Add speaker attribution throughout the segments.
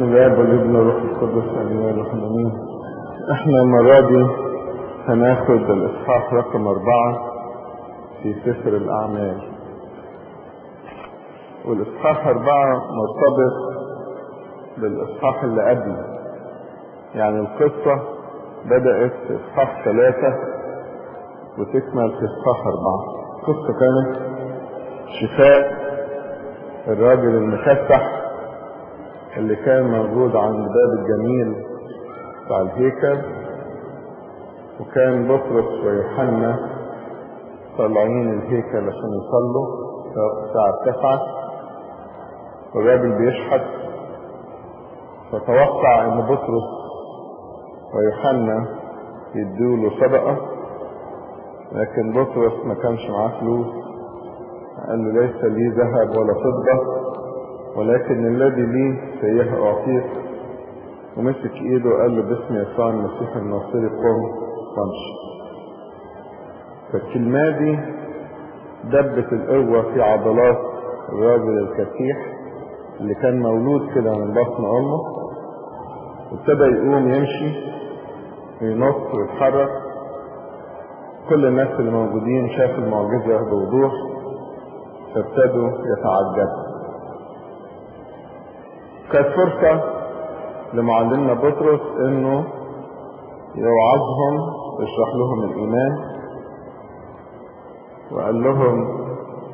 Speaker 1: بسم الله والابن والروح القدس امين الرحمن احنا المرة دي هناخد الاصحاح رقم اربعة في سفر الاعمال والاصحاح اربعة مرتبط بالاصحاح اللي قبله يعني القصة بدأت في اصحاح ثلاثة وتكمل في اصحاح اربعة القصة كانت شفاء الراجل المكسح اللي كان موجود عند باب الجميل بتاع الهيكل وكان بطرس ويوحنا طالعين الهيكل عشان يصلوا الساعة تسعة والراجل بيشحت فتوقع ان بطرس ويوحنا يدوله صدقة لكن بطرس ما كانش معاه فلوس قال له ليس لي ذهب ولا فضة ولكن الذي لي سيه أعطيك ومسك ايده وقال له باسم يسوع المسيح الناصري قم وامشي فالكلمة دي دبت القوة في عضلات الراجل الكسيح اللي كان مولود كده من بطن أمه وابتدى يقوم يمشي وينط ويتحرك كل الناس اللي موجودين شافوا المعجزة بوضوح فابتدوا يتعجبوا كانت فرصة لمعلمنا بطرس انه يوعظهم ويشرح لهم الايمان وقال لهم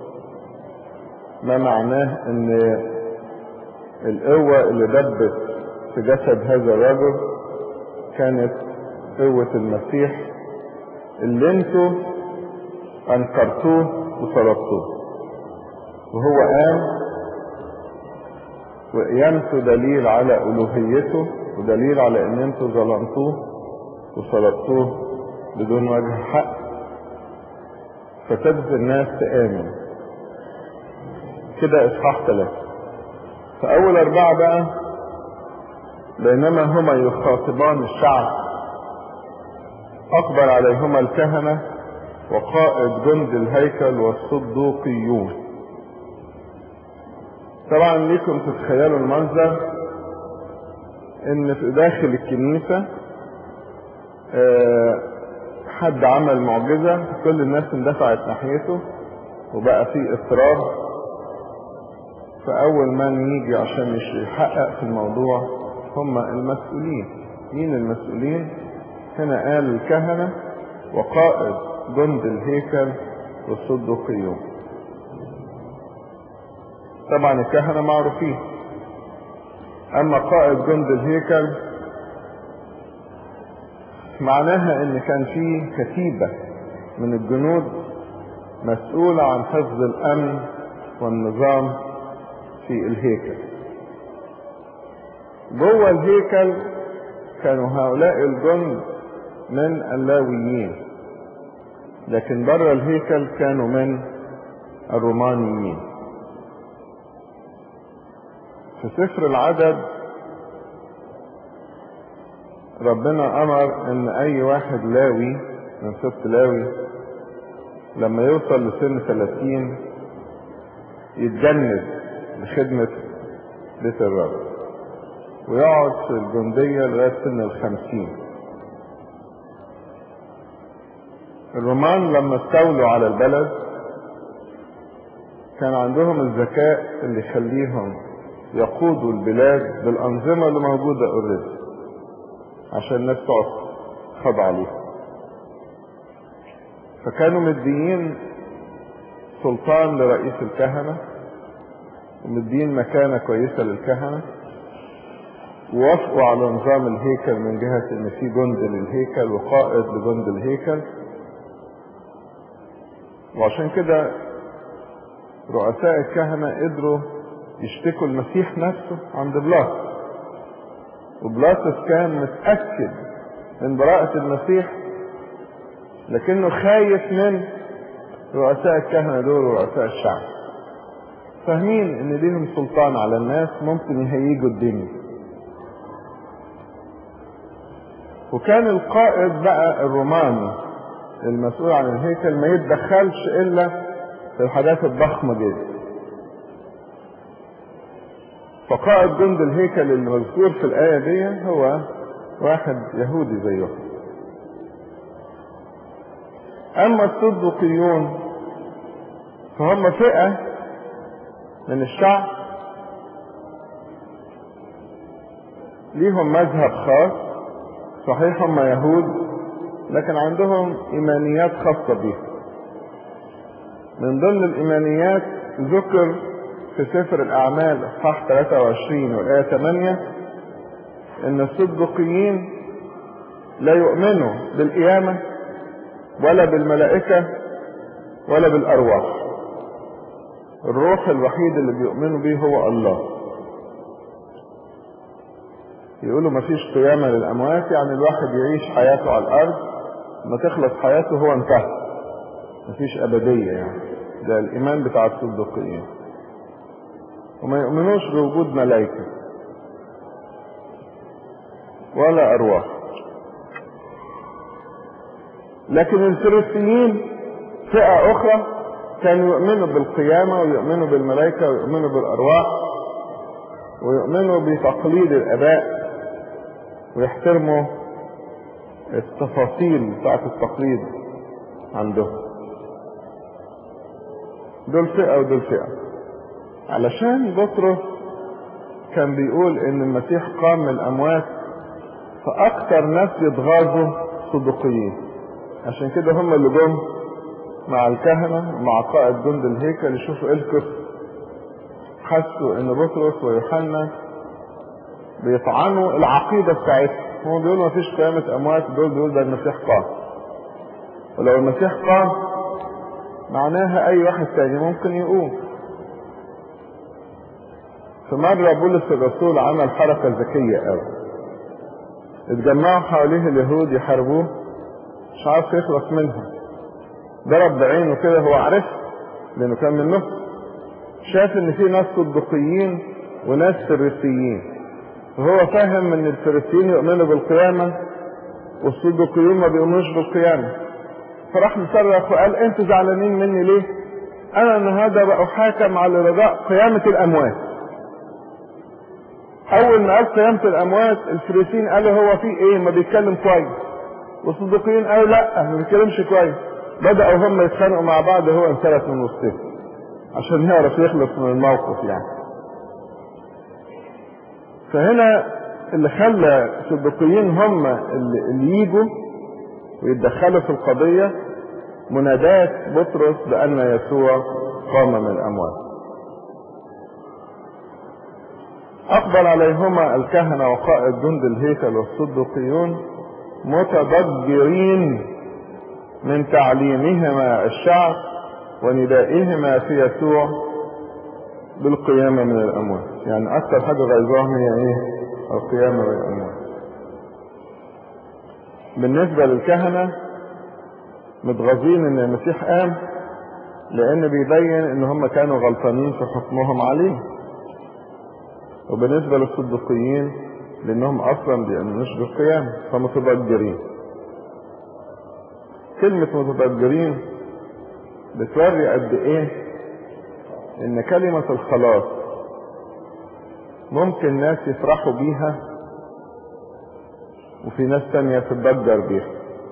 Speaker 1: ما معناه ان القوة اللي دبت في جسد هذا الرجل كانت قوة المسيح اللي انتوا انكرتوه وطلبتوه وهو قام وقيامته دليل على ألوهيته ودليل على ان انتوا ظلمتوه وصلبتوه بدون وجه حق فتجزي الناس تآمن كده اصحاح ثلاثة فأول أربعة بقى بينما هما يخاطبان الشعب أقبل عليهما الكهنة وقائد جند الهيكل والصدوقيون طبعا ليكم تتخيلوا المنظر ان في داخل الكنيسة اه حد عمل معجزة كل الناس اندفعت ناحيته وبقى في اضطراب فاول من يجي عشان يحقق في الموضوع هم المسؤولين مين المسؤولين هنا قال الكهنة وقائد جند الهيكل والصدوقيون طبعا الكهنة معروفين اما قائد جند الهيكل معناها ان كان في كتيبة من الجنود مسؤولة عن حفظ الامن والنظام في الهيكل جوه الهيكل كانوا هؤلاء الجند من اللاويين لكن بره الهيكل كانوا من الرومانيين في سفر العدد ربنا امر ان اي واحد لاوي من سبط لاوي لما يوصل لسن 30 يتجند لخدمة بيت الرب ويقعد في الجندية لغاية سن الخمسين الرومان لما استولوا على البلد كان عندهم الذكاء اللي يخليهم يقودوا البلاد بالأنظمة اللي موجودة اوريدي عشان الناس تقعد خضع عليها فكانوا مديين سلطان لرئيس الكهنة ومدين مكانة كويسة للكهنة ووافقوا على نظام الهيكل من جهة ان في جند للهيكل وقائد لجند الهيكل وعشان كده رؤساء الكهنة قدروا يشتكوا المسيح نفسه عند بلاطس وبلاطس كان متأكد من براءة المسيح لكنه خايف من رؤساء الكهنة دول ورؤساء الشعب فاهمين ان ليهم سلطان على الناس ممكن يهيجوا الدنيا وكان القائد بقى الروماني المسؤول عن الهيكل ما يتدخلش الا في الحاجات الضخمة جدا فقائد جند الهيكل المذكور في الآية دي هو واحد يهودي زيه أما الصدقيون فهم فئة من الشعب ليهم مذهب خاص صحيح هم يهود لكن عندهم إيمانيات خاصة بهم من ضمن الإيمانيات ذكر في سفر الأعمال اصحاح 23 والآية 8 إن الصدقيين لا يؤمنوا بالقيامة ولا بالملائكة ولا بالأرواح الروح الوحيد اللي بيؤمنوا به هو الله يقولوا مفيش قيامة للأموات يعني الواحد يعيش حياته على الأرض ما تخلص حياته هو انتهى مفيش أبدية يعني ده الإيمان بتاع الصدقيين وما يؤمنوش بوجود ملائكة ولا أرواح لكن الفريسيين فئة أخرى كانوا يؤمنوا بالقيامة ويؤمنوا بالملائكة ويؤمنوا بالأرواح ويؤمنوا بتقليد الآباء ويحترموا التفاصيل بتاعت التقليد عندهم دول فئة ودول فئة علشان بطرس كان بيقول ان المسيح قام من الاموات فاكتر ناس يتغاظوا صدقيين عشان كده هم اللي جم مع الكهنة ومع قائد جند الهيكل يشوفوا ايه القصة حسوا ان بطرس ويوحنا بيطعنوا العقيدة بتاعتهم هم بيقولوا مفيش قيامة اموات دول بيقولوا ده المسيح قام ولو المسيح قام معناها اي واحد تاني ممكن يقوم في مرة بولس الرسول عمل حركة ذكية قوي اتجمعوا حواليه اليهود يحاربوه مش عارف يخلص منهم ضرب بعينه كده هو عارف لانه كان منه شاف ان في ناس صدقيين وناس فريسيين وهو فاهم ان الفريسيين يؤمنوا بالقيامة والصدقيين ما بيؤمنوش بالقيامة فراح مصرخ وقال انتوا زعلانين مني ليه انا النهارده بأحاكم على رجاء قيامة الاموات اول ما قال قيامة الاموات الفريسيين قالوا هو في ايه ما بيتكلم كويس والصديقيين قالوا لا ما بيتكلمش كويس بدأوا هم يتخانقوا مع بعض هو انسلت من وسطهم عشان يعرف يخلص من الموقف يعني فهنا اللي خلى الصديقيين هم اللي, اللي يجوا ويتدخلوا في القضية منادات بطرس بأن يسوع قام من الأموات أقبل عليهما الكهنة وقائد جند الهيكل والصدقيون متضجرين من تعليمهما الشعب وندائهما في يسوع بالقيامة من الأموات يعني أكثر حاجة غيظاهم هي إيه؟ القيامة من الأموات بالنسبة للكهنة متغاظين إن المسيح قام لأن بيبين إن هم كانوا غلطانين في حكمهم عليه وبالنسبة للصدقيين لأنهم أصلا بيؤمنوش بالقيامة فمتضجرين كلمة متضجرين بتوري قد إيه إن كلمة الخلاص ممكن ناس يفرحوا بيها وفي ناس تانية تتضجر بيها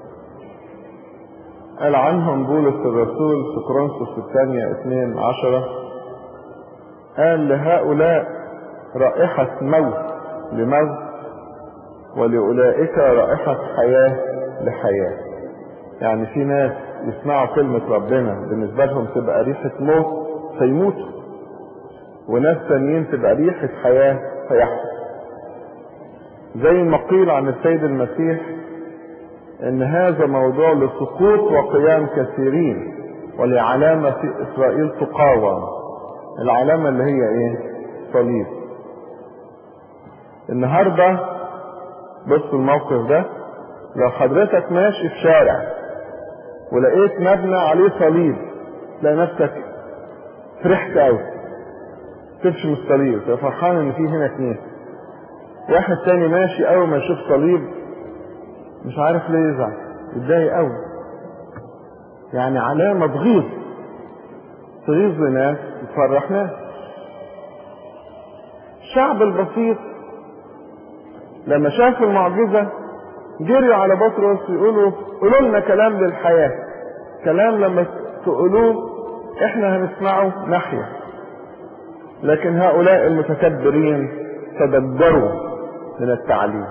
Speaker 1: قال عنهم بولس الرسول في كورنثوس الثانية اثنين عشرة قال لهؤلاء رائحة موت لموت ولأولئك رائحة حياة لحياة يعني في ناس يسمعوا كلمة ربنا بالنسبة لهم تبقى ريحة موت فيموتوا وناس تانيين تبقى ريحة حياة فيحيوا زي ما قيل عن السيد المسيح ان هذا موضوع لسقوط وقيام كثيرين ولعلامة في اسرائيل تقاوم العلامة اللي هي ايه صليب النهاردة بص الموقف ده لو حضرتك ماشي في شارع ولقيت مبنى عليه صليب تلاقي نفسك فرحت قوي ترشم الصليب تبقى فرحان ان في هنا كنيسه واحد تاني ماشي اول ما يشوف صليب مش عارف ليه يزعل يتضايق قوي يعني علامة تغيظ تغيظ لناس تفرح ناس الشعب البسيط لما شافوا المعجزة جريوا على بطرس يقولوا قولوا لنا كلام للحياة كلام لما تقولوه احنا هنسمعه نحيا لكن هؤلاء المتكبرين تدبروا من التعليم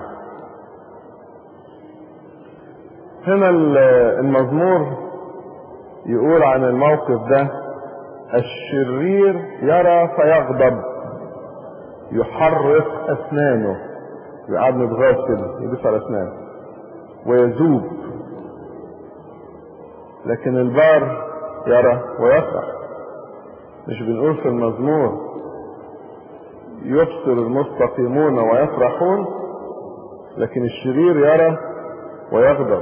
Speaker 1: هنا المزمور يقول عن الموقف ده الشرير يرى فيغضب يحرك اسنانه يقعد متغاظ كده يدوس على اسنانه ويذوب لكن البار يرى ويفرح مش بنقول في المزمور يبصر المستقيمون ويفرحون لكن الشرير يرى ويغضب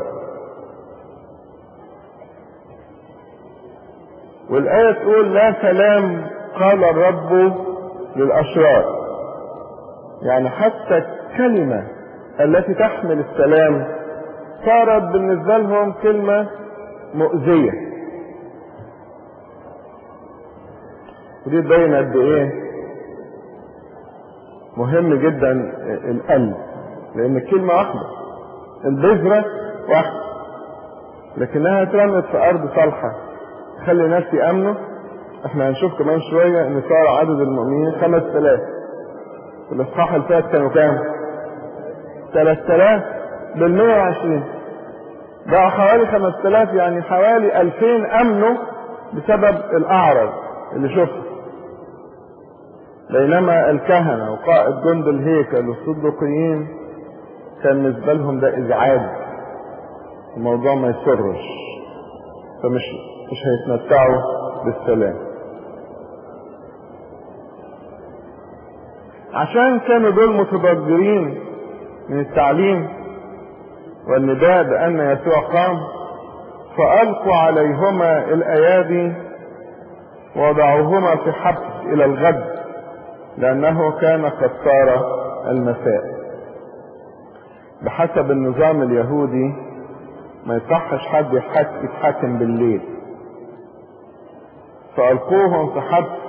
Speaker 1: والآية تقول لا سلام قال الرب للأشرار يعني حتى الكلمة التي تحمل السلام صارت بالنسبة لهم كلمة مؤذية ودي تبين قد ايه مهم جدا القلب لان الكلمة واحدة البذرة واحدة لكنها اترمت في ارض صالحة تخلي الناس يأمنوا احنا هنشوف كمان شوية ان صار عدد المؤمنين خمس تلاف في الاصحاح اللي فات كانوا كام؟ ثلاث تلاف بالمية وعشرين بقى حوالي خمس تلاف يعني حوالي ألفين أمنوا بسبب الأعرض اللي شفته بينما الكهنة وقائد جند الهيكل والصدقيين كان بالنسبة لهم ده إزعاج الموضوع ما يسرش فمش مش هيتمتعوا بالسلام عشان كانوا دول متضجرين من التعليم والنداء بأن يسوع قام فألقوا عليهما الأيادي وضعوهما في حبس إلى الغد لأنه كان قد صار المساء بحسب النظام اليهودي ما يصحش حد يتحاكم بالليل فألقوهم في حبس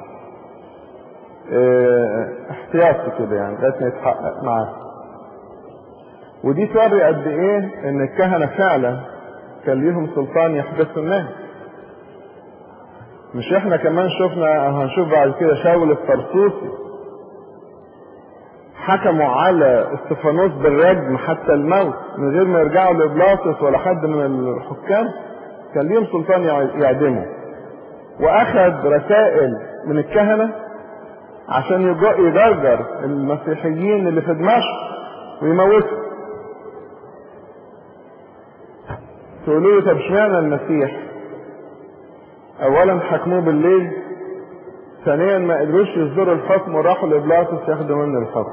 Speaker 1: اه احتياطي كده يعني لغايه ما يتحقق معاه ودي توري قد ايه ان الكهنه فعلا كان ليهم سلطان يحبسوا الناس مش احنا كمان شفنا هنشوف بعد كده شاول الطرسوسي حكموا على استفانوس بالرجم حتى الموت من غير ما يرجعوا لبلاطس ولا حد من الحكام كان ليهم سلطان يعدموا واخذ رسائل من الكهنه عشان يجرجر المسيحيين اللي في دمشق ويموتهم تقولوا لي طب اشمعنى المسيح اولا حكموه بالليل ثانيا ما قدروش يصدروا الحكم وراحوا لبلاطس ياخدوا منه الحكم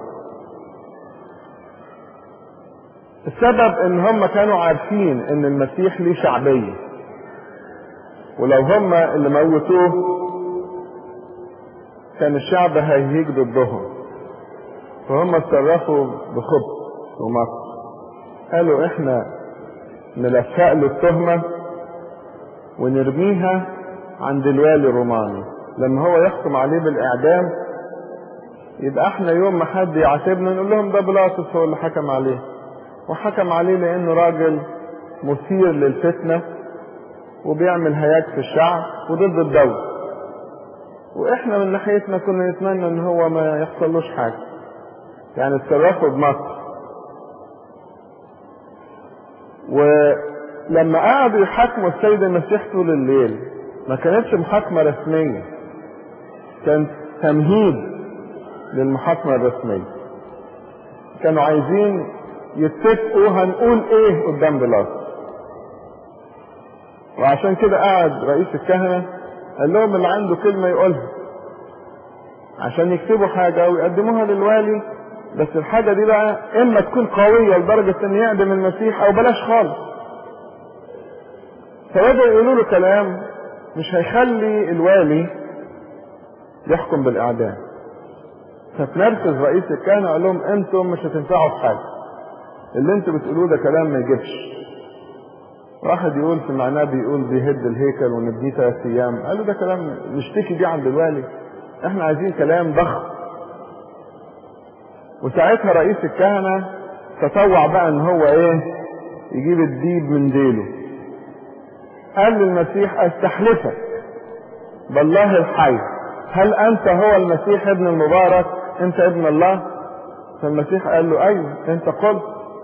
Speaker 1: السبب ان هم كانوا عارفين ان المسيح ليه شعبيه ولو هم اللي موتوه كان الشعب هيهيج ضدهم فهم اتصرفوا بخبث ومكر قالوا احنا نلفق له التهمه ونرميها عند الوالي الروماني لما هو يحكم عليه بالاعدام يبقى احنا يوم ما حد يعاتبنا نقول لهم ده بيلاطس هو اللي حكم عليه وحكم عليه لانه راجل مثير للفتنه وبيعمل هياج في الشعب وضد الدوله واحنا من ناحيتنا كنا نتمنى ان هو ما يحصلوش حاجه يعني اتصرفوا بمصر ولما قعدوا يحاكموا السيد المسيح طول الليل ما كانتش محاكمه رسميه كان تمهيد للمحاكمه الرسميه كانوا عايزين يتفقوا هنقول ايه قدام بيلاطس وعشان كده قعد رئيس الكهنه قال لهم اللي عنده كلمة يقولها عشان يكتبوا حاجة ويقدموها للوالي بس الحاجة دي بقى إما تكون قوية لدرجة إن يعدم المسيح أو بلاش خالص فبدأوا يقولوا له كلام مش هيخلي الوالي يحكم بالإعدام فتنرفز رئيس الكهنة قال لهم أنتم مش هتنفعوا في حاجة اللي أنتم بتقولوه ده كلام ما يجيبش واحد يقول في معناه بيقول بيهد الهيكل ونبنيه ثلاث ايام قالوا ده كلام نشتكي بيه عند الوالي احنا عايزين كلام ضخم وساعتها رئيس الكهنة تطوع بقى ان هو ايه يجيب الديب من ديله قال للمسيح استحلفك بالله الحي هل انت هو المسيح ابن المبارك انت ابن الله فالمسيح قال له ايوه انت قلت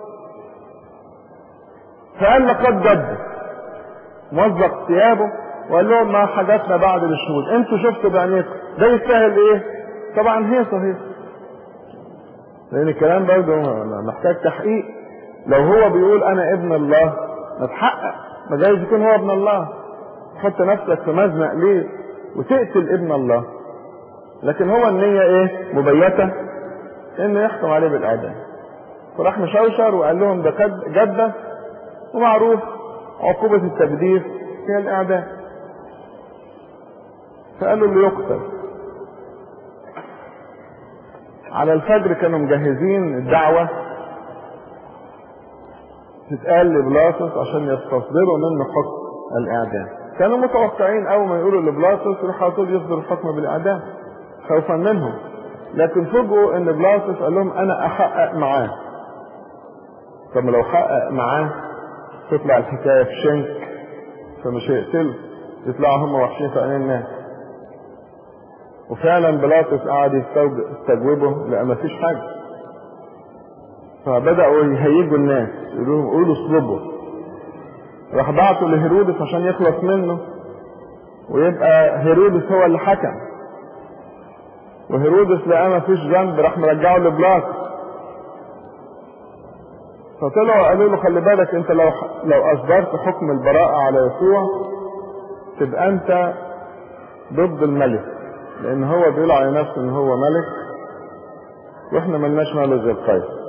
Speaker 1: فقال لقد جد مزق ثيابه وقال لهم ما حدثنا بعد للشهود انتوا شفتوا بعينيكم ده يستاهل ايه طبعا هي صحيح لان الكلام برضه محتاج تحقيق لو هو بيقول انا ابن الله ما تحقق ما جايز يكون هو ابن الله تحط نفسك في مزنق ليه وتقتل ابن الله لكن هو النية ايه مبيتة انه يحكم عليه بالاعدام فراح مشوشر وقال لهم ده جدة ومعروف عقوبة التجديد هي الاعدام فقالوا اللي يقتل على الفجر كانوا مجهزين الدعوة تتقال لبلاطس عشان يستصدروا منه حكم الإعدام كانوا متوقعين أول ما يقولوا لبلاطس يروح على طول يصدر الحكم بالإعدام خوفا منهم لكن فوجئوا إن بلاطس قال لهم أنا أحقق معاه طب لو حقق معاه تطلع الحكاية في شنك فمش هيقتله يطلعوا هم وحشين في عينين الناس وفعلا بلاطس قعد يستجوبه لأن مفيش حاجة فبدأوا يهيجوا الناس يقولوا لهم قولوا اصلبوا راح بعتوا لهيرودس عشان يخلص منه ويبقى هيرودس هو اللي حكم وهيرودس لقى مفيش ذنب راح مرجعه لبلاطس فطلعوا قالوا له خلي بالك انت لو لو اصدرت حكم البراءة على يسوع تبقى انت ضد الملك لان هو بيقول على نفسه ان هو ملك واحنا ملناش ملك غير قيصر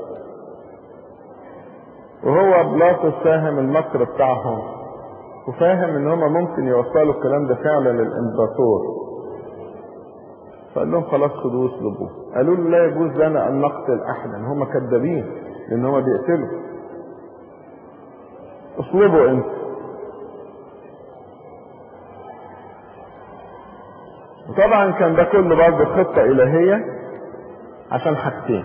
Speaker 1: وهو بلاطس فاهم المكر بتاعهم وفاهم ان هما ممكن يوصلوا الكلام ده فعلا للامبراطور فقال لهم خلاص خدوه اسلبوه قالوا له لا يجوز لنا ان نقتل احدا هما كذابين لان هما بيقتلوا اصلبوا انت وطبعا كان ده كله برضه خطة إلهية عشان حاجتين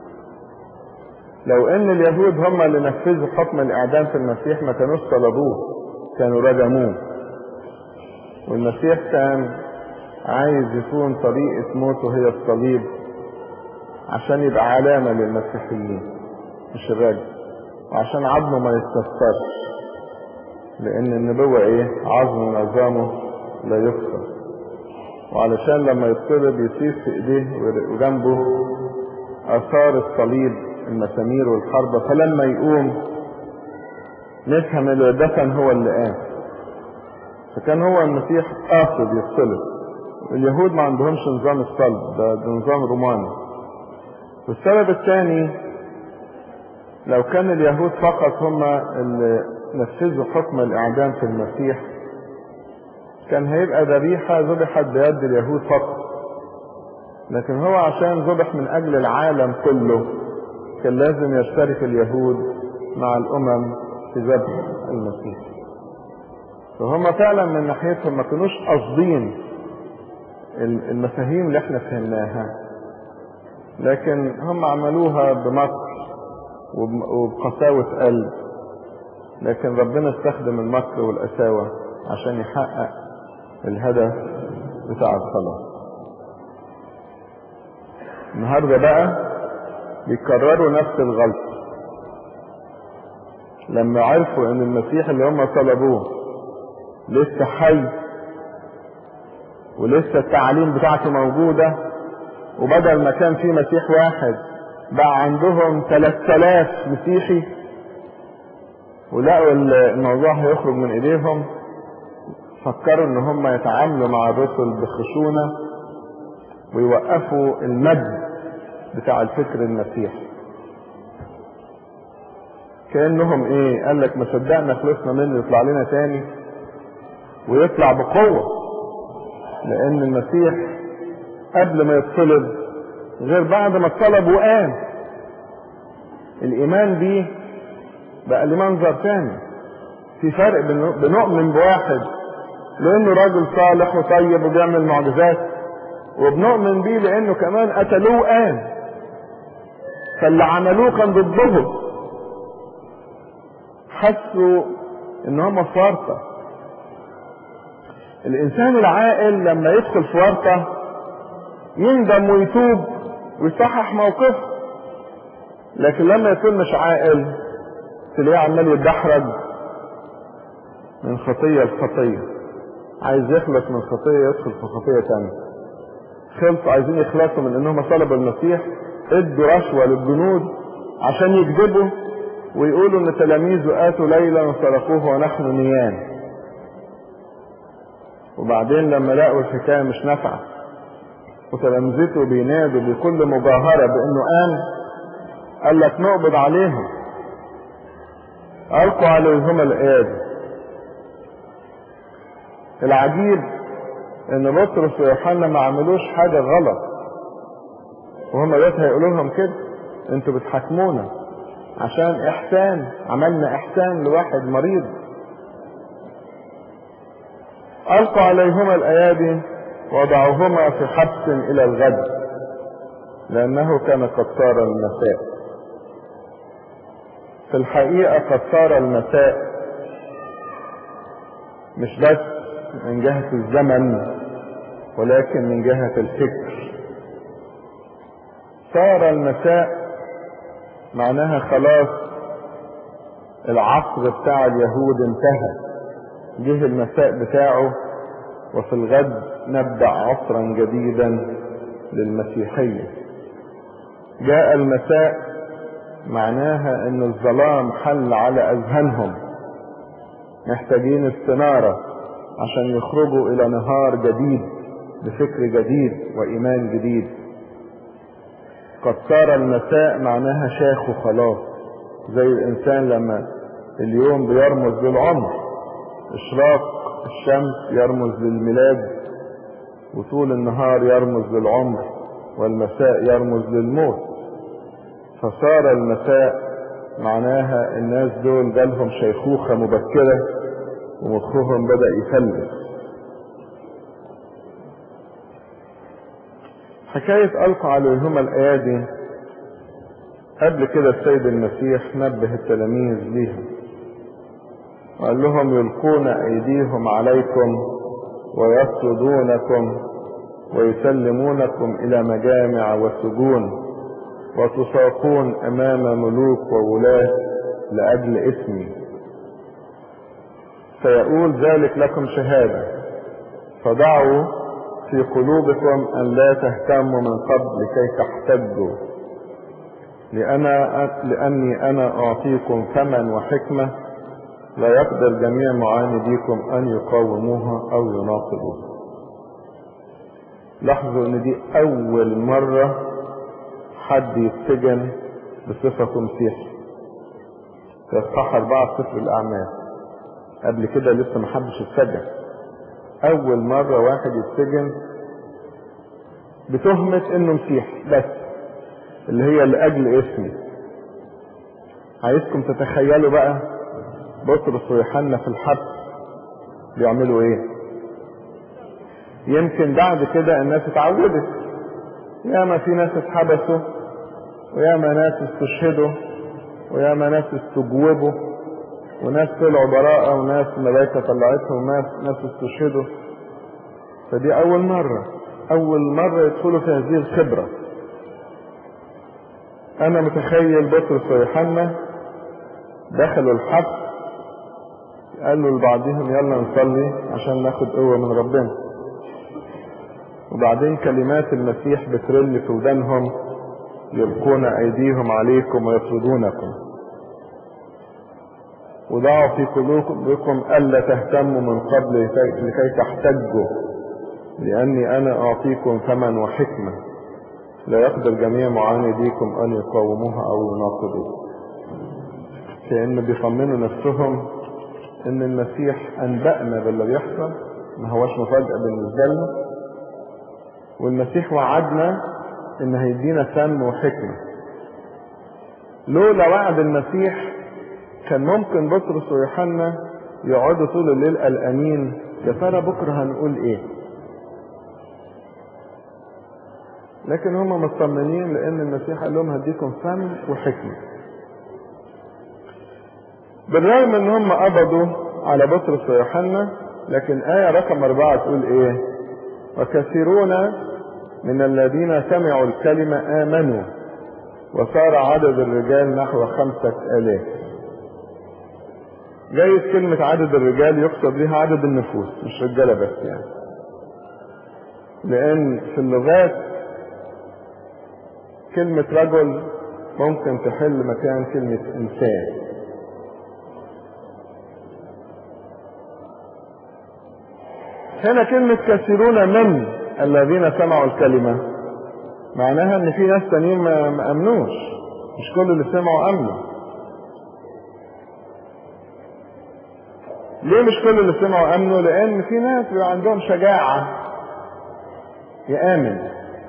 Speaker 1: لو ان اليهود هم اللي نفذوا حكم الاعدام في المسيح ما كانوش طلبوه كانوا رجموه والمسيح كان عايز يكون طريقة موته هي الصليب عشان يبقى علامة للمسيحيين مش الرجل وعشان عظمه ما يتكسرش لان النبوة ايه عظم نظامه لا يكسر وعلشان لما يطلب يسيب في ايديه وجنبه اثار الصليب المسامير والحربة فلما يقوم نفهم اللي دفن هو اللي قام فكان هو المسيح قاصد يتصلب اليهود ما عندهمش نظام الصلب ده, ده نظام روماني والسبب الثاني لو كان اليهود فقط هم اللي نفذوا حكم الاعدام في المسيح كان هيبقى ذبيحة ذبحت بيد اليهود فقط لكن هو عشان ذبح من اجل العالم كله كان لازم يشترك اليهود مع الامم في ذبح المسيح فهم فعلا من ناحيتهم ما كانوش قاصدين المفاهيم اللي احنا فهمناها لكن هم عملوها بمكر وبقساوة قلب لكن ربنا استخدم المكر والقساوة عشان يحقق الهدف بتاع الصلاة النهاردة بقى بيكرروا نفس الغلطة لما عرفوا ان المسيح اللي هم طلبوه لسه حي ولسه التعاليم بتاعته موجودة وبدل ما كان في مسيح واحد بقى عندهم 3000 مسيحي ولقوا الموضوع هيخرج من ايديهم فكروا ان هم يتعاملوا مع الرسل بخشونة ويوقفوا المد بتاع الفكر المسيحي كأنهم ايه قال لك ما صدقنا خلصنا منه يطلع لنا تاني ويطلع بقوة لان المسيح قبل ما يتصلب غير بعد ما اتصلب وقام الايمان بيه بقى ليه منظر تاني في فرق بنؤمن بواحد لانه راجل صالح وطيب وبيعمل معجزات وبنؤمن بيه لانه كمان قتلوه وقام فاللي عملوه كان ضدهم حسوا ان هم في ورطة الانسان العاقل لما يدخل في ورطة يندم ويتوب ويصحح موقفه لكن لما يكون مش عاقل تلاقيه عمال يتدحرج من خطية لخطية عايز يخلص من خطية يدخل في خطية تانية خلصوا عايزين يخلصوا من انهم طلبوا المسيح ادوا رشوة للجنود عشان يكذبوا ويقولوا ان تلاميذه اتوا ليلا وسرقوه ونحن نيام وبعدين لما لقوا الحكاية مش نافعة وتلامذته بينادوا بكل مجاهرة بانه قام قال لك نقبض عليهم القوا عليهم الايادي العجيب ان بطرس ويوحنا ما عملوش حاجة غلط وهم دلوقتي هيقولوا لهم كده انتوا بتحاكمونا عشان احسان عملنا احسان لواحد مريض القوا عليهما الايادي وضعوهما في حبس الى الغد لانه كان قد صار المساء في الحقيقة قد صار المساء مش بس من جهة الزمن ولكن من جهة الفكر صار المساء معناها خلاص العصر بتاع اليهود انتهى جه المساء بتاعه وفي الغد نبدأ عصرا جديدا للمسيحية جاء المساء معناها ان الظلام حل على اذهانهم محتاجين استنارة عشان يخرجوا الى نهار جديد بفكر جديد وايمان جديد قد صار المساء معناها شاخ وخلاص زي الانسان لما اليوم بيرمز للعمر اشراق الشمس يرمز للميلاد وطول النهار يرمز للعمر والمساء يرمز للموت فصار المساء معناها الناس دول جالهم شيخوخة مبكرة ومخهم بدأ يفلس حكاية ألقى عليهما الأيادي قبل كده السيد المسيح نبه التلاميذ ليها وقال لهم يلقون أيديهم عليكم ويصدونكم ويسلمونكم إلى مجامع وسجون وتساقون أمام ملوك وولاة لأجل اسمي فيقول ذلك لكم شهادة فضعوا في قلوبكم أن لا تهتموا من قبل لكي تحتجوا لأنا لأني أنا أعطيكم فما وحكمة لا يقدر جميع معانديكم أن يقاوموها أو يناقضوها لاحظوا ان دي اول مرة حد يتسجن بصفة مسيحي في اصحاح اربعة سفر الاعمال قبل كده لسه ما حدش اتسجن اول مرة واحد يتسجن بتهمة انه مسيحي بس اللي هي لاجل اسمي عايزكم تتخيلوا بقى بطرس ويوحنا في الحبس بيعملوا ايه يمكن بعد كده الناس اتعودت ياما في ناس اتحبسوا وياما ناس استشهدوا وياما ناس استجوبوا وناس طلعوا براءة وناس ملائكة طلعتهم وناس ناس استشهدوا فدي أول مرة أول مرة يدخلوا في هذه الخبرة أنا متخيل بطرس ويوحنا دخلوا الحبس قالوا لبعضهم يلا نصلي عشان ناخد قوة من ربنا وبعدين كلمات المسيح بترل في ودانهم يلقون ايديهم عليكم ويطردونكم وضعوا في قلوبكم الا تهتموا من قبل لكي تحتجوا لاني انا اعطيكم ثمن وحكمه لا يقدر جميع معانديكم ان يقاوموها او يناقضوها كأن بيطمنوا نفسهم ان المسيح انبأنا باللي بيحصل ما هوش مفاجأة بالنسبة لنا والمسيح وعدنا ان هيدينا فم وحكمة لولا وعد المسيح كان ممكن بطرس ويوحنا يقعدوا طول الليل قلقانين يا ترى بكره هنقول ايه لكن هم مطمنين لان المسيح قال لهم هديكم فم وحكمة بالرغم ان هم قبضوا على بطرس ويوحنا لكن آية رقم أربعة تقول إيه؟ وكثيرون من الذين سمعوا الكلمة آمنوا وصار عدد الرجال نحو خمسة آلاف جايز كلمة عدد الرجال يقصد بها عدد النفوس مش رجالة بس يعني لأن في اللغات كلمة رجل ممكن تحل مكان كلمة إنسان هنا كلمة كثيرون من الذين سمعوا الكلمة معناها ان في ناس تانيين ما امنوش مش كل اللي سمعوا امنوا ليه مش كل اللي سمعوا امنوا لان في ناس بيبقى عندهم شجاعة يآمن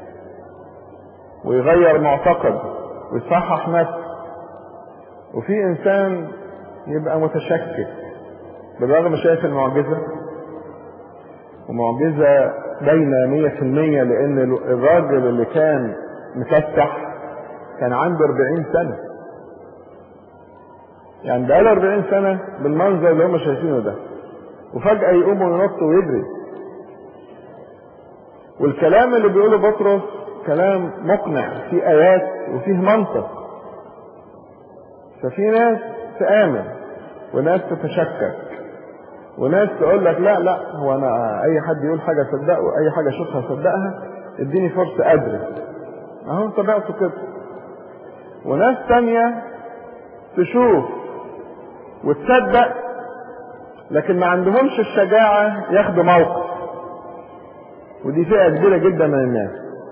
Speaker 1: ويغير معتقد ويصحح نفسه وفي انسان يبقى متشكك بالرغم شايف المعجزة ومعجزة باينة مية في المية لأن الراجل اللي كان مفتح كان عنده أربعين سنة يعني بقاله أربعين سنة بالمنظر اللي هم شايفينه ده وفجأة يقوم وينط ويجري والكلام اللي بيقوله بطرس كلام مقنع فيه آيات وفيه منطق ففي ناس تآمن وناس تتشكك وناس تقول لك لا لا هو انا اي حد يقول حاجه صدقه اي حاجه اشوفها صدقها اديني فرصه ادرس اهو طبيعته كده وناس تانية تشوف وتصدق لكن ما عندهمش الشجاعة ياخدوا موقف ودي فئة كبيرة جدا من الناس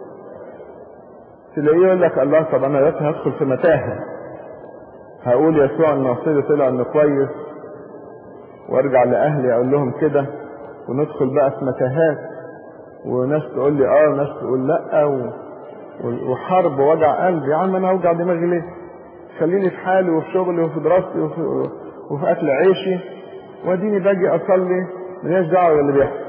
Speaker 1: تلاقيه يقول لك الله طب انا دلوقتي هدخل في متاهة هقول يسوع الناصري طلع انه كويس وارجع لاهلي اقول لهم كده وندخل بقى في متاهات وناس تقول لي اه وناس تقول لا و... وحرب ووجع قلب يا عم انا اوجع دماغي ليه خليني في حالي وفي شغلي وفي دراستي وفي, وفي اكل عيشي واديني باجي اصلي ملياش دعوه باللي بيحصل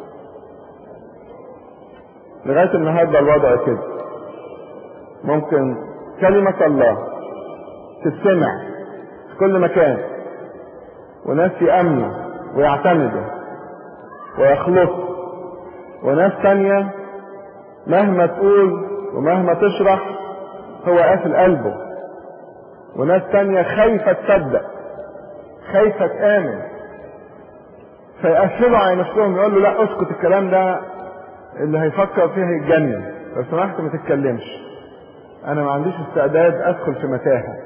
Speaker 1: لغايه النهارده الوضع كده ممكن كلمه الله تتسمع في كل مكان وناس يأمنوا ويعتمدوا ويخلصوا وناس تانية مهما تقول ومهما تشرح هو قافل قلبه وناس تانية خايفة تصدق خايفة تآمن فيقفلوا على نفسهم يقول له لا اسكت الكلام ده اللي هيفكر فيه هيتجنن لو سمحت ما تتكلمش انا ما عنديش استعداد ادخل في متاهه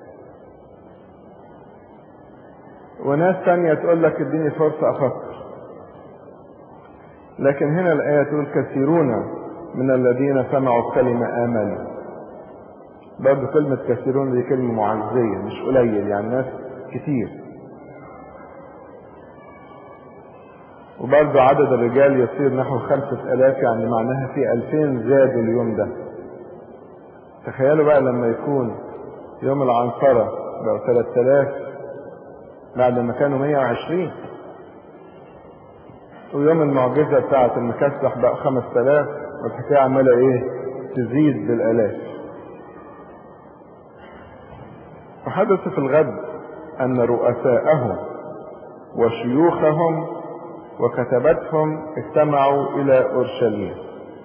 Speaker 1: وناس تانية تقول لك اديني فرصة افكر لكن هنا الآية تقول كثيرون من الذين سمعوا الكلمة آمنوا برضه كلمة كثيرون دي كلمة معزية مش قليل يعني ناس كتير وبرضه عدد الرجال يصير نحو خمسة آلاف يعني معناها في ألفين زادوا اليوم ده تخيلوا بقى لما يكون يوم العنصرة بقوا ثلاثة آلاف بعد ما كانوا 120 ويوم المعجزة بتاعة المكسح بقى 5000 والحكاية عمالة ايه تزيد بالالاف فحدث في الغد ان رؤساءهم وشيوخهم وكتبتهم اجتمعوا الى اورشليم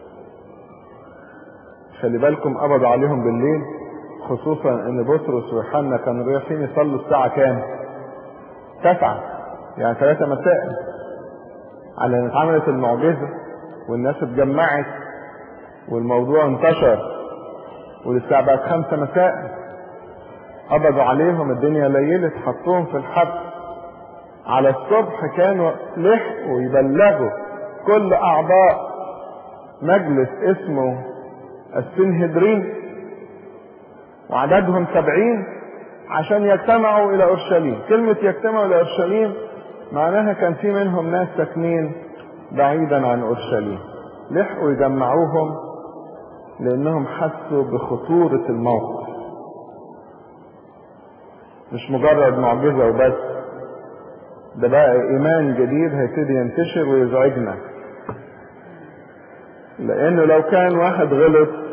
Speaker 1: خلي بالكم قبضوا عليهم بالليل خصوصا ان بطرس ويوحنا كانوا رايحين يصلوا الساعة كام؟ تسعة يعني ثلاثة مساء على ان اتعملت المعجزة والناس اتجمعت والموضوع انتشر والساعة بقت خمسة مساء قبضوا عليهم الدنيا ليلت حطوهم في الحبس على الصبح كانوا لحقوا يبلغوا كل اعضاء مجلس اسمه السنهدرين وعددهم سبعين عشان يجتمعوا الى اورشليم كلمة يجتمعوا الى اورشليم معناها كان في منهم ناس ساكنين بعيدا عن اورشليم لحقوا يجمعوهم لانهم حسوا بخطورة الموقف مش مجرد معجزة وبس ده بقى ايمان جديد هيبتدي ينتشر ويزعجنا لانه لو كان واحد غلط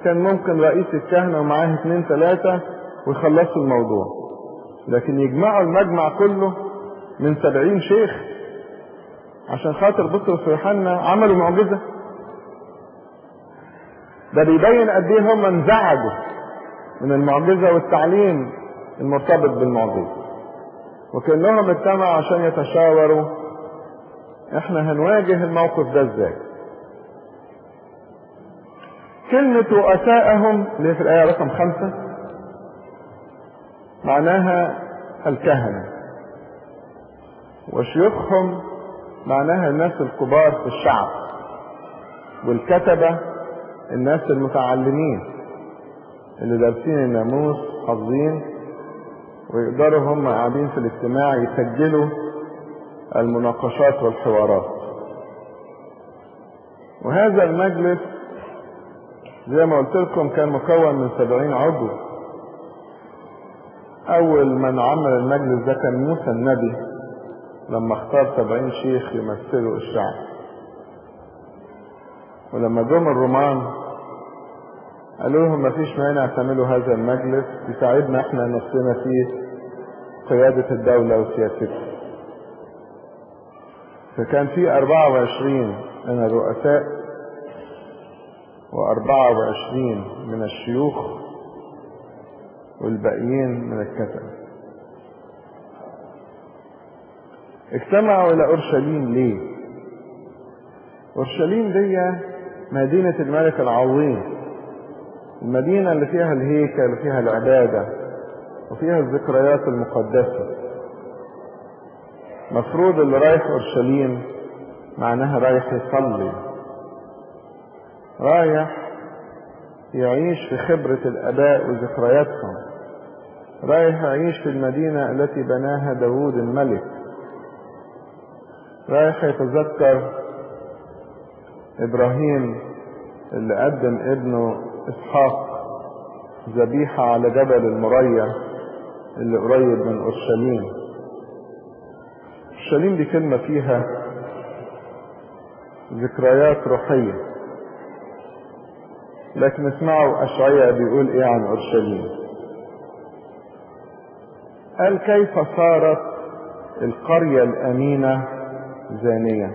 Speaker 1: كان ممكن رئيس الكهنة ومعاه اتنين تلاتة ويخلصوا الموضوع لكن يجمعوا المجمع كله من سبعين شيخ عشان خاطر بطرس ويوحنا عملوا معجزة ده بيبين قد ايه هم انزعجوا من المعجزة والتعليم المرتبط بالمعجزة وكأنهم اجتمعوا عشان يتشاوروا احنا هنواجه الموقف ده ازاي كلمة رؤسائهم اللي في الآية رقم خمسة معناها الكهنة وشيوخهم معناها الناس الكبار في الشعب والكتبة الناس المتعلمين اللي دارسين الناموس حافظين ويقدروا هم قاعدين في الاجتماع يسجلوا المناقشات والحوارات وهذا المجلس زي ما قلت لكم كان مكون من سبعين عضو اول من عمل المجلس ده كان موسى النبي لما اختار سبعين شيخ يمثلوا الشعب ولما جم الرومان قالوا لهم مفيش مانع تعملوا هذا المجلس يساعدنا احنا نفسنا في قيادة الدولة وسياستها فكان في 24 من الرؤساء وأربعة وعشرين من الشيوخ والباقيين من الكتبة اجتمعوا إلى أورشليم ليه؟ أورشليم دي مدينة الملك العظيم المدينة اللي فيها الهيكل وفيها العبادة وفيها الذكريات المقدسة مفروض اللي رايح أورشليم معناها رايح يصلي رايح يعيش في خبرة الآباء وذكرياتهم رايح يعيش في المدينة التي بناها داوود الملك رايح يتذكر إبراهيم اللي قدم ابنه إسحاق ذبيحة على جبل المريا اللي قريب من أورشليم أورشليم دي كلمة فيها ذكريات روحية لكن اسمعوا أشعياء بيقول إيه عن أورشليم قال كيف صارت القرية الأمينة زانية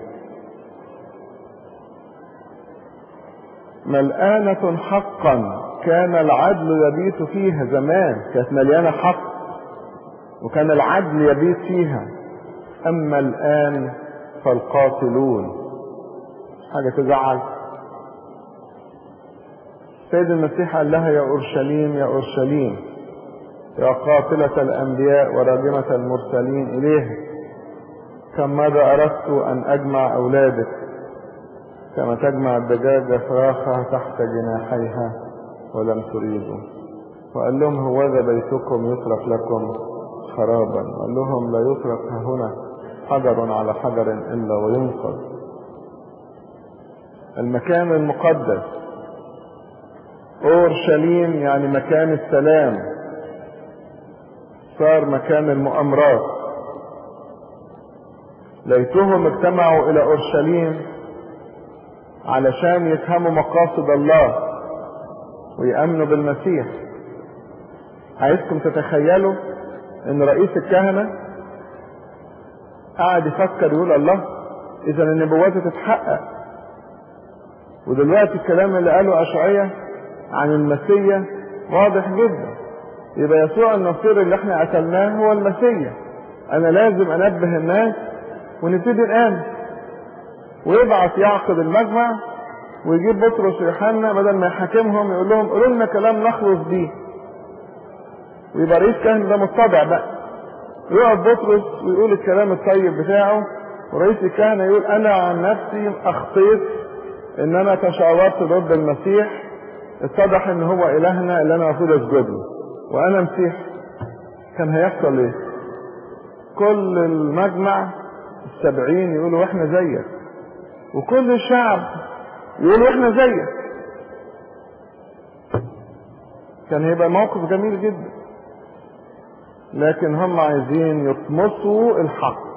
Speaker 1: ملآنة حقا كان العدل يبيت فيها زمان كانت مليانة حق وكان العدل يبيت فيها أما الآن فالقاتلون حاجة تزعل سيد المسيح قال لها يا أورشليم يا أورشليم يا قاتلة الأنبياء وراجمة المرسلين إليه كم مرة أردت أن أجمع أولادك كما تجمع الدجاجة فراخها تحت جناحيها ولم تريدوا وقال لهم هوذا بيتكم يترك لكم خرابا قال لهم لا يترك هنا حجر على حجر إلا وينقذ المكان المقدس أورشليم يعني مكان السلام صار مكان المؤامرات ليتهم اجتمعوا إلى أورشليم علشان يفهموا مقاصد الله ويأمنوا بالمسيح عايزكم تتخيلوا ان رئيس الكهنة قاعد يفكر يقول الله اذا النبوات تتحقق ودلوقتي الكلام اللي قاله اشعية عن المسيا واضح جدا يبقى يسوع النصير اللي احنا قتلناه هو المسيا انا لازم انبه الناس ونبتدي نآمن ويبعث يعقد المجمع ويجيب بطرس ويوحنا بدل ما يحاكمهم يقول لهم قولوا لنا كلام نخلص بيه ويبقى رئيس كاهن ده متبع بقى يقعد بطرس ويقول الكلام الطيب بتاعه ورئيس الكهنة يقول انا عن نفسي اخطيت ان انا تشاورت ضد المسيح اتضح ان هو الهنا اللي انا المفروض اسجد له وانا مسيح كان هيحصل ايه كل المجمع السبعين يقولوا احنا زيك وكل الشعب يقولوا احنا زيك كان هيبقى موقف جميل جدا لكن هم عايزين يطمسوا الحق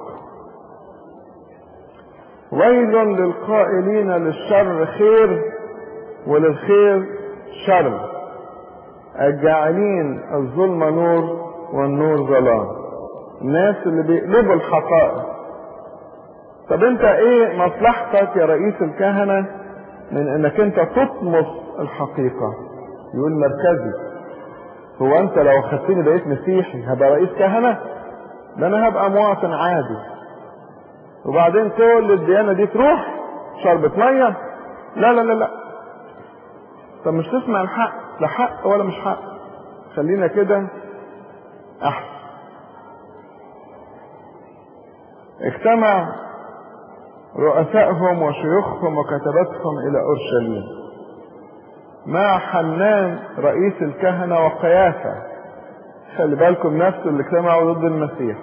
Speaker 1: ويل للقائلين للشر خير وللخير شر الجاعلين الظلم نور والنور ظلام الناس اللي بيقلبوا الحقائق طب انت ايه مصلحتك يا رئيس الكهنة من انك انت تطمس الحقيقة يقول مركزي هو انت لو خدتني بقيت مسيحي هبقى رئيس كهنة ده انا هبقى مواطن عادي وبعدين كل الديانة دي تروح شربة مية لا لا لا لا طب مش تسمع الحق لا حق ولا مش حق خلينا كده احسن اجتمع رؤسائهم وشيوخهم وكتبتهم الى اورشليم مع حنان رئيس الكهنة وقيافة خلي بالكم نفسه اللي اجتمعوا ضد المسيح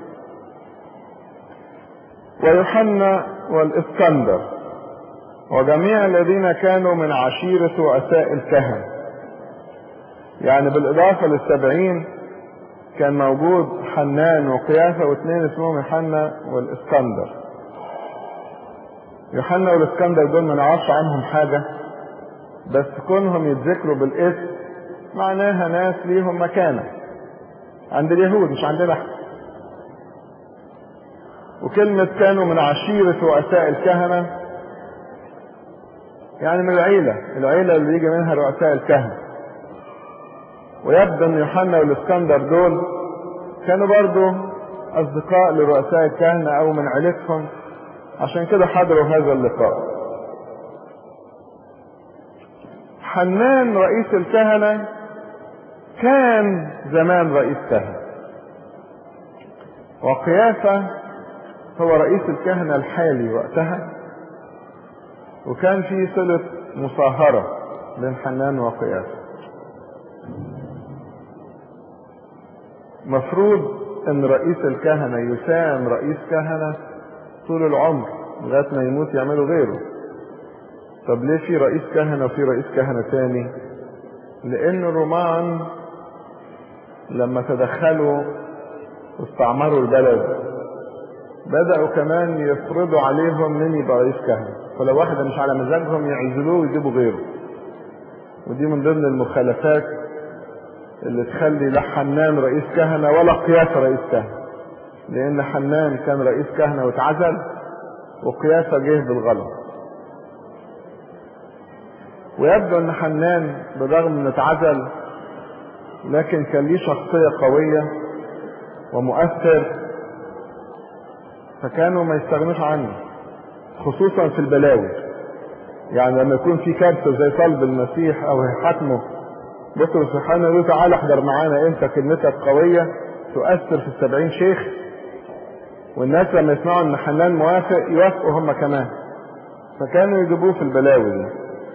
Speaker 1: ويوحنا والاسكندر وجميع الذين كانوا من عشيرة رؤساء الكهنة يعني بالإضافة للسبعين كان موجود حنان وقيافة واثنين اسمهم يوحنا والاسكندر يوحنا والاسكندر دول ما نعرفش عنهم حاجة بس كونهم يتذكروا بالاسم معناها ناس ليهم مكانة عند اليهود مش عندنا احنا وكلمة كانوا من عشيرة رؤساء الكهنة يعني من العيلة العيلة اللي يجي منها رؤساء الكهنة ويبدو ان يوحنا والاسكندر دول كانوا برضو اصدقاء لرؤساء الكهنة او من عيلتهم عشان كده حضروا هذا اللقاء حنان رئيس الكهنة كان زمان رئيس كهنة وقيافة هو رئيس الكهنة الحالي وقتها وكان في صلة مصاهرة بين حنان وقيافة مفروض ان رئيس الكهنة يسام رئيس كهنة طول العمر لغاية ما يموت يعملوا غيره طب ليه في رئيس كهنة وفي رئيس كهنة تاني لان الرومان لما تدخلوا واستعمروا البلد بدأوا كمان يفرضوا عليهم مين يبقى رئيس كهنة فلو واحد مش على مزاجهم يعزلوه ويجيبوا غيره ودي من ضمن المخالفات اللي تخلي لا حنان رئيس كهنة ولا قياسة رئيس كهنة لأن حنان كان رئيس كهنة واتعزل وقياسة جه بالغلط ويبدو ان حنان بالرغم انه اتعزل لكن كان ليه شخصية قوية ومؤثر فكانوا ما يستغنوش عنه خصوصا في البلاوي يعني لما يكون في كارثة زي صلب المسيح او هيحاكمه بطرس سبحانه يقول تعالى احضر معانا انت كلمتك قوية تؤثر في السبعين شيخ والناس لما يسمعوا ان حنان موافق يوافقوا هم كمان فكانوا يجيبوه في البلاوي دي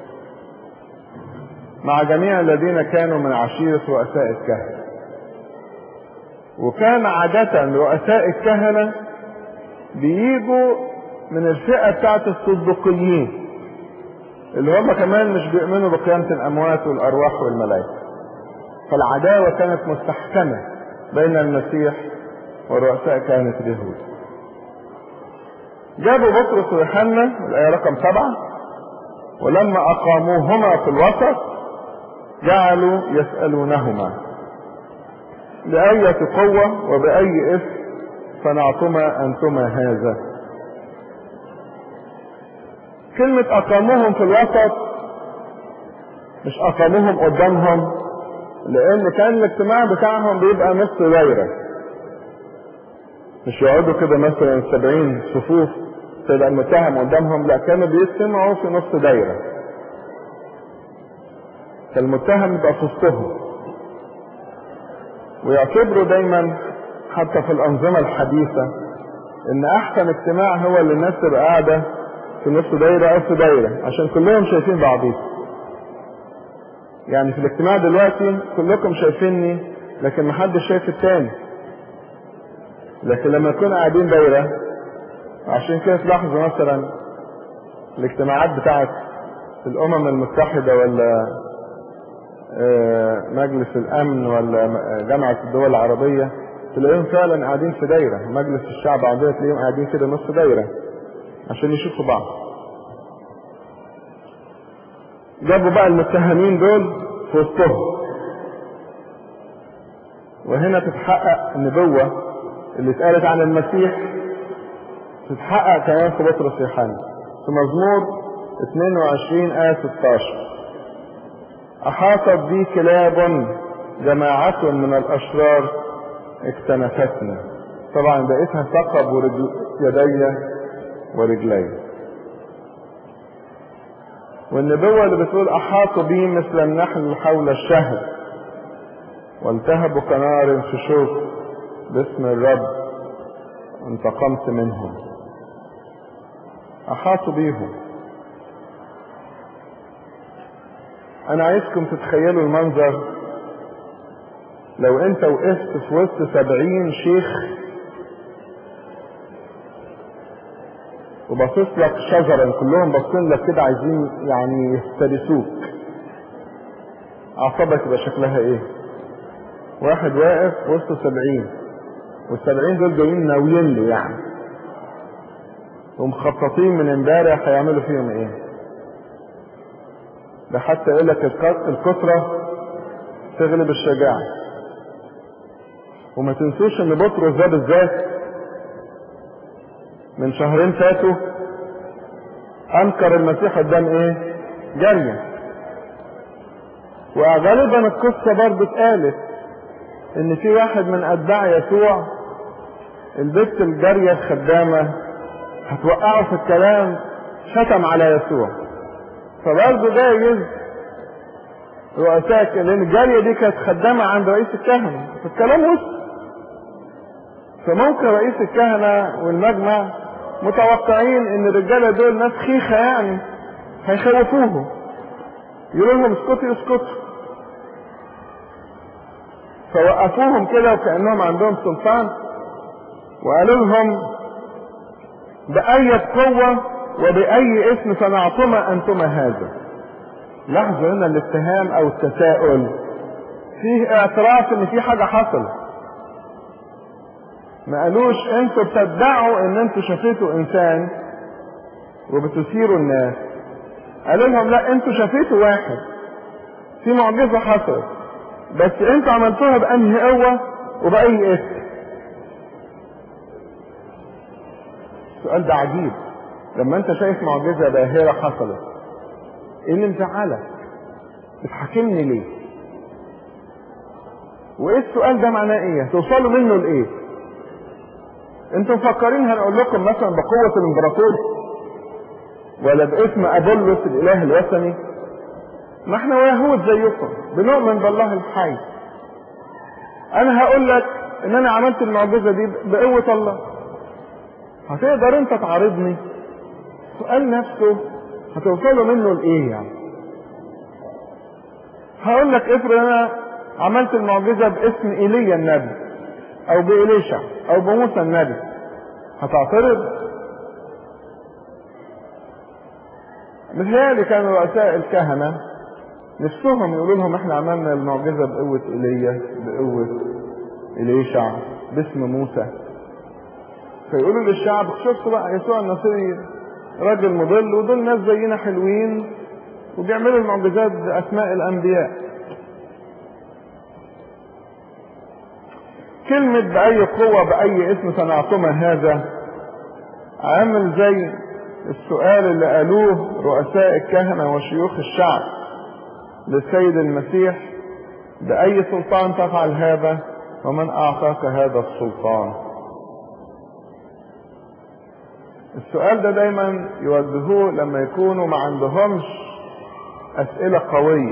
Speaker 1: مع جميع الذين كانوا من عشيرة رؤساء الكهنة وكان عادة رؤساء الكهنة بيجوا من الفئة بتاعت الصدقيين اللي هم كمان مش بيؤمنوا بقيامة الأموات والأرواح والملائكة فالعداوة كانت مستحكمة بين المسيح ورؤساء كهنة اليهود جابوا بطرس ويوحنا الآية رقم سبعة ولما أقاموهما في الوسط جعلوا يسألونهما بأية قوة وبأي اسم صنعتما أنتما هذا كلمة أقاموهم في الوسط مش أقاموهم قدامهم لأن كان الاجتماع بتاعهم بيبقى نص دايرة مش يقعدوا كده مثلا سبعين صفوف تبقى المتهم قدامهم لا كانوا بيجتمعوا في نص دايرة فالمتهم يبقى في وسطهم ويعتبروا دايما حتى في الأنظمة الحديثة إن أحسن اجتماع هو اللي الناس تبقى قاعدة في نص دايرة أو في دايرة عشان كلهم شايفين بعضيهم يعني في الاجتماع دلوقتي كلكم شايفيني لكن محدش شايف التاني لكن لما نكون قاعدين دايرة عشان كده تلاحظوا مثلا الاجتماعات بتاعت الأمم المتحدة ولا مجلس الأمن ولا جامعة الدول العربية تلاقيهم فعلا قاعدين في دايرة مجلس الشعب عندنا تلاقيهم قاعدين كده نص دايرة عشان يشوفوا بعض جابوا بقى المتهمين دول في في وسطهم وهنا تتحقق النبوة اللي اتقالت عن المسيح تتحقق كمان في بطرس يوحنا في مزمور 22 آية 16 أحاطت بي كلاب جماعة من الأشرار اكتنفتني طبعا بقيتها ثقب ورجل يدي ورجلي والنبوة اللي بتقول أحاطوا بي مثل النحل حول الشهر والتهبوا كنار في شوك باسم الرب انتقمت منهم أحاطوا بيهم أنا عايزكم تتخيلوا المنظر لو أنت وقفت في وسط سبعين شيخ وبصيت لك شجرا كلهم باصين لك كده عايزين يعني يفترسوك اعصابك يبقى شكلها ايه واحد واقف وسط سبعين والسبعين دول جايين ناويين له يعني ومخططين من امبارح هيعملوا فيهم ايه ده حتى يقول لك الكثرة تغلب الشجاعة وما تنسوش ان بطرس ده بالذات من شهرين فاتوا انكر المسيح قدام ايه جارية وغالبا القصة برضه اتقالت ان في واحد من اتباع يسوع البت الجارية الخدامة هتوقعه في الكلام شتم على يسوع فبرضه جايز رؤساء لان الجارية دي كانت خدامة عند رئيس الكهنة فالكلام وسط فممكن رئيس الكهنة والمجمع متوقعين ان الرجالة دول ناس خيخة يعني هيخوفوهم يقولوا لهم اسكتوا اسكتوا فوقفوهم كده وكأنهم عندهم سلطان وقالوا لهم بأي قوة وبأي اسم صنعتما أنتما هذا لاحظوا هنا الاتهام أو التساؤل فيه اعتراف ان في حاجة حصلت ما قالوش انتوا بتدعوا ان انتوا شفيتوا انسان وبتثيروا الناس قالوا لهم لا انتوا شفيتوا واحد في معجزة حصلت بس انتوا عملتوها بانهي قوة وبأي اسم السؤال ده عجيب لما انت شايف معجزة باهرة حصلت ايه اللي مزعلك بتحاكمني ليه وايه السؤال ده معناه ايه توصلوا منه لايه انتوا مفكرين هنقول لكم مثلا بقوة الامبراطور ولا باسم ابولس الاله الوثني ما احنا يهود زيكم بنؤمن بالله الحي انا هقول لك ان انا عملت المعجزة دي بقوة الله هتقدر انت تعارضني السؤال نفسه هتوصلوا منه لايه يعني هقول لك افرض انا عملت المعجزة باسم ايليا النبي او بإليشع او بموسى النبي هتعترض متهيألي كانوا رؤساء الكهنة نفسهم يقولوا لهم احنا عملنا المعجزة بقوة ايليا بقوة إليشع باسم موسى فيقولوا للشعب شفتوا بقى يسوع النصيري راجل مضل ودول ناس زينا حلوين وبيعملوا المعجزات بأسماء الأنبياء كلمة بأي قوة بأي اسم صنعتما هذا عامل زي السؤال اللي قالوه رؤساء الكهنة وشيوخ الشعب للسيد المسيح بأي سلطان تفعل هذا ومن أعطاك هذا السلطان السؤال ده دايما يوجهوه لما يكونوا ما عندهمش أسئلة قوية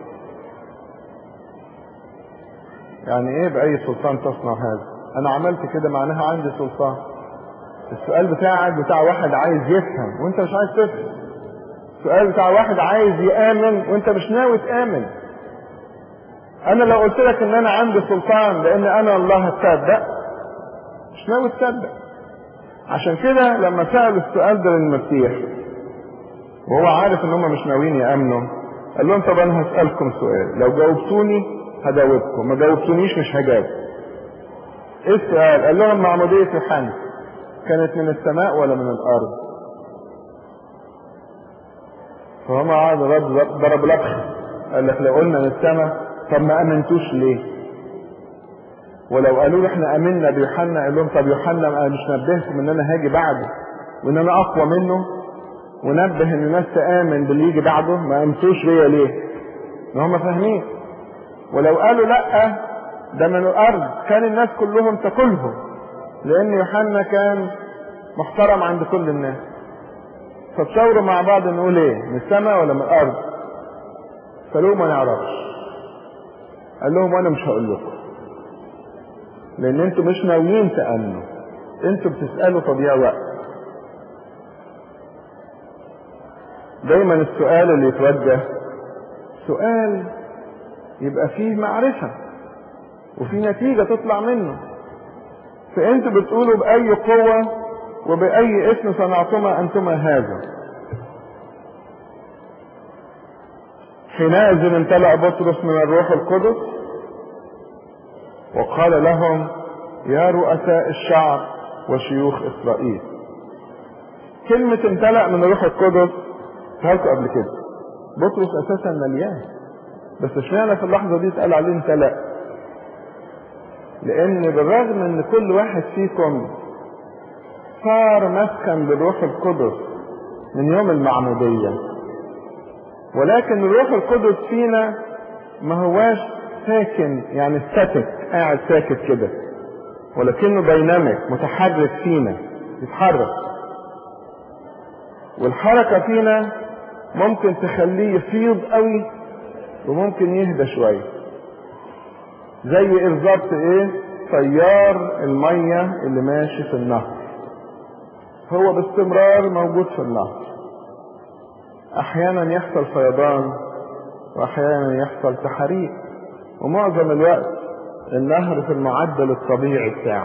Speaker 1: يعني ايه بأي سلطان تصنع هذا انا عملت كده معناها عندي سلطان السؤال بتاعك بتاع واحد عايز يفهم وانت مش عايز تفهم السؤال بتاع واحد عايز يآمن وانت مش ناوي تآمن انا لو قلت لك ان انا عندي سلطان لان انا الله هتصدق مش ناوي تصدق عشان كده لما سأل السؤال ده للمسيح وهو عارف ان هم مش ناويين يأمنوا قال لهم طب انا هسألكم سؤال لو جاوبتوني هجاوبكم ما جاوبتونيش مش هجاوب ايه السؤال قال لهم معمودية يوحنا كانت من السماء ولا من الارض فهم قعدوا ضرب لبخ قال لك لو قلنا من السماء طب ما امنتوش ليه ولو قالوا لي احنا امنا بيوحنا قال لهم طب يوحنا ما مش نبهكم ان انا هاجي بعده وان انا اقوى منه ونبه ان الناس تامن باللي يجي بعده ما امنتوش بيا ليه ما هم فاهمين ولو قالوا لا ده من الارض كان الناس كلهم تاكلهم لان يوحنا كان محترم عند كل الناس فتشاوروا مع بعض نقول ايه من السماء ولا من الارض قالوا ما نعرفش قال لهم وانا مش هقول لكم لان انتوا مش ناويين تامنوا انتوا بتسالوا تضييع وقت دايما السؤال اللي يتوجه سؤال يبقى فيه معرفه وفي نتيجه تطلع منه فانتوا بتقولوا باي قوه وباي اسم صنعتما انتما هذا حينئذ امتلأ بطرس من الروح القدس وقال لهم يا رؤساء الشعب وشيوخ اسرائيل كلمة امتلأ من الروح القدس قلت قبل كده بطرس اساسا مليان بس اشمعنى في اللحظة دي اتقال عليه امتلأ لان بالرغم ان كل واحد فيكم صار مسكن بالروح القدس من يوم المعمودية ولكن الروح القدس فينا ما هواش ساكن يعني ستاتيك قاعد ساكت كده ولكنه دايناميك متحرك فينا يتحرك والحركة فينا ممكن تخليه يفيض قوي وممكن يهدى شوية زي ايه بالظبط ايه تيار المية اللي ماشي في النهر هو باستمرار موجود في النهر احيانا يحصل فيضان واحيانا يحصل تحريق ومعظم الوقت النهر في المعدل الطبيعي بتاعه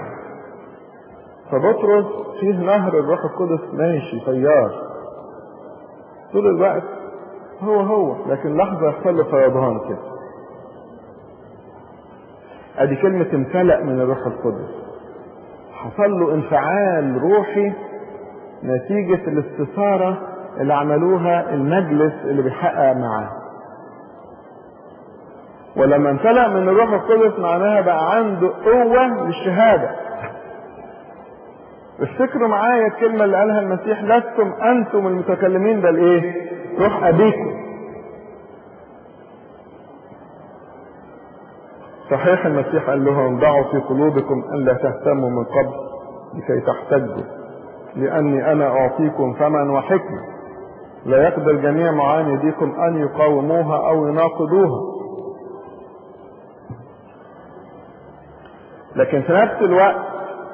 Speaker 1: فبطرس فيه نهر الروح القدس ماشي تيار طول الوقت هو هو لكن لحظة يحصل له فيضان كده ادي كلمة امتلأ من الروح القدس حصل له انفعال روحي نتيجة الاستثارة اللي عملوها المجلس اللي بيحقق معاه ولما امتلأ من الروح القدس معناها بقى عنده قوة للشهادة افتكروا معايا الكلمة اللي قالها المسيح لستم أنتم المتكلمين بل إيه؟ روح أبيكم صحيح المسيح قال لهم ضعوا في قلوبكم ألا تهتموا من قبل لكي تحتجوا لأني أنا أعطيكم فما وحكمة لا يقدر جميع معانديكم أن يقاوموها أو يناقضوها لكن في نفس الوقت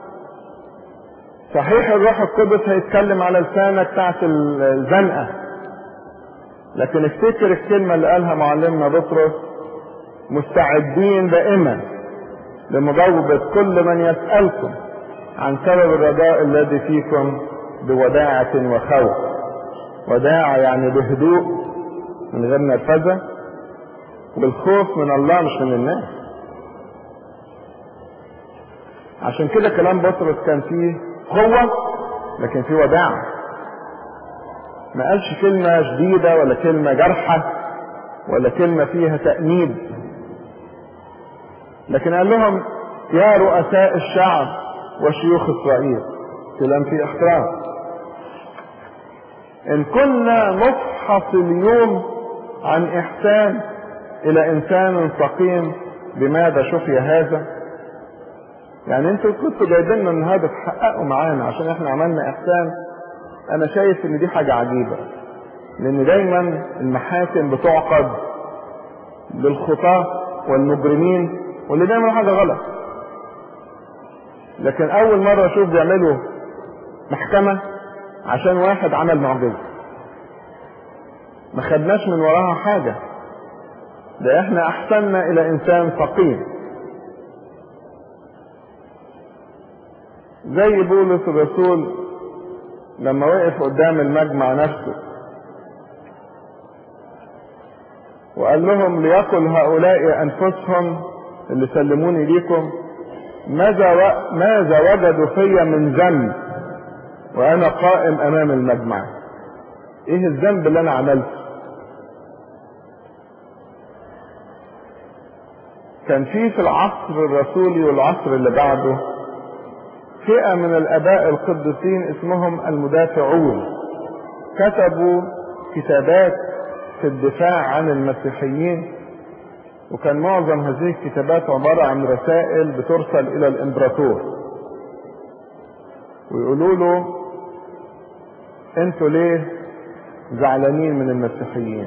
Speaker 1: صحيح الروح القدس هيتكلم على لسانك بتاعت الزنقة لكن افتكر الكلمة اللي قالها معلمنا بطرس مستعدين دائما لمجاوبة كل من يسألكم عن سبب الرجاء الذي فيكم بوداعة وخوف وداعة يعني بهدوء من غير نرفزة والخوف من الله مش من الناس عشان كده كلام بطرس كان فيه قوة لكن فيه وداعة ما قالش كلمة شديدة ولا كلمة جارحة ولا كلمة فيها تأنيب لكن قال لهم يا رؤساء الشعب وشيوخ اسرائيل كلام فيه احترام ان كنا نفحص اليوم عن احسان الى انسان سقيم بماذا شفي هذا يعني انتوا كنتوا جايبين لنا النهارده تحققوا معانا عشان احنا عملنا احسان انا شايف ان دي حاجه عجيبه لان دايما المحاكم بتعقد للخطاه والمجرمين واللي بيعملوا حاجه غلط لكن اول مره اشوف بيعملوا محكمه عشان واحد عمل معجزه ما خدناش من وراها حاجه ده احنا احسننا الى انسان فقير زي بولس الرسول لما وقف قدام المجمع نفسه وقال لهم ليقل هؤلاء انفسهم اللي سلموني ليكم ماذا و... ماذا وجدوا فيا من ذنب وانا قائم امام المجمع ايه الذنب اللي انا عملته كان في في العصر الرسولي والعصر اللي بعده فئة من الآباء القديسين اسمهم المدافعون كتبوا كتابات في الدفاع عن المسيحيين وكان معظم هذه الكتابات عبارة عن رسائل بترسل إلى الإمبراطور ويقولوا له انتوا ليه زعلانين من المسيحيين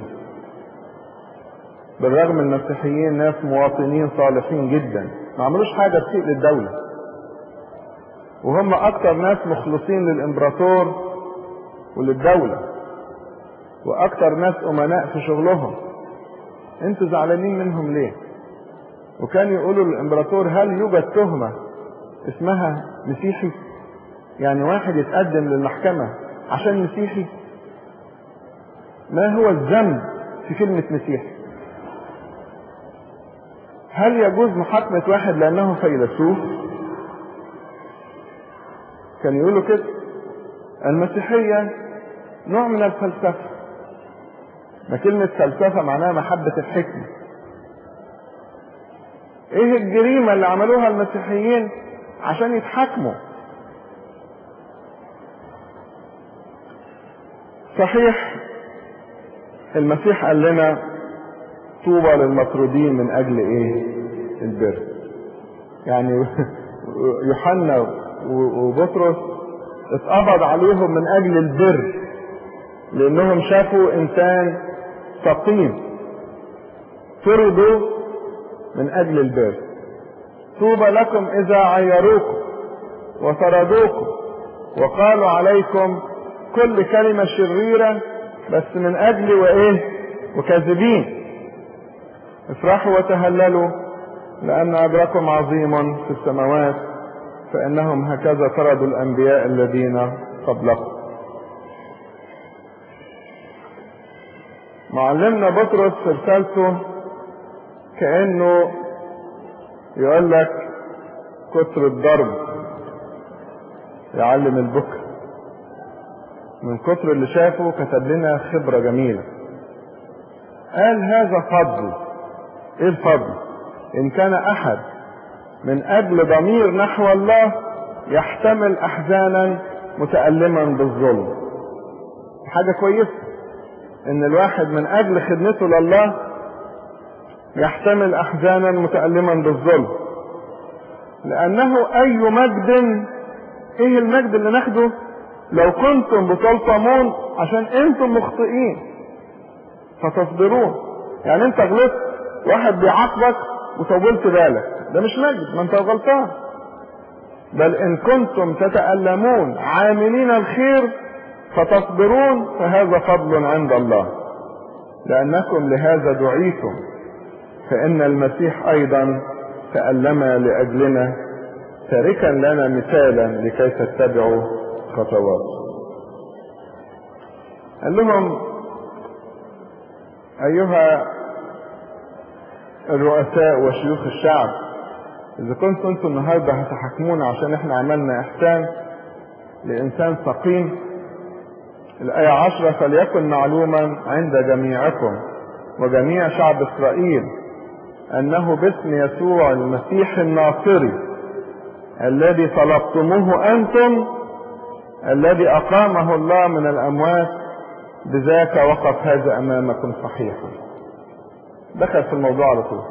Speaker 1: بالرغم ان المسيحيين ناس مواطنين صالحين جدا ما عملوش حاجة تسيء للدولة وهم اكتر ناس مخلصين للامبراطور وللدولة واكتر ناس امناء في شغلهم انتوا زعلانين منهم ليه وكان يقولوا للامبراطور هل يوجد تهمة اسمها مسيحي يعني واحد يتقدم للمحكمة عشان مسيحي ما هو الذنب في كلمة مسيحي هل يجوز محاكمة واحد لأنه فيلسوف كان يقولوا كده المسيحية نوع من الفلسفة ما كلمة فلسفة معناها محبة الحكمة ايه الجريمة اللي عملوها المسيحيين عشان يتحاكموا صحيح المسيح قال لنا طوبى للمطرودين من اجل ايه البر يعني يوحنا وبطرس اتقبض عليهم من اجل البر لانهم شافوا انسان سقيم طردوا من اجل البر طوبى لكم اذا عيروكم وطردوكم وقالوا عليكم كل كلمة شريرة بس من اجل وايه وكاذبين افرحوا وتهللوا لان اجركم عظيم في السماوات فانهم هكذا طردوا الانبياء الذين قبلكم معلمنا بطرس في رسالته كانه يقول لك كتر الضرب يعلم البكر من كتر اللي شافه كتب لنا خبرة جميلة قال هذا فضل ايه الفضل ان كان احد من اجل ضمير نحو الله يحتمل احزانا متألما بالظلم حاجة كويسة ان الواحد من اجل خدمته لله يحتمل احزانا متألما بالظلم لانه اي مجد ايه المجد اللي ناخده لو كنتم بتلطمون عشان انتم مخطئين فتصبرون يعني انت غلطت واحد بيعاقبك وطولت بالك ده مش مجد ما انت غلطان بل ان كنتم تتألمون عاملين الخير فتصبرون فهذا فضل عند الله لانكم لهذا دعيتم فان المسيح ايضا تألم لاجلنا تاركا لنا مثالا لكي تتبعوا خطواته قال لهم ايها الرؤساء وشيوخ الشعب اذا كنتم انتم النهارده هتحاكمونا عشان احنا عملنا احسان لانسان سقيم الايه عشرة فليكن معلوما عند جميعكم وجميع شعب اسرائيل انه باسم يسوع المسيح الناصري الذي طلبتموه انتم الذي اقامه الله من الاموات بذاك وقف هذا امامكم صحيحا دخل في الموضوع على طول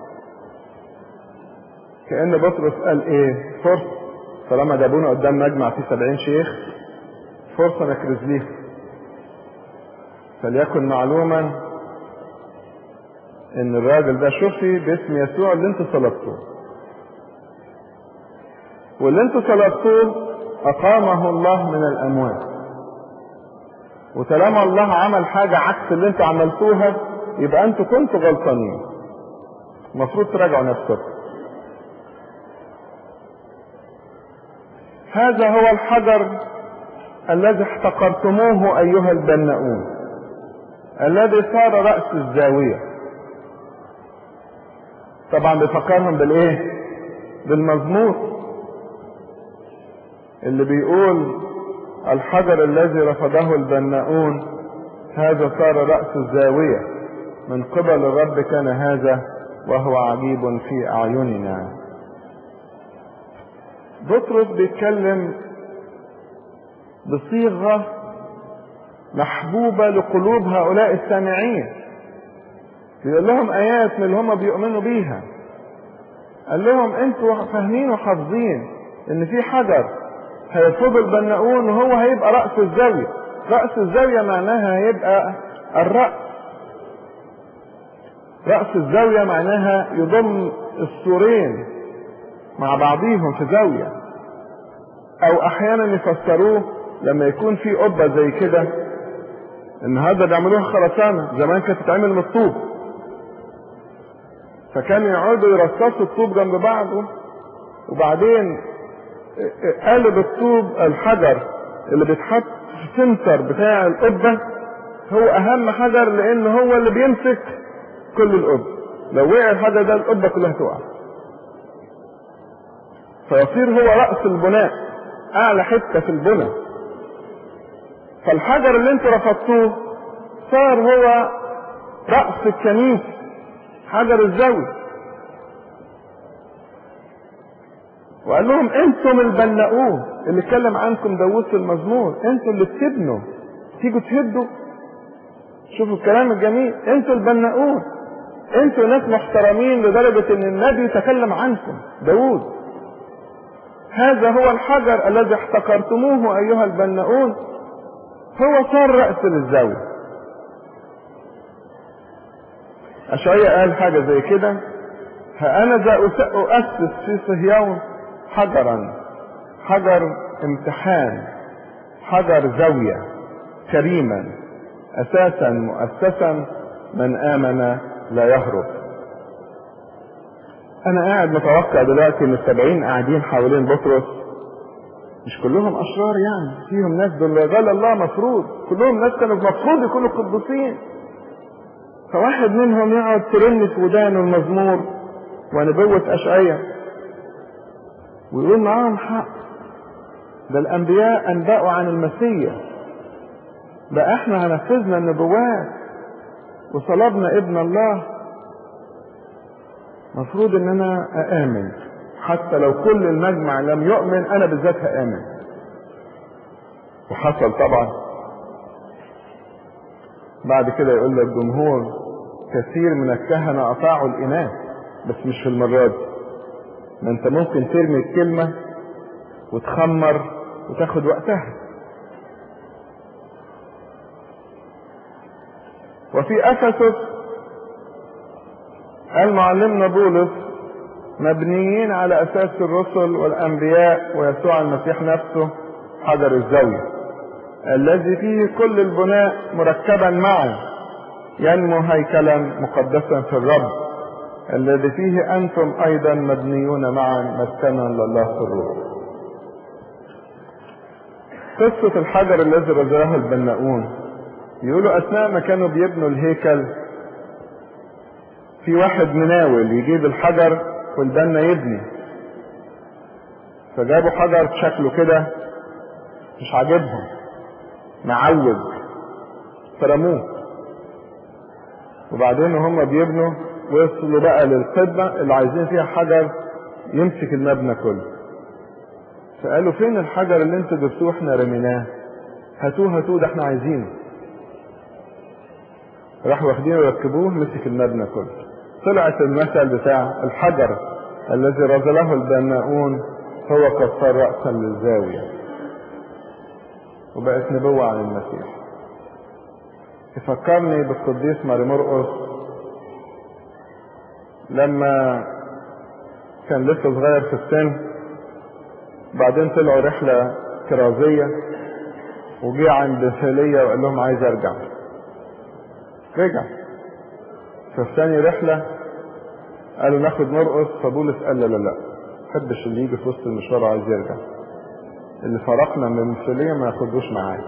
Speaker 1: كأن بطرس قال ايه فرصة طالما جابونا قدام مجمع فيه سبعين شيخ فرصة نكرز ليه فليكن معلوما ان الراجل ده شفي باسم يسوع اللي انتوا طلبتوه واللي انتوا طلبتوه اقامه الله من الاموات وطالما الله عمل حاجة عكس اللي انتوا عملتوها يبقى انتوا كنتوا غلطانين المفروض تراجعوا نفسكم هذا هو الحجر الذي احتقرتموه ايها البناؤون الذي صار رأس الزاوية طبعا بيفكرهم بالايه بالمزمور اللي بيقول الحجر الذي رفضه البناؤون هذا صار رأس الزاوية من قبل الرب كان هذا وهو عجيب في أعيننا بطرس بيتكلم بصيغة محبوبة لقلوب هؤلاء السامعين بيقول لهم آيات من اللي هم بيؤمنوا بيها قال لهم انتوا فاهمين وحافظين ان في حجر هيرفضوا البناؤون وهو هيبقى رأس الزاوية رأس الزاوية معناها هيبقى الرأس رأس الزاوية معناها يضم السورين مع بعضيهم في زاوية او احيانا يفسروه لما يكون في قبة زي كده النهارده بيعملوها خرسانة زمان كانت تتعمل من الطوب فكانوا يقعدوا يرصصوا الطوب جنب بعضه وبعدين قالب الطوب الحجر اللي بيتحط في السنتر بتاع القبة هو اهم حجر لان هو اللي بيمسك كل القبة لو وقع الحجر ده القبة كلها تقع فيصير هو رأس البناء اعلى حتة في البناء فالحجر اللي انتوا رفضتوه صار هو رأس الكنيسة حجر الزاوية وقال لهم انتم البناؤون اللي اتكلم عنكم داوود في المزمور انتوا اللي بتبنوا تيجوا تهدوا شوفوا الكلام الجميل انتوا البناؤون انتوا ناس محترمين لدرجة ان النبي تكلم عنكم داوود هذا هو الحجر الذي احتقرتموه ايها البناؤون هو صار رأس للزاوية أشعية قال حاجة زي كده ها أنا ذا أؤسس في صهيون حجرا حجر امتحان حجر زاوية كريما أساسا مؤسسا من آمن لا يهرب أنا قاعد متوقع دلوقتي إن السبعين قاعدين حوالين بطرس مش كلهم أشرار يعني فيهم ناس دول رجال الله مفروض كلهم ناس كانوا المفروض يكونوا قدوسين فواحد منهم يقعد ترن في ودانه المزمور ونبوة أشعية ويقول معاهم حق ده الأنبياء أنبأوا عن المسيح ده احنا هنفذنا النبوات وصلبنا ابن الله مفروض ان انا اامن حتى لو كل المجمع لم يؤمن انا بالذات هامن وحصل طبعا بعد كده يقول لك جمهور كثير من الكهنة أطاعوا الإناث بس مش في المرة دي ما أنت ممكن ترمي الكلمة وتخمر وتاخد وقتها وفي أفسس قال معلمنا بولس مبنيين على أساس الرسل والأنبياء ويسوع المسيح نفسه حجر الزاوية الذي فيه كل البناء مركبا معا ينمو هيكلا مقدسا في الرب الذي فيه أنتم أيضا مبنيون معا مسكنا لله في الروح قصة الحجر الذي رزقه البناؤون يقولوا أثناء ما كانوا بيبنوا الهيكل في واحد مناول يجيب الحجر والبنا يبني فجابوا حجر شكله كده مش عاجبهم معوج فرموه وبعدين هم بيبنوا وصلوا بقى للقمة اللي عايزين فيها حجر يمسك المبنى كله فقالوا فين الحجر اللي انتوا جبتوه احنا رميناه هاتوه هاتوه ده احنا عايزينه راحوا واخدينه وركبوه مسك المبنى كله طلعت المثل بتاع الحجر الذي رزله البناؤون هو قد صار رأسا للزاوية وبقت نبوة عن المسيح يفكرني بالقديس ماري مرقس لما كان لسه صغير في السن بعدين طلعوا رحلة كرازية وجي عند فيلية وقال لهم عايز ارجع رجع ففي ثاني رحلة قالوا ناخد مرقس فبولس قال لا لا لا محبش اللي يجي في وسط المشوار عايز يرجع اللي فرقنا من فيلية ما ياخدوش معاه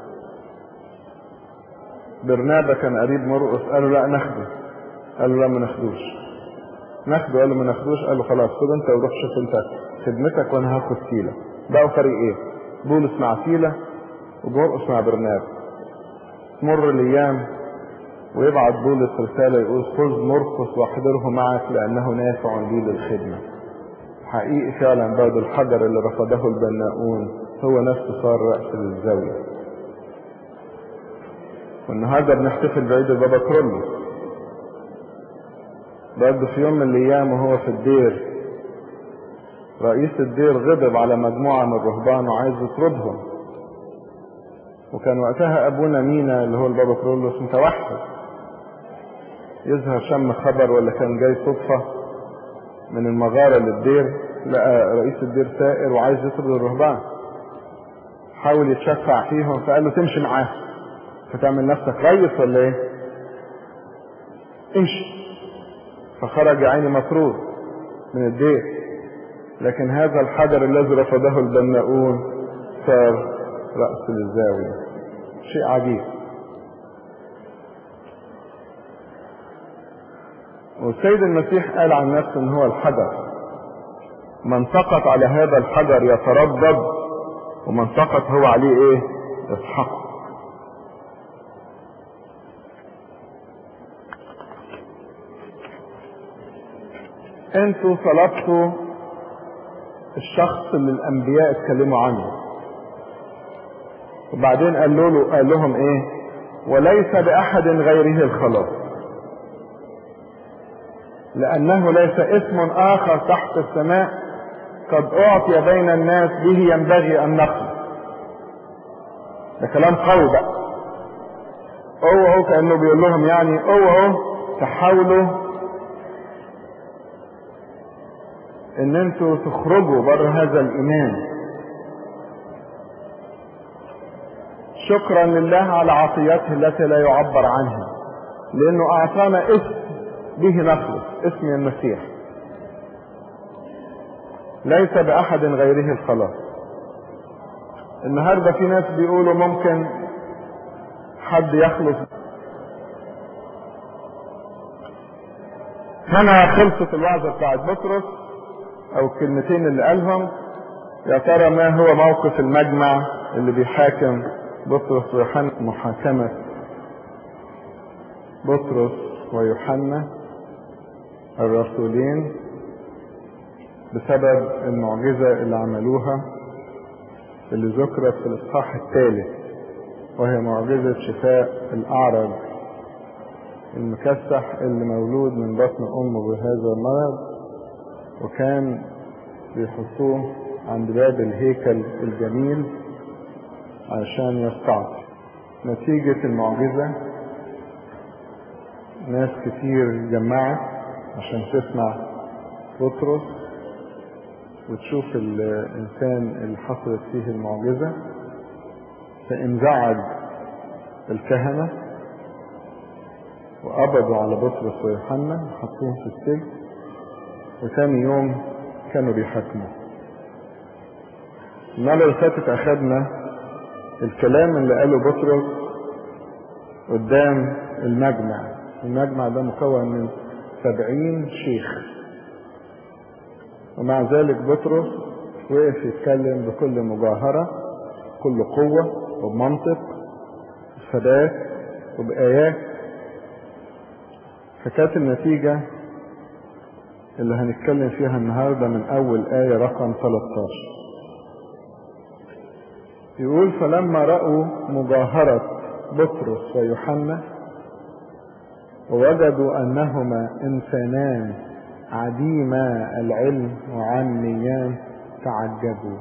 Speaker 1: برنابا كان قريب مرقس قالوا لا ناخده قالوا لا ما ناخدوش ناخده قالوا ما ناخدوش قالوا خلاص خد انت وروح شوف انت خدمتك وانا هاخد سيلة بقوا فريقين بولس مع سيلة ومرقس مع برنابا تمر الايام ويبعت بولس رسالة يقول خذ مرقس واحضره معك لأنه نافع لي للخدمة حقيقي فعلا بعد الحجر اللي رفضه البناؤون هو نفسه صار رأس للزاوية والنهاردة بنحتفل بعيد البابا كرولوس برضه في يوم من الأيام وهو في الدير رئيس الدير غضب على مجموعة من الرهبان وعايز يطردهم وكان وقتها أبونا مينا اللي هو البابا كرولوس متوحد يظهر شم خبر ولا كان جاي صدفة من المغارة للدير لقى رئيس الدير سائر وعايز يطرد الرهبان حاول يتشفع فيهم فقال له تمشي معاه فتعمل نفسك ريس ولا ايه امشي فخرج عيني مطرود من الدير لكن هذا الحجر الذي رفضه البناؤون صار رأس للزاوية شيء عجيب والسيد المسيح قال عن نفسه ان هو الحجر من سقط على هذا الحجر يتردد ومن سقط هو عليه ايه يسحق انتوا طلبتوا الشخص اللي الانبياء اتكلموا عنه وبعدين قال له قال لهم ايه وليس باحد غيره الخلاص لانه ليس اسم اخر تحت السماء قد اعطي بين الناس به ينبغي ان نخلص ده كلام قوي بقى اوعوا كانه بيقول لهم يعني اوعوا تحاولوا ان انتوا تخرجوا بره هذا الايمان شكرا لله على عطيته التي لا يعبر عنها لانه اعطانا اسم به نخلص اسم المسيح ليس باحد غيره الخلاص النهارده في ناس بيقولوا ممكن حد يخلص هنا خلصت الوعظه بتاعت بطرس او الكلمتين اللي قالهم يا ترى ما هو موقف المجمع اللي بيحاكم بطرس ويوحنا محاكمة بطرس ويوحنا الرسولين بسبب المعجزة اللي عملوها اللي ذكرت في الإصحاح الثالث وهي معجزة شفاء الأعرج المكسح اللي مولود من بطن أمه بهذا المرض وكان بيحطوه عند باب الهيكل الجميل عشان يستعطي نتيجة المعجزة ناس كتير جمعت عشان تسمع بطرس وتشوف الإنسان اللي حصلت فيه المعجزة فانزعج الكهنة وقبضوا على بطرس ويوحنا وحطوهم في السجن وثاني يوم كانوا بيحاكموا المرة اللي فاتت أخدنا الكلام اللي قاله بطرس قدام المجمع المجمع ده مكون من سبعين شيخ ومع ذلك بطرس وقف يتكلم بكل مجاهرة بكل قوة وبمنطق بثبات وبآيات فكانت النتيجة اللي هنتكلم فيها النهاردة من أول آية رقم 13 يقول فلما رأوا مجاهرة بطرس ويوحنا ووجدوا أنهما إنسانان عديما العلم وعاميان تعجبوا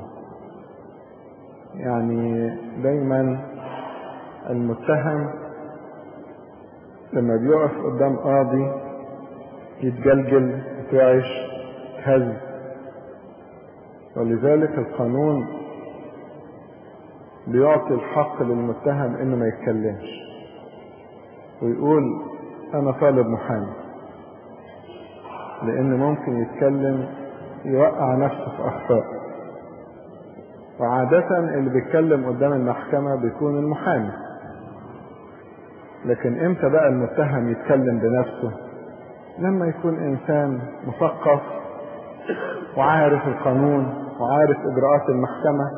Speaker 1: يعني دايما المتهم لما بيقف قدام قاضي يتجلجل يترعش يتهز ولذلك القانون بيعطي الحق للمتهم انه ما يتكلمش ويقول انا طالب محامي لان ممكن يتكلم يوقع نفسه في اخطاء وعادة اللي بيتكلم قدام المحكمة بيكون المحامي لكن امتى بقى المتهم يتكلم بنفسه لما يكون انسان مثقف وعارف القانون وعارف اجراءات المحكمة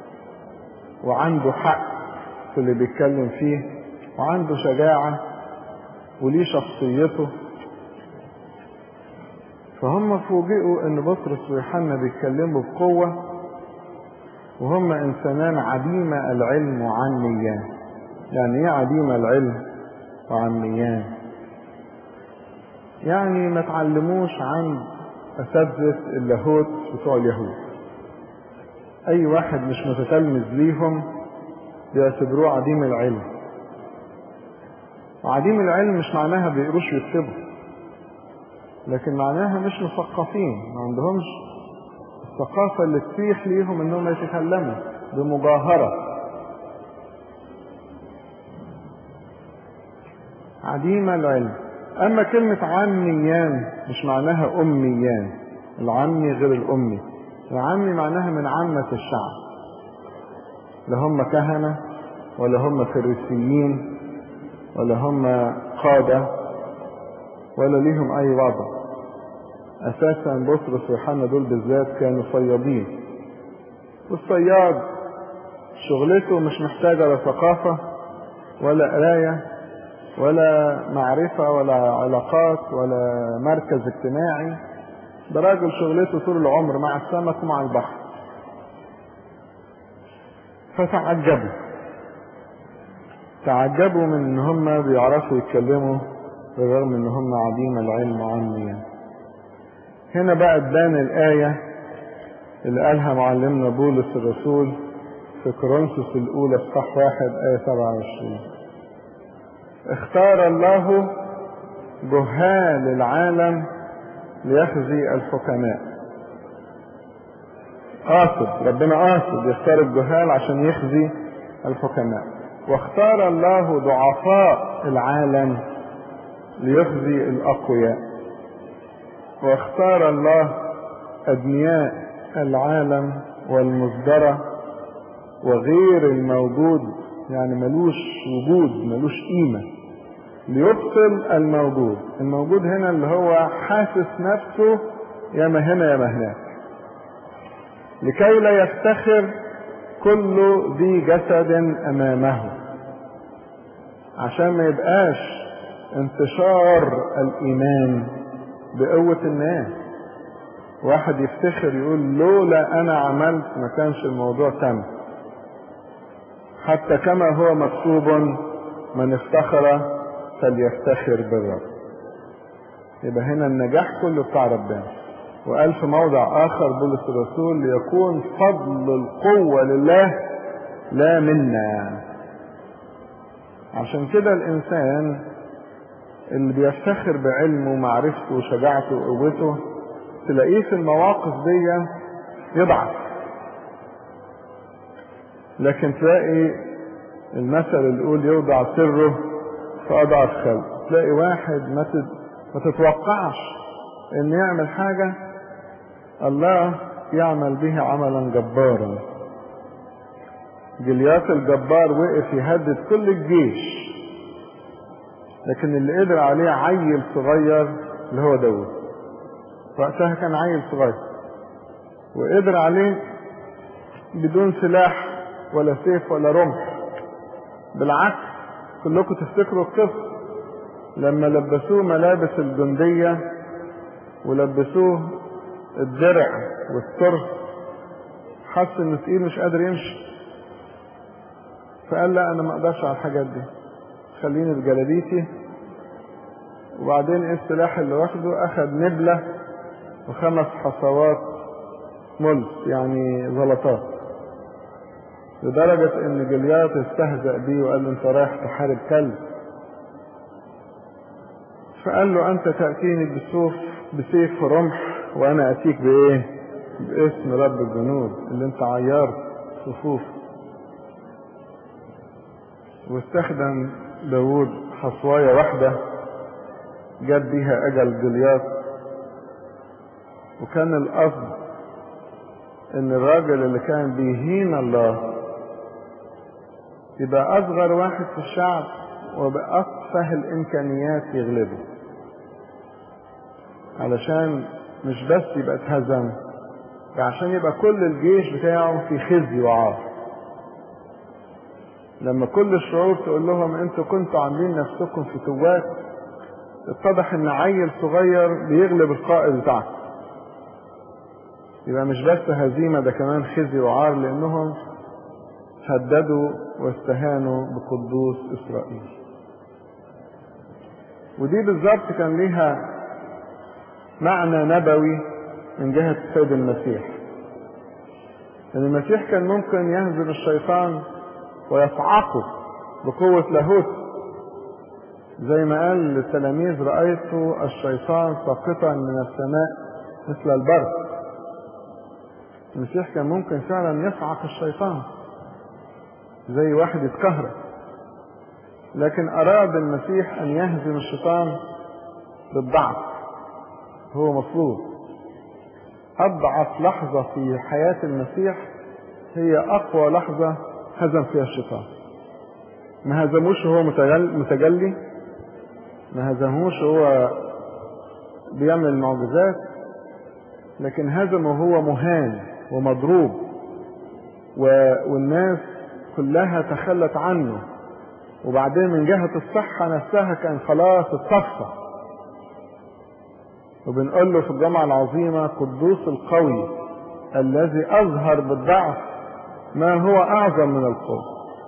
Speaker 1: وعنده حق في اللي بيتكلم فيه وعنده شجاعة وليه شخصيته فهم فوجئوا ان بطرس ويوحنا بيتكلموا بقوة وهم انسانان عديم العلم وعميان يعني ايه عديم العلم وعميان يعني ما تعلموش عن اساتذة اللاهوت بتوع اليهود اي واحد مش متتلمذ ليهم بيعتبروه عديم العلم وعديم العلم مش معناها بيقروش ويكتبوا لكن معناها مش مثقفين ما عندهمش الثقافة اللي تتيح ليهم انهم يتكلموا بمجاهرة عديم العلم اما كلمة عميان مش معناها اميان العمي غير الامي العمي معناها من عامة الشعب لا هم كهنة ولا هم فريسيين ولا هم قادة ولا ليهم اي وضع اساسا بطرس ويوحنا دول بالذات كانوا صيادين والصياد شغلته مش محتاجة لا ثقافة ولا قراية ولا معرفة ولا علاقات ولا مركز اجتماعي ده راجل شغلته طول العمر مع السمك ومع البحر فتعجبوا تعجبوا من ان هم بيعرفوا يتكلموا بالرغم ان هم عديم العلم وعميا هنا بقى تبان الآية اللي قالها معلمنا بولس الرسول في كورنثوس الأولى اصحاح واحد آية 27 اختار الله جهال العالم ليخزي الحكماء قاصد ربنا قاصد يختار الجهال عشان يخزي الحكماء واختار الله ضعفاء العالم ليخزي الأقوياء واختار الله أدنياء العالم والمصدرة وغير الموجود يعني ملوش وجود ملوش قيمة ليبطل الموجود الموجود هنا اللي هو حاسس نفسه يا ما هنا يا ما هناك لكي لا يفتخر كل ذي جسد أمامه عشان ما يبقاش انتشار الإيمان بقوة الناس واحد يفتخر يقول لولا أنا عملت ما كانش الموضوع تم حتى كما هو مكتوب من افتخر فليفتخر بالرب يبقى هنا النجاح كله بتاع ربنا وقال في موضع آخر بولس الرسول ليكون فضل القوة لله لا منا عشان كده الإنسان اللي بيفتخر بعلمه ومعرفته وشجاعته وقوته تلاقيه في المواقف دي يضعف لكن تلاقي المثل اللي يقول يوضع سره في أضعف خلق تلاقي واحد ما ما تتوقعش ان يعمل حاجة الله يعمل به عملا جبارا جليات الجبار وقف يهدد كل الجيش لكن اللي قدر عليه عيل صغير اللي هو داود وقتها كان عيل صغير وقدر عليه بدون سلاح ولا سيف ولا رمح بالعكس كلكم تفتكروا القصة لما لبسوه ملابس الجندية ولبسوه الدرع والترس حس انه تقيل مش قادر يمشي فقال لا انا ما اقدرش على الحاجات دي خليني بجلابيتي وبعدين ايه السلاح اللي واخده اخد نبلة وخمس حصوات ملس يعني زلطات لدرجة ان جليات استهزأ بيه وقال له انت رايح تحارب كلب فقال له انت تأتيني بسيف بسيف ورمح وانا اتيك بايه باسم رب الجنود اللي انت عيرت صفوف واستخدم داود حصواية واحدة جاب بيها اجل جليات وكان القصد ان الراجل اللي كان بيهين الله يبقى اصغر واحد في الشعب وبأطفه الامكانيات يغلبه علشان مش بس يبقى اتهزم عشان يبقى كل الجيش بتاعه في خزي وعار لما كل الشعوب تقول لهم انتوا كنتوا عاملين نفسكم فتوات اتضح ان عيل صغير بيغلب القائد بتاعه يبقى مش بس هزيمة ده كمان خزي وعار لانهم هددوا واستهانوا بقدوس اسرائيل ودي بالظبط كان ليها معنى نبوي من جهة السيد المسيح ان المسيح كان ممكن يهزم الشيطان ويصعقه بقوة لاهوت زي ما قال للتلاميذ رأيت الشيطان ساقطا من السماء مثل البرق المسيح كان ممكن فعلا يصعق الشيطان زي واحد يتكهرب لكن أراد المسيح أن يهزم الشيطان بالضعف هو مفروض أضعف لحظة في حياة المسيح هي أقوى لحظة هزم فيها الشيطان ما هزموش وهو متجلي ما هزموش وهو بيعمل معجزات لكن هزمه وهو مهان ومضروب والناس كلها تخلت عنه وبعدين من جهة الصحة نفسها كان خلاص اتصفى وبنقول له في الجامعة العظيمة قدوس القوي الذي أظهر بالضعف ما هو أعظم من القوة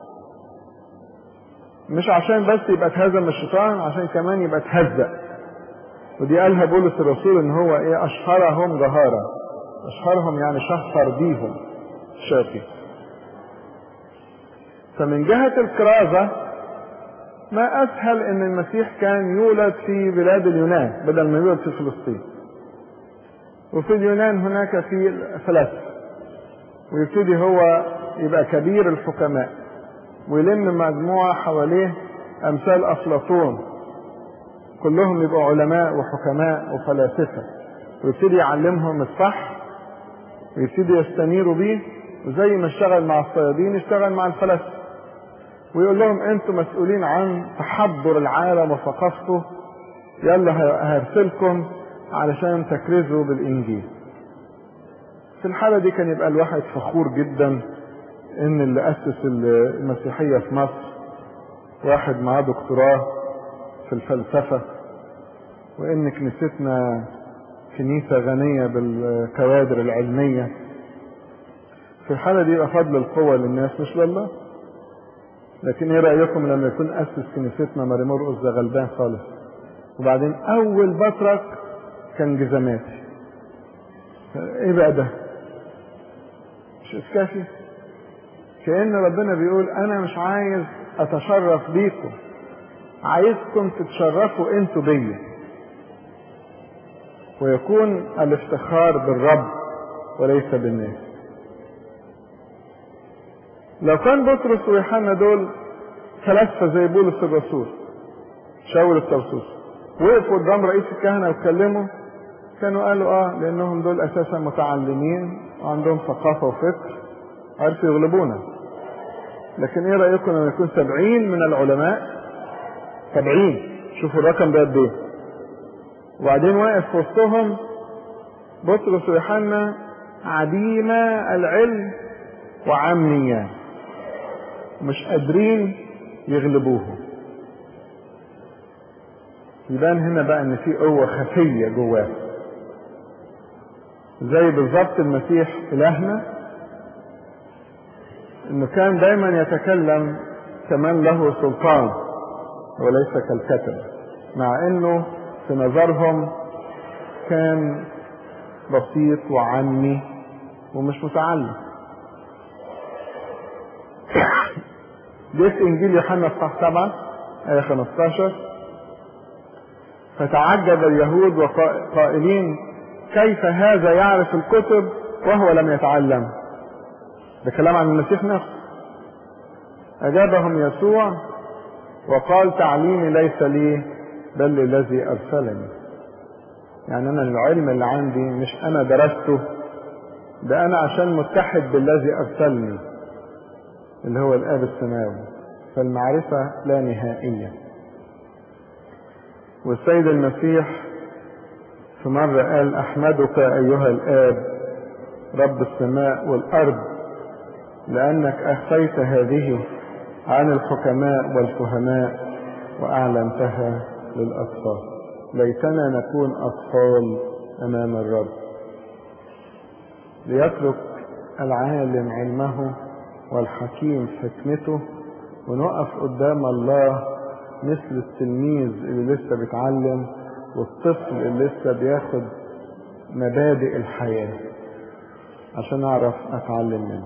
Speaker 1: مش عشان بس يبقى اتهزم الشيطان عشان كمان يبقى اتهزأ ودي قالها بولس الرسول ان هو ايه اشهرهم جهارا اشهرهم يعني شهر بيهم شافي فمن جهة الكرازة ما اسهل ان المسيح كان يولد في بلاد اليونان بدل ما يولد في فلسطين وفي اليونان هناك في فلسفة ويبتدي هو يبقى كبير الحكماء ويلم مجموعة حواليه أمثال أفلاطون كلهم يبقوا علماء وحكماء وفلاسفة ويبتدي يعلمهم الصح ويبتدي يستنيروا بيه وزي ما اشتغل مع الصيادين يشتغل مع الفلاسفة ويقول لهم انتم مسؤولين عن تحضر العالم وثقافته يلا هرسلكم علشان تكرزوا بالانجيل في الحالة دي كان يبقى الواحد فخور جدا ان اللي اسس المسيحية في مصر واحد معاه دكتوراه في الفلسفة وان كنيستنا كنيسة غنية بالكوادر العلمية في الحالة دي يبقى فضل القوة للناس مش لله لكن ايه رأيكم لما يكون اسس كنيستنا ماري مرقس ده غلبان خالص وبعدين اول بطرك كان جزماتي ايه بقى ده مش كافي كأن ربنا بيقول انا مش عايز اتشرف بيكم عايزكم تتشرفوا انتوا بيا ويكون الافتخار بالرب وليس بالناس لو كان بطرس ويوحنا دول فلاسفه زي بولس الرسول شاول الترسوس وقفوا قدام رئيس الكهنه واتكلموا كانوا قالوا اه لانهم دول اساسا متعلمين وعندهم ثقافه وفكر عرفوا يغلبونا لكن ايه رايكم لما يكون سبعين من العلماء سبعين شوفوا الرقم ده قد ايه وبعدين واقف في وسطهم بطرس ويوحنا عديما العلم وعاميان مش قادرين يغلبوهم يبان هنا بقى ان في قوة خفية جواه زي بالظبط المسيح الهنا انه كان دايما يتكلم كمان له سلطان وليس كالكتب مع انه في نظرهم كان بسيط وعامي ومش متعلم جه انجيل يوحنا اصحاح 7 ايه 15 فتعجب اليهود وقائلين كيف هذا يعرف الكتب وهو لم يتعلم ده كلام عن المسيح نفسه اجابهم يسوع وقال تعليمي ليس لي بل للذي ارسلني يعني انا العلم اللي عندي مش انا درسته ده انا عشان متحد بالذي ارسلني اللي هو الاب السماوي فالمعرفة لا نهائية والسيد المسيح في مرة قال أحمدك أيها الآب رب السماء والأرض لأنك أخفيت هذه عن الحكماء والفهماء وأعلنتها للأطفال ليتنا نكون أطفال أمام الرب ليترك العالم علمه والحكيم حكمته ونقف قدام الله مثل التلميذ اللي لسه بيتعلم والطفل اللي لسه بياخد مبادئ الحياة عشان أعرف أتعلم منه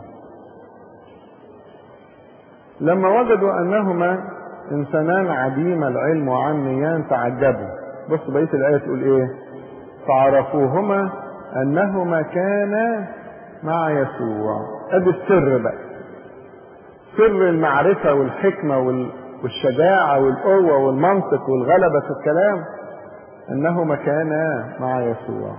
Speaker 1: لما وجدوا أنهما إنسانان عديم العلم وعميان تعجبوا بص بقية الآية تقول إيه فعرفوهما أنهما كانا مع يسوع أدي السر بقى سر المعرفة والحكمة والشجاعة والقوة والمنطق والغلبة في الكلام أنهما كانا مع يسوع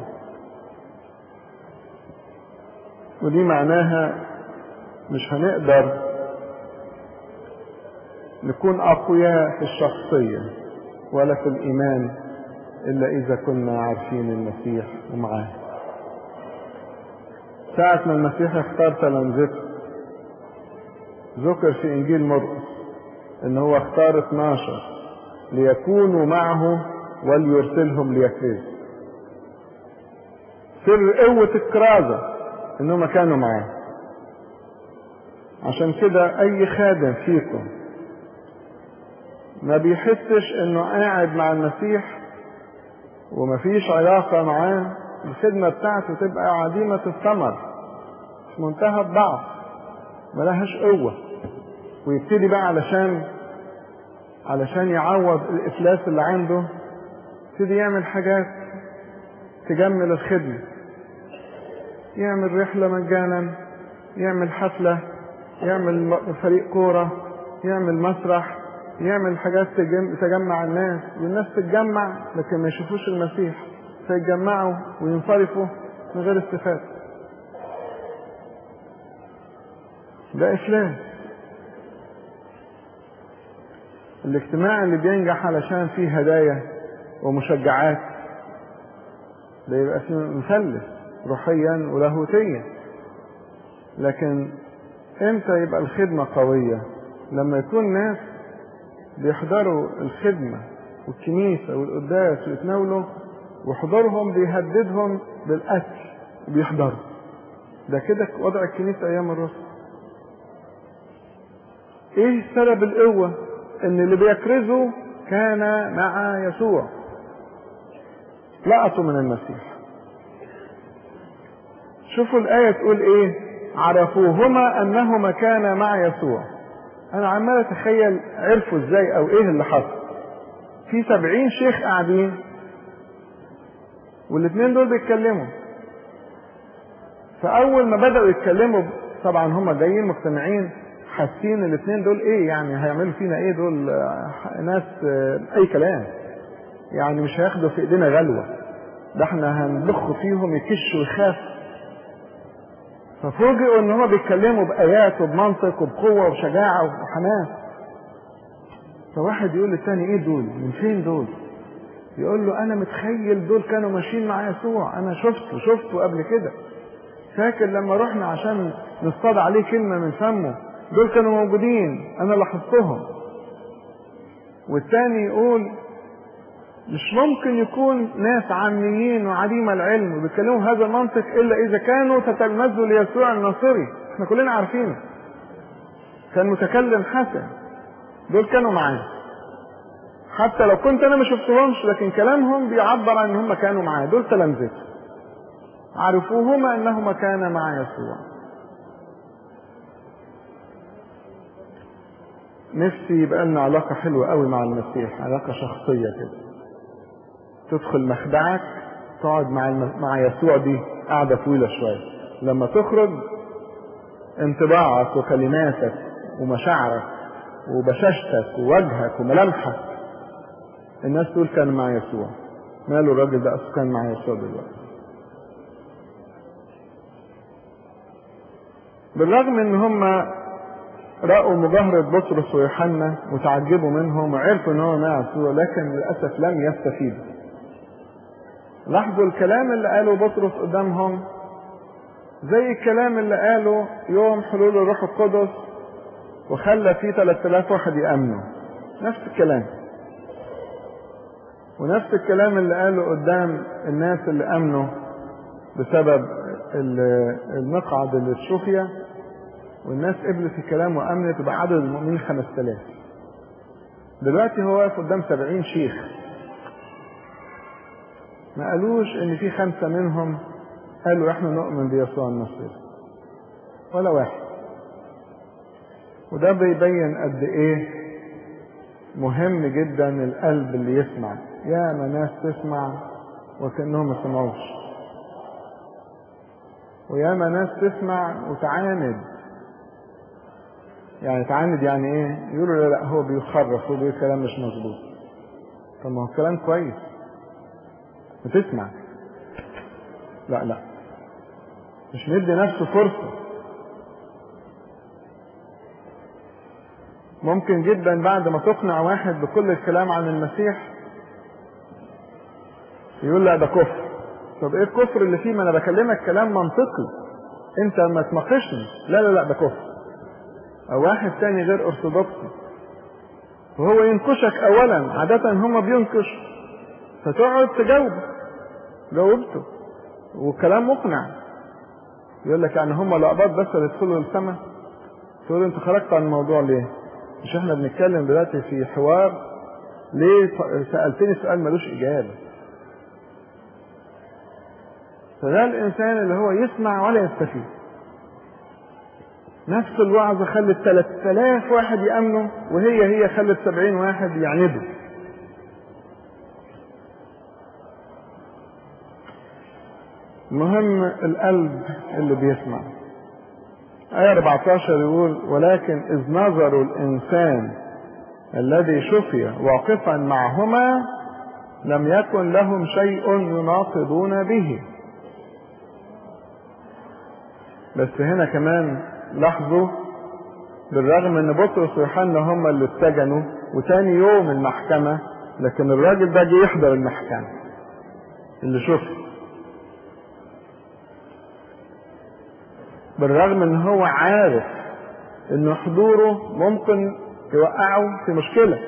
Speaker 1: ودي معناها مش هنقدر نكون أقوياء في الشخصية ولا في الإيمان إلا إذا كنا عارفين المسيح ومعاه ساعة ما المسيح اختار تلامذته ذكر في إنجيل مرقس إن هو اختار 12 ليكونوا معه وليرسلهم ليكرزوا سر قوة الكرازة إنهم كانوا معاه عشان كده أي خادم فيكم ما بيحسش إنه قاعد مع المسيح ومفيش علاقة معاه الخدمة بتاعته تبقى عديمة الثمر في منتهى الضعف ملهاش قوة ويبتدي بقى علشان علشان يعوض الإفلاس اللي عنده يبتدي يعمل حاجات تجمل الخدمة يعمل رحلة مجانا يعمل حفلة يعمل فريق كورة يعمل مسرح يعمل حاجات تجمع الناس والناس تتجمع لكن ما يشوفوش المسيح فيتجمعوا وينصرفوا من غير استفادة ده إفلاس الاجتماع اللي بينجح علشان فيه هدايا ومشجعات ده يبقى فيه مفلس روحيا ولاهوتيا لكن امتى يبقى الخدمة قوية لما يكون ناس بيحضروا الخدمة والكنيسة والقداس ويتناولوا وحضورهم بيهددهم بالقتل وبيحضروا ده كده وضع الكنيسة أيام الرسل إيه سبب القوة؟ إن اللي بيكرزوا كان مع يسوع لقطوا من المسيح شوفوا الآية تقول إيه عرفوهما أنهما كانا مع يسوع أنا عمال أتخيل عرفوا إزاي أو إيه اللي حصل في سبعين شيخ قاعدين والاثنين دول بيتكلموا فأول ما بدأوا يتكلموا طبعا هم جايين مجتمعين حاسين الاثنين دول ايه يعني هيعملوا فينا ايه دول ناس اي كلام يعني مش هياخدوا في ايدينا غلوه ده احنا هنبخ فيهم يكشوا ويخاف ففوجئوا ان هم بيتكلموا بايات وبمنطق وبقوه وبشجاعه وحماس فواحد يقول للتاني ايه دول من فين دول يقول له انا متخيل دول كانوا ماشيين مع يسوع انا شفته شفته قبل كده فاكر لما رحنا عشان نصطاد عليه كلمه من فمه دول كانوا موجودين انا لاحظتهم والتاني يقول مش ممكن يكون ناس عاميين وعديم العلم وبيتكلموا هذا المنطق الا اذا كانوا تتلمذوا ليسوع الناصري احنا كلنا عارفينه كان متكلم حسن دول كانوا معاه حتى لو كنت انا ما شفتهمش لكن كلامهم بيعبر عن ان هم كانوا معاه دول تلامذته عرفوهما انهما كانا مع يسوع نفسي يبقى لنا علاقة حلوة قوي مع المسيح علاقة شخصية كده تدخل مخدعك تقعد مع الم... مع يسوع دي قعدة طويلة شوية لما تخرج انطباعك وكلماتك ومشاعرك وبشاشتك ووجهك وملامحك الناس تقول كان مع يسوع ماله الراجل ده اصلا كان مع يسوع دلوقتي بالرغم ان هم رأوا مجاهرة بطرس ويوحنا وتعجبوا منهم وعرفوا ان هو مع يسوع لكن للأسف لم يستفيدوا. لاحظوا الكلام اللي قاله بطرس قدامهم زي الكلام اللي قاله يوم حلول الروح القدس وخلى فيه 3000 واحد يأمنوا. نفس الكلام. ونفس الكلام اللي قاله قدام الناس اللي امنوا بسبب المقعد اللي اتشفي والناس قبلت الكلام وامنت وبقى عدد المؤمنين 5000 دلوقتي هو واقف قدام 70 شيخ ما قالوش ان في خمسة منهم قالوا احنا نؤمن بيسوع المسيح ولا واحد وده بيبين قد ايه مهم جدا القلب اللي يسمع يا ما ناس تسمع وكأنهم ما سمعوش ويا ما ناس تسمع وتعاند يعني تعاند يعني ايه يقولوا لا لا هو بيخرف هو بيقول كلام مش مظبوط طب ما هو الكلام كويس بتسمع لا لا مش مدي نفسه فرصة ممكن جدا بعد ما تقنع واحد بكل الكلام عن المسيح يقول لا ده كفر طب ايه الكفر اللي فيه ما انا بكلمك كلام منطقي انت ما تناقشني لا لا لا ده كفر او واحد تاني غير ارثوذكسي وهو ينكشك اولا عادة هما بينكش فتقعد تجاوبه جاوبته وكلام مقنع يقول لك يعني هم لقبات بس اللي يدخلوا السماء تقول انت خرجت عن الموضوع ليه مش احنا بنتكلم دلوقتي في حوار ليه سألتني سؤال ملوش إجابة فده الإنسان اللي هو يسمع ولا يستفيد نفس الوعظة خلت 3000 واحد يأمنوا وهي هي خلت 70 واحد يعندوا المهم القلب اللي بيسمع آية 14 يقول ولكن إذ نظروا الإنسان الذي شفي واقفا معهما لم يكن لهم شيء يناقضون به بس هنا كمان لاحظوا بالرغم ان بطرس ويوحنا هم اللي اتسجنوا وتاني يوم المحكمة لكن الراجل ده جه يحضر المحكمة اللي شفت بالرغم ان هو عارف ان حضوره ممكن يوقعه في مشكلة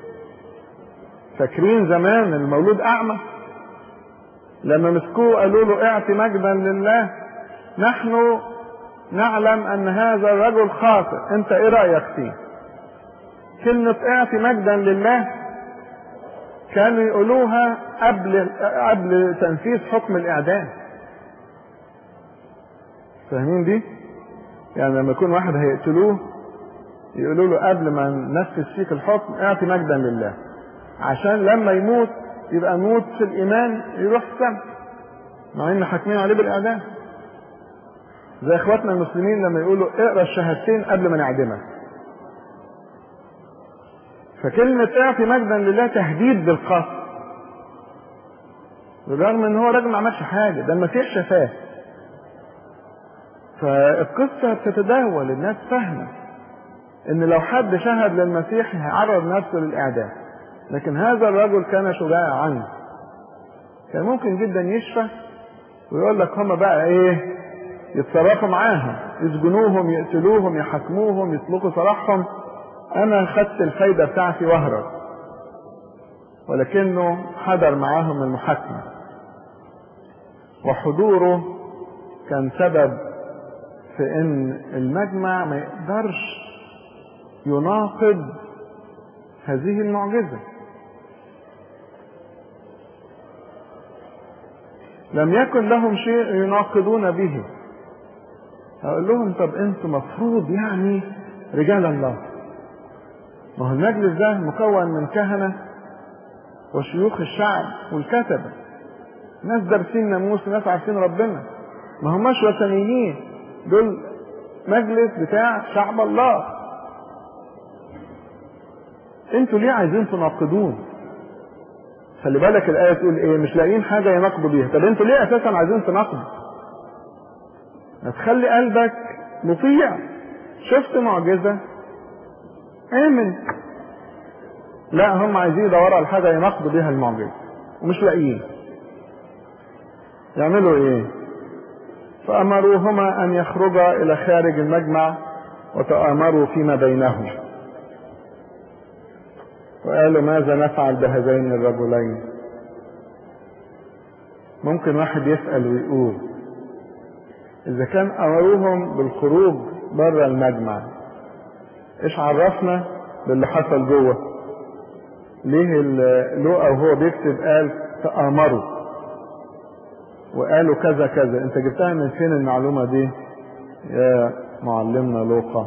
Speaker 1: فاكرين زمان المولود اعمى لما مسكوه قالوا له اعطي مجدا لله نحن نعلم ان هذا الرجل خاطئ انت ايه رايك فيه كلمة اعطي مجدا لله كانوا يقولوها قبل قبل تنفيذ حكم الاعدام فاهمين دي يعني لما يكون واحد هيقتلوه يقولوا له قبل ما ننفذ فيك الحكم اعطي مجدا لله عشان لما يموت يبقى موت في الايمان يروح السما مع ان حاكمين عليه بالاعدام زي اخواتنا المسلمين لما يقولوا اقرا الشهادتين قبل ما نعدمك فكلمة اعطي مجدا لله تهديد بالقتل بالرغم ان هو راجل ما عملش حاجة ده المسيح شفاه فالقصة بتتداول الناس فاهمة ان لو حد شهد للمسيح هيعرض نفسه للاعدام لكن هذا الرجل كان شجاعا كان ممكن جدا يشفى ويقول لك هم بقى ايه يتصرفوا معاهم يسجنوهم يقتلوهم يحاكموهم يطلقوا سراحهم انا خدت الفايدة بتاعتي واهرب ولكنه حضر معاهم المحاكمة وحضوره كان سبب في ان المجمع ما يقدرش يناقض هذه المعجزة لم يكن لهم شيء يناقضون به هقول لهم طب انتم مفروض يعني رجال الله ما هو المجلس ده مكون من كهنة وشيوخ الشعب والكتبة ناس دارسين ناموس وناس عارفين ربنا ما هماش وثنيين دول مجلس بتاع شعب الله انتوا ليه عايزين تناقضون خلي بالك الآية تقول ايه مش لاقيين حاجة يناقضوا بيها طب انتوا ليه اساسا عايزين تناقضوا ما تخلي قلبك مطيع شفت معجزة امن لا هم عايزين يدوروا على حاجة يناقضوا بيها المعجزة ومش لاقيين يعملوا ايه فأمروهما أن يخرجا إلى خارج المجمع وتآمروا فيما بينهم وقالوا ماذا نفعل بهذين الرجلين ممكن واحد يسأل ويقول إذا كان أمروهم بالخروج بره المجمع إيش عرفنا باللي حصل جوه ليه لوقا وهو بيكتب قال تآمروا وقالوا كذا كذا انت جبتها من فين المعلومة دي يا معلمنا لوقا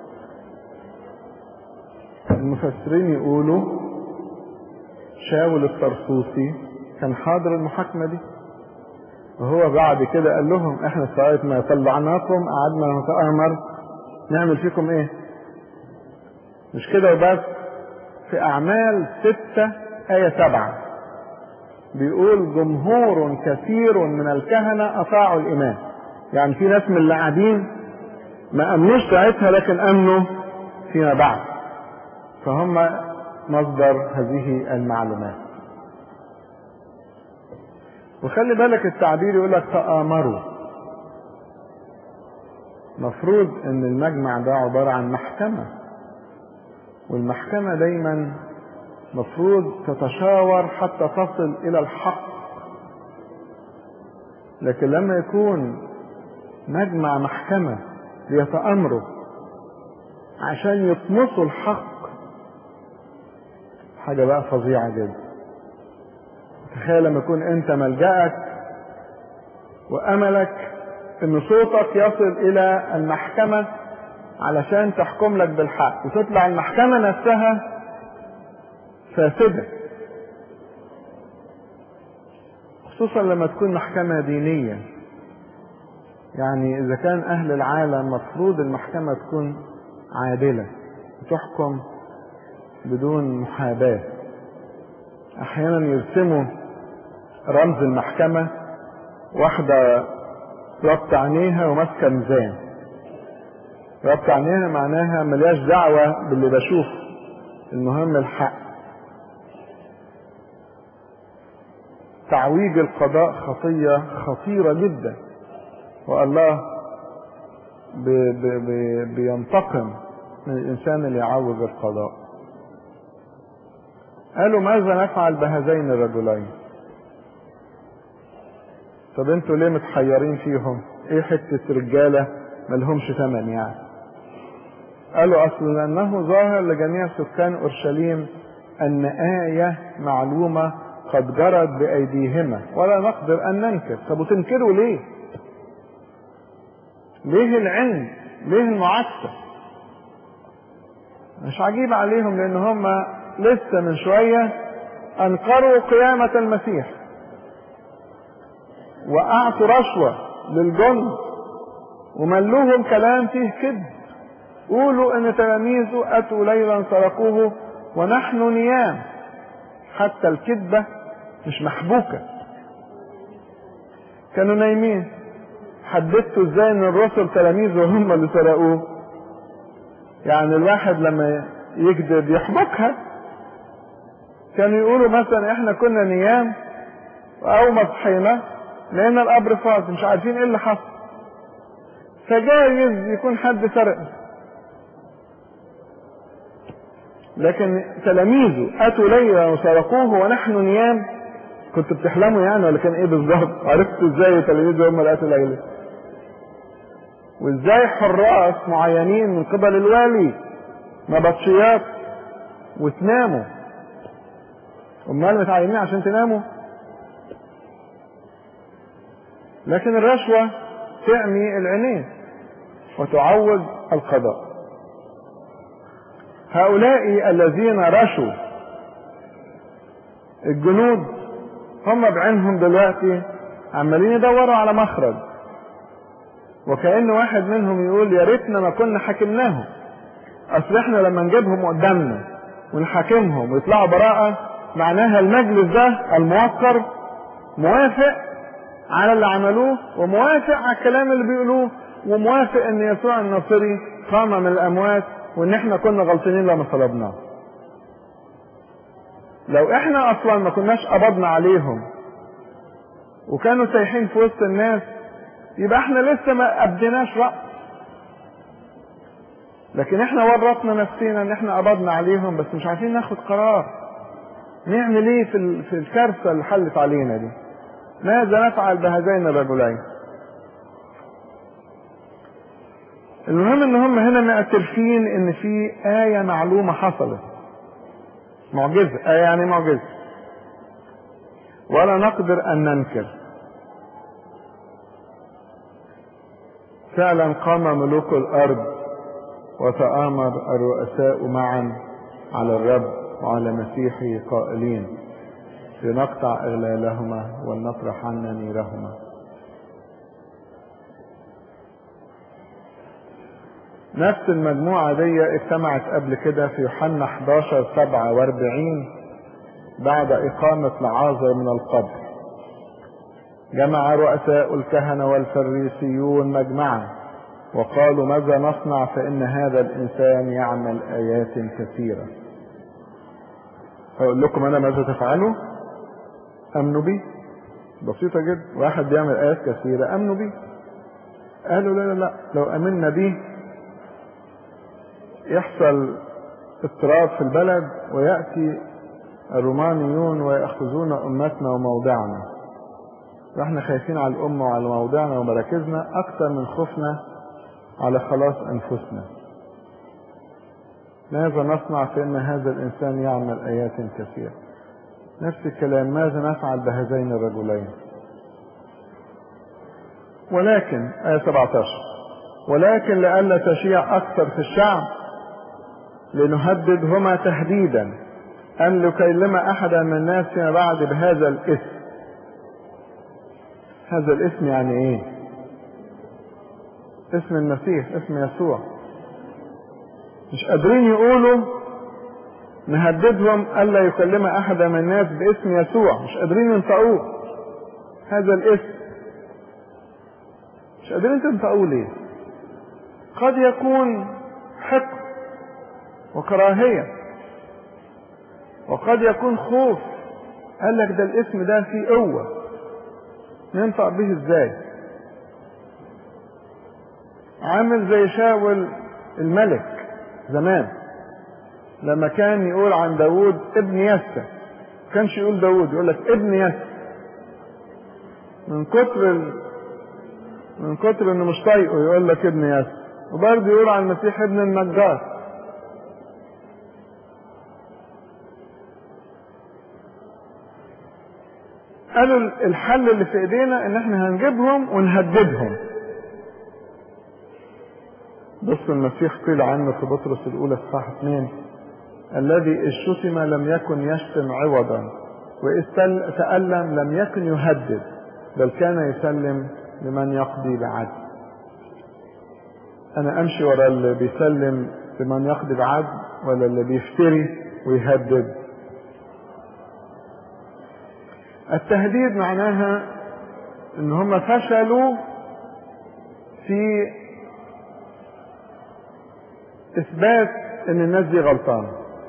Speaker 1: المفسرين يقولوا شاول الطرسوسي كان حاضر المحاكمة دي وهو بعد كده قال لهم احنا ساعة ما طلعناكم قعدنا نتآمر نعمل فيكم ايه مش كده وبس في اعمال ستة آية سبعة بيقول جمهور كثير من الكهنة اطاعوا الامام يعني في ناس من اللي قاعدين ما امنوش ساعتها لكن امنوا فيما بعد فهم مصدر هذه المعلومات وخلي بالك التعبير يقول لك تآمروا مفروض ان المجمع ده عبارة عن محكمة والمحكمة دايما مفروض تتشاور حتى تصل الى الحق لكن لما يكون مجمع محكمة ليتأمروا عشان يطمسوا الحق حاجة بقى فظيعة جدا تخيل لما يكون انت ملجأك واملك ان صوتك يصل الى المحكمة علشان تحكم لك بالحق وتطلع المحكمة نفسها فاسدة خصوصا لما تكون محكمة دينية يعني اذا كان اهل العالم مفروض المحكمة تكون عادلة وتحكم بدون محاباة احيانا يرسموا رمز المحكمة واحدة ربط عينيها وماسكة ميزان ربط عينيها معناها ملياش دعوة باللي بشوف المهم الحق تعويج القضاء خطية خطيرة جدا والله بي بي بي بينتقم من الإنسان اللي يعوج القضاء قالوا ماذا نفعل بهذين الرجلين طب انتوا ليه متحيرين فيهم ايه حتة رجالة ملهمش ثمن يعني قالوا اصل لانه ظاهر لجميع سكان اورشليم ان آية معلومة قد جرت بايديهما ولا نقدر ان ننكر طب وتنكروا ليه ليه العلم ليه المعاكسة مش عجيب عليهم لان هم لسه من شوية انكروا قيامة المسيح واعطوا رشوة للجند وملوهم كلام فيه كذب قولوا ان تلاميذه اتوا ليلا سرقوه ونحن نيام حتى الكذبة مش محبوكة كانوا نايمين حددتوا ازاي ان الرسل تلاميذه هم اللي سرقوه يعني الواحد لما يكذب يحبكها كانوا يقولوا مثلا احنا كنا نيام واول ما صحينا لقينا القبر فاضي مش عارفين ايه اللي حصل فجايز يكون حد سرق لكن تلاميذه اتوا ليلا وسرقوه ونحن نيام كنتوا بتحلموا يعني ولا كان ايه بالظبط عرفتوا ازاي تلاميذه هم اللي اتوا ليلا وازاي حراس معينين من قبل الوالي نبطشيات وتناموا امال متعينين عشان تناموا لكن الرشوة تعمي العينين وتعوج القضاء هؤلاء الذين رشوا الجنود هم بعينهم دلوقتي عمالين يدوروا على مخرج وكأن واحد منهم يقول يا ريتنا ما كنا حاكمناهم اصل احنا لما نجيبهم قدامنا ونحاكمهم ويطلعوا براءة معناها المجلس ده الموقر موافق على اللي عملوه وموافق على الكلام اللي بيقولوه وموافق ان يسوع الناصري قام من الاموات وان احنا كنا غلطانين لما طلبناه لو احنا اصلا ما كناش قبضنا عليهم وكانوا سايحين في وسط الناس يبقى احنا لسه ما ابديناش رأس لكن احنا ورطنا نفسينا ان احنا قبضنا عليهم بس مش عارفين ناخد قرار نعمل ايه في في الكارثه اللي حلت علينا دي ماذا نفعل بهذين الرجلين المهم ان هم هنا معترفين ان في آية معلومة حصلت معجزة آية يعني معجزة ولا نقدر ان ننكر فعلا قام ملوك الارض وتآمر الرؤساء معا على الرب وعلى مسيحه قائلين لنقطع اغلالهما ولنطرح عنا نيرهما نفس المجموعة دي اجتمعت قبل كده في يوحنا 11 47 بعد إقامة لعازر من القبر جمع رؤساء الكهنة والفريسيون مجمعا وقالوا ماذا نصنع فإن هذا الإنسان يعمل آيات كثيرة أقول لكم أنا ماذا تفعلوا أمنوا بي بسيطة جدا واحد بيعمل آيات كثيرة أمنوا بي قالوا لا لا لا لو أمنا بيه يحصل اضطراب في البلد ويأتي الرومانيون ويأخذون أمتنا وموضعنا واحنا خايفين على الأمة وعلى موضعنا ومراكزنا أكثر من خوفنا على خلاص أنفسنا ماذا نصنع فإن هذا الإنسان يعمل آيات كثيرة نفس الكلام ماذا نفعل بهذين الرجلين ولكن آية 17 ولكن لئلا تشيع أكثر في الشعب لنهددهما تهديدا أن نكلم أحدا من الناس فيما بعد بهذا الاسم هذا الاسم يعني ايه اسم المسيح اسم يسوع مش قادرين يقولوا نهددهم ألا يكلم أحدا من الناس باسم يسوع مش قادرين ينطقوه هذا الاسم مش قادرين تنطقوه ليه قد يكون حقد وكراهية وقد يكون خوف قال لك ده الاسم ده فيه قوة ننطق به ازاي عامل زي شاول الملك زمان لما كان يقول عن داود ابن يسى كانش يقول داود يقول لك ابن يسى من كتر ال... من كتر انه مش طايقه يقول لك ابن يسى وبرضه يقول عن المسيح ابن النجار قالوا الحل اللي في ايدينا ان احنا هنجيبهم ونهددهم بص المسيح قيل عنه في بطرس الاولى اصحاح اثنين الذي إذ شتم لم يكن يشتم عوضا وإذ تألم لم يكن يهدد بل كان يسلم لمن يقضي بعدل أنا أمشي ورا اللي بيسلم لمن يقضي بعدل ولا اللي بيفتري ويهدد التهديد معناها ان هم فشلوا في اثبات ان الناس دي غلطانه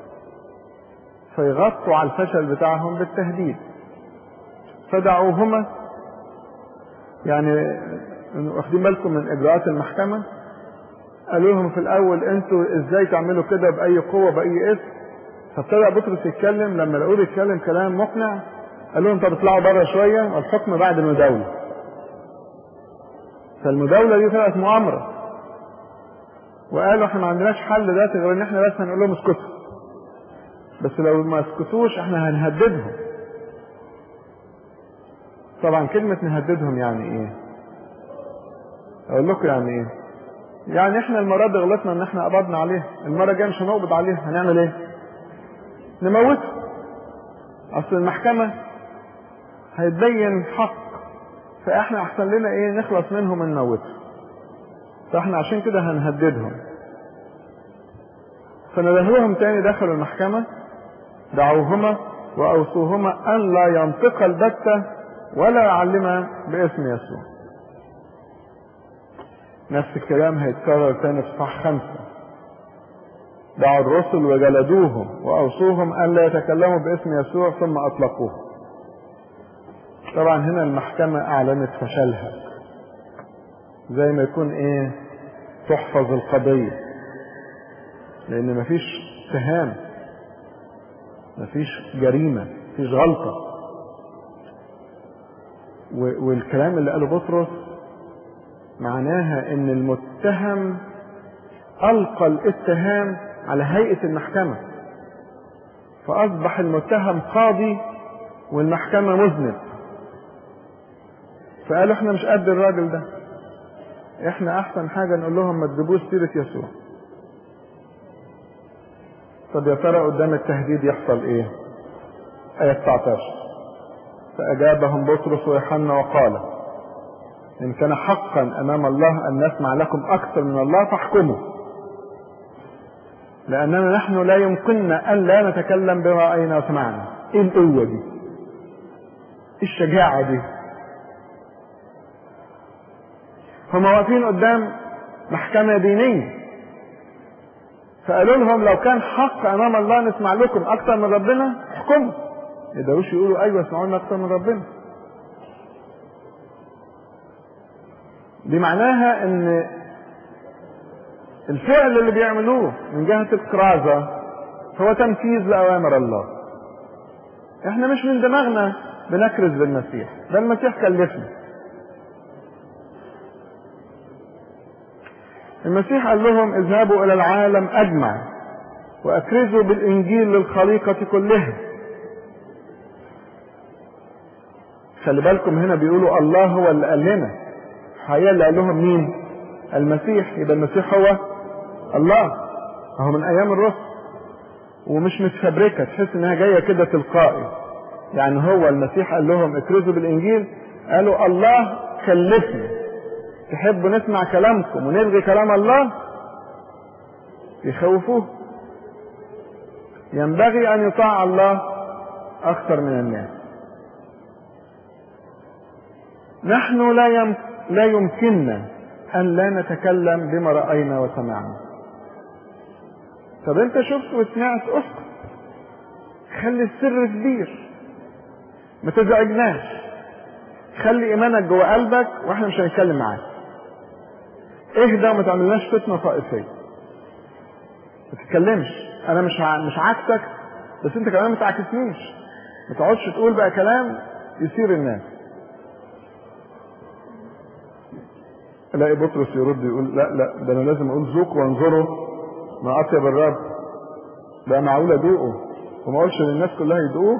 Speaker 1: فيغطوا على الفشل بتاعهم بالتهديد فدعوهما يعني واخدين بالكم من اجراءات المحكمه قالوا لهم في الاول انتوا ازاي تعملوا كده باي قوه باي اسم فابتدى بطرس يتكلم لما لقوه يتكلم كلام مقنع قال لهم طب اطلعوا بره شويه والحكم بعد المداوله فالمداوله دي طلعت مؤامره وقالوا احنا ما عندناش حل دلوقتي غير ان احنا بس هنقول لهم اسكتوا بس لو ما اسكتوش احنا هنهددهم طبعا كلمة نهددهم يعني ايه اقول لكم يعني ايه يعني احنا المرة دي غلطنا ان احنا قبضنا عليه المرة الجاية مش هنقبض عليه هنعمل ايه نموته اصل المحكمة هيتبين حق فاحنا احسن لنا ايه نخلص منهم ونموته فاحنا عشان كده هنهددهم فندهوهم تاني دخلوا المحكمة دعوهما وأوصوهما أن لا ينطق البتة ولا يعلم باسم يسوع نفس الكلام هيتكرر تاني في صح خمسة دعوا الرسل وجلدوهم وأوصوهم أن لا يتكلموا باسم يسوع ثم أطلقوه طبعا هنا المحكمة أعلنت فشلها زي ما يكون إيه تحفظ القضية لأن مفيش اتهام مفيش جريمة مفيش غلطة والكلام اللي قاله بطرس معناها ان المتهم القى الاتهام على هيئة المحكمة فاصبح المتهم قاضي والمحكمة مذنب فقالوا احنا مش قد الراجل ده احنا احسن حاجة نقول لهم ما تجيبوش سيرة يسوع طب يا ترى قدام التهديد يحصل ايه آية 19 فأجابهم بطرس ويوحنا وقال إن كان حقا أمام الله أن نسمع لكم أكثر من الله فاحكموا لأننا نحن لا يمكننا أن لا نتكلم بما رأينا وسمعنا إيه القوة دي إيه الشجاعة دي هم واقفين قدام محكمة دينية فقالوا لهم لو كان حق امام الله نسمع لكم اكتر من ربنا احكموا ما يقدروش يقولوا ايوه اسمعوا لنا اكتر من ربنا دي معناها ان الفعل اللي بيعملوه من جهة الكرازة هو تنفيذ لأوامر الله احنا مش من دماغنا بنكرز بالمسيح ده المسيح كلفنا المسيح قال لهم اذهبوا الى العالم اجمع واكرزوا بالانجيل للخليقة كلها خلي بالكم هنا بيقولوا الله هو اللي قال لنا الحقيقة اللي قال لهم مين المسيح يبقى المسيح هو الله هو من ايام الرسل ومش متفبركة تحس انها جاية كده تلقائي يعني هو المسيح قال لهم اكرزوا بالانجيل قالوا الله كلفنا تحبوا نسمع كلامكم ونلغي كلام الله يخوفوه ينبغي ان يطاع الله اكثر من الناس نحن لا يم... لا يمكننا ان لا نتكلم بما راينا وسمعنا طب انت شفت وسمعت اسكت خلي السر كبير ما تزعجناش خلي ايمانك جوه قلبك واحنا مش هنتكلم معاك اهدى وما تعملناش فتنه طائفيه ما تتكلمش انا مش مش عكسك بس انت كمان ما تعكسنيش ما تقعدش تقول بقى كلام يثير الناس الاقي بطرس يرد يقول لا لا ده انا لازم اقول ذوق وانظروا ما اطيب الرب ده معقول ادوقه وما اقولش للناس كلها يدوقوه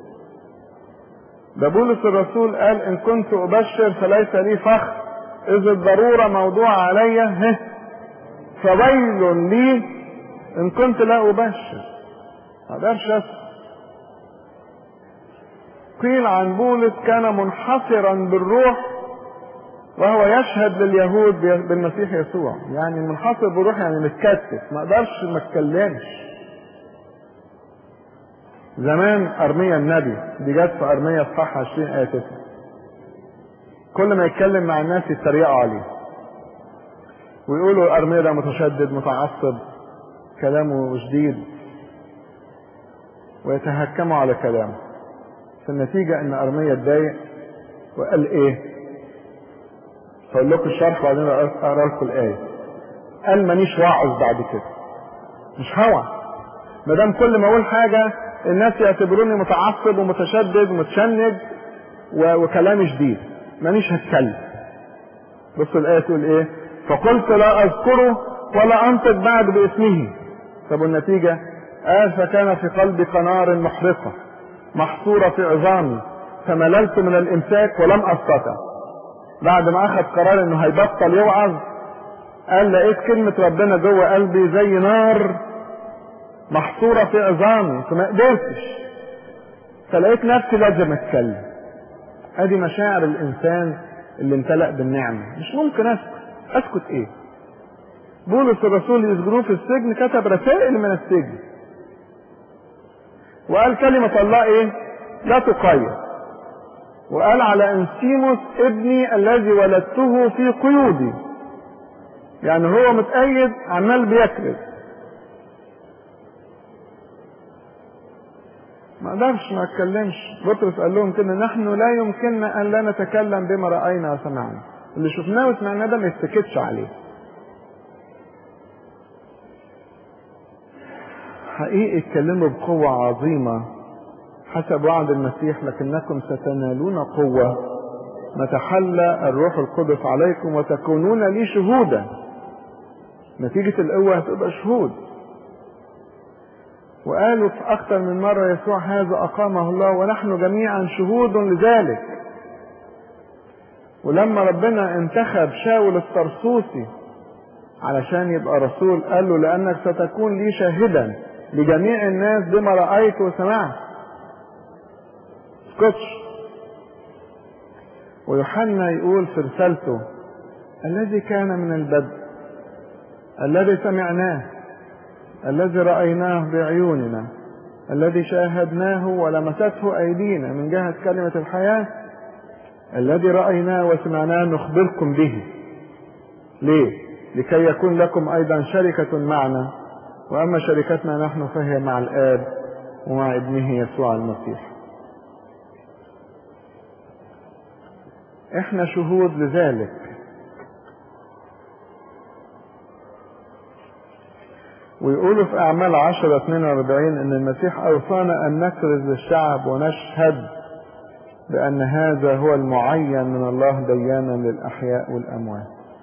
Speaker 1: ده بولس الرسول قال ان كنت ابشر فليس لي فخر اذ الضروره موضوعه علي فويل لي ان كنت لا ابشر ما اقدرش اسكت قيل عن بولس كان منحصرا بالروح وهو يشهد لليهود بالمسيح يسوع يعني منحصر بالروح يعني متكتف ما اقدرش ما اتكلمش زمان ارميا النبي دي جت في ارميا اصحاح 20 ايه 9 كل ما يتكلم مع الناس يتريقوا عليه ويقولوا ارميا ده متشدد متعصب كلامه شديد ويتهكموا على كلامه في النتيجة ان ارميا اتضايق وقال ايه هقول لكم الشرح وبعدين اقرا لكم الايه قال مانيش واعظ بعد كده مش هوى ما دام كل ما اقول حاجه الناس يعتبروني متعصب ومتشدد ومتشنج وكلامي شديد مانيش هتكلم بص الايه تقول ايه فقلت لا اذكره ولا انطق بعد باسمه طب النتيجه قال فكان في قلبي قنار محرقه محصوره في عظامي فمللت من الامساك ولم استطع بعد ما اخذ قرار انه هيبطل يوعظ قال لقيت كلمة ربنا جوه قلبي زي نار محصورة في عظامي فما قدرتش فلقيت نفسي لازم اتكلم ادي مشاعر الانسان اللي امتلأ بالنعمة مش ممكن اسكت اسكت ايه بولس الرسول يسجنوه في السجن كتب رسائل من السجن وقال كلمة الله ايه لا تقيد وقال على انسيموس ابني الذي ولدته في قيودي يعني هو متأيد عمال بيكذب ما قدرش ما اتكلمش بطرس قال لهم كده نحن لا يمكننا ان لا نتكلم بما راينا وسمعنا اللي شفناه وسمعناه ده ما يتسكتش عليه حقيقي اتكلموا بقوة عظيمة حسب وعد المسيح لكنكم ستنالون قوة متى حل الروح القدس عليكم وتكونون لي شهودا نتيجة القوة هتبقى شهود وقالوا في أكثر من مرة يسوع هذا أقامه الله ونحن جميعا شهود لذلك ولما ربنا انتخب شاول الطرسوسي علشان يبقى رسول قال له لأنك ستكون لي شاهدا لجميع الناس بما رأيت وسمعت اسكتش ويوحنا يقول في رسالته الذي كان من البدء الذي سمعناه الذي رأيناه بعيوننا الذي شاهدناه ولمسته أيدينا من جهة كلمة الحياة الذي رأيناه وسمعناه نخبركم به ليه؟ لكي يكون لكم أيضا شركة معنا وأما شركتنا نحن فهي مع الآب ومع ابنه يسوع المسيح احنا شهود لذلك ويقولوا في أعمال عشرة 42 إن المسيح أوصانا أن نكرز للشعب ونشهد بأن هذا هو المعين من الله ديانا للأحياء والأموات.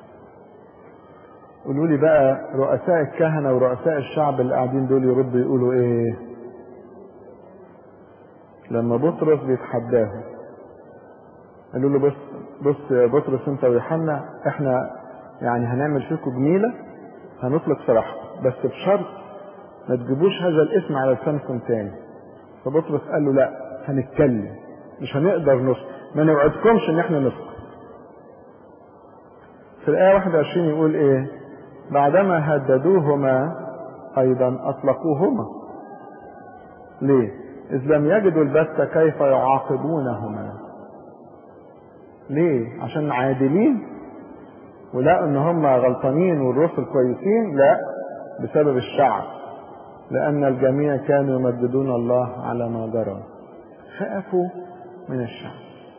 Speaker 1: قولوا لي بقى رؤساء الكهنة ورؤساء الشعب اللي قاعدين دول يردوا يقولوا إيه؟ لما بطرس بيتحداهم قالوا له بص بص يا بطرس أنت ويوحنا إحنا يعني هنعمل فيكم جميلة هنطلق سراحكم بس بشرط ما تجيبوش هذا الاسم على لسانكم تاني فبطرس قال له لا هنتكلم مش هنقدر نسكت ما نوعدكمش ان احنا نسكت في الآية 21 يقول ايه بعدما هددوهما ايضا اطلقوهما ليه اذ لم يجدوا البتة كيف يعاقبونهما ليه عشان عادلين ولقوا ان هم غلطانين والرسل كويسين لا بسبب الشعب لأن الجميع كانوا يمجدون الله على ما جرى خافوا من الشعب